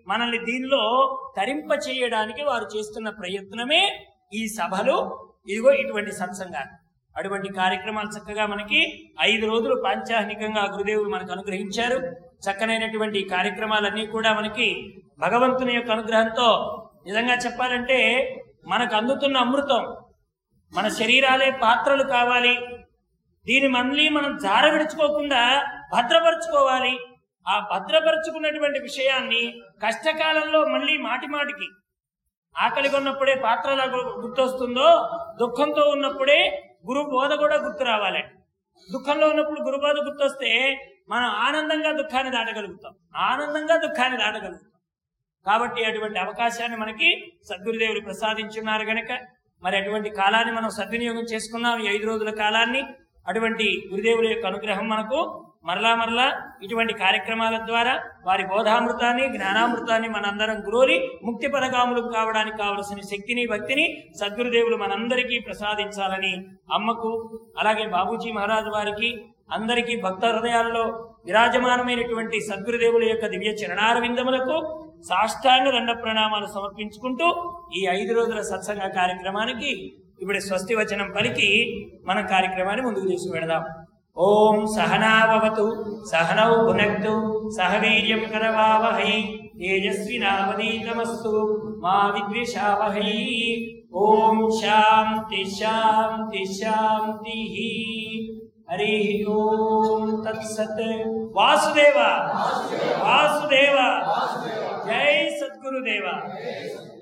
మనల్ని దీనిలో తరింప చేయడానికి వారు చేస్తున్న ప్రయత్నమే ఈ సభలు ఇదిగో ఇటువంటి సత్సంగాలు అటువంటి కార్యక్రమాలు చక్కగా మనకి ఐదు రోజులు పాంచాహ్నికంగా గురుదేవులు మనకు అనుగ్రహించారు చక్కనైనటువంటి ఈ కార్యక్రమాలన్నీ కూడా మనకి భగవంతుని యొక్క అనుగ్రహంతో నిజంగా చెప్పాలంటే మనకు అందుతున్న అమృతం మన శరీరాలే పాత్రలు కావాలి దీన్ని మళ్ళీ మనం జార విడుచుకోకుండా భద్రపరుచుకోవాలి ఆ భద్రపరుచుకున్నటువంటి విషయాన్ని కష్టకాలంలో మళ్ళీ మాటి మాటికి ఆకలిగా ఉన్నప్పుడే పాత్ర ఎలా గు- గుర్తొస్తుందో దుఃఖంతో ఉన్నప్పుడే గురు బోధ కూడా గుర్తు రావాలండి దుఃఖంలో ఉన్నప్పుడు గురు బోధ గుర్తొస్తే మనం ఆనందంగా దుఃఖాన్ని దాటగలుగుతాం ఆనందంగా దుఃఖాన్ని దాటగలుగుతాం కాబట్టి అటువంటి అవకాశాన్ని మనకి సద్గురుదేవులు ప్రసాదించున్నారు గనక మరి అటువంటి కాలాన్ని మనం సద్వినియోగం చేసుకున్నాం ఈ ఐదు రోజుల కాలాన్ని అటువంటి గురుదేవుల యొక్క అనుగ్రహం మనకు మరలా మరలా ఇటువంటి కార్యక్రమాల ద్వారా వారి బోధామృతాన్ని జ్ఞానామృతాన్ని మనందరం గురోరి ముక్తి పదగాములు కావడానికి కావలసిన శక్తిని భక్తిని సద్గురుదేవులు మనందరికీ ప్రసాదించాలని అమ్మకు అలాగే బాబూజీ మహారాజు వారికి అందరికీ భక్త హృదయాలలో విరాజమానమైనటువంటి సద్గురుదేవుల యొక్క దివ్య చరణారవిందములకు సాష్టాంగ దండ ప్రణామాలు సమర్పించుకుంటూ ఈ ఐదు రోజుల సత్సంగ కార్యక్రమానికి ఇప్పుడు స్వస్తి వచనం పలికి మన కార్యక్రమాన్ని ముందుకు తీసుకువెడదాం ఓం సహనావతు సహనౌ భునక్తు సహ వీర్యం కరవావహై తేజస్వినావదీతమస్తు మా విద్విషావహై ఓం శాంతి శాంతి శాంతి హరి ఓం తత్సత్ వాసుదేవ వాసుదేవ జై సద్గురుదేవ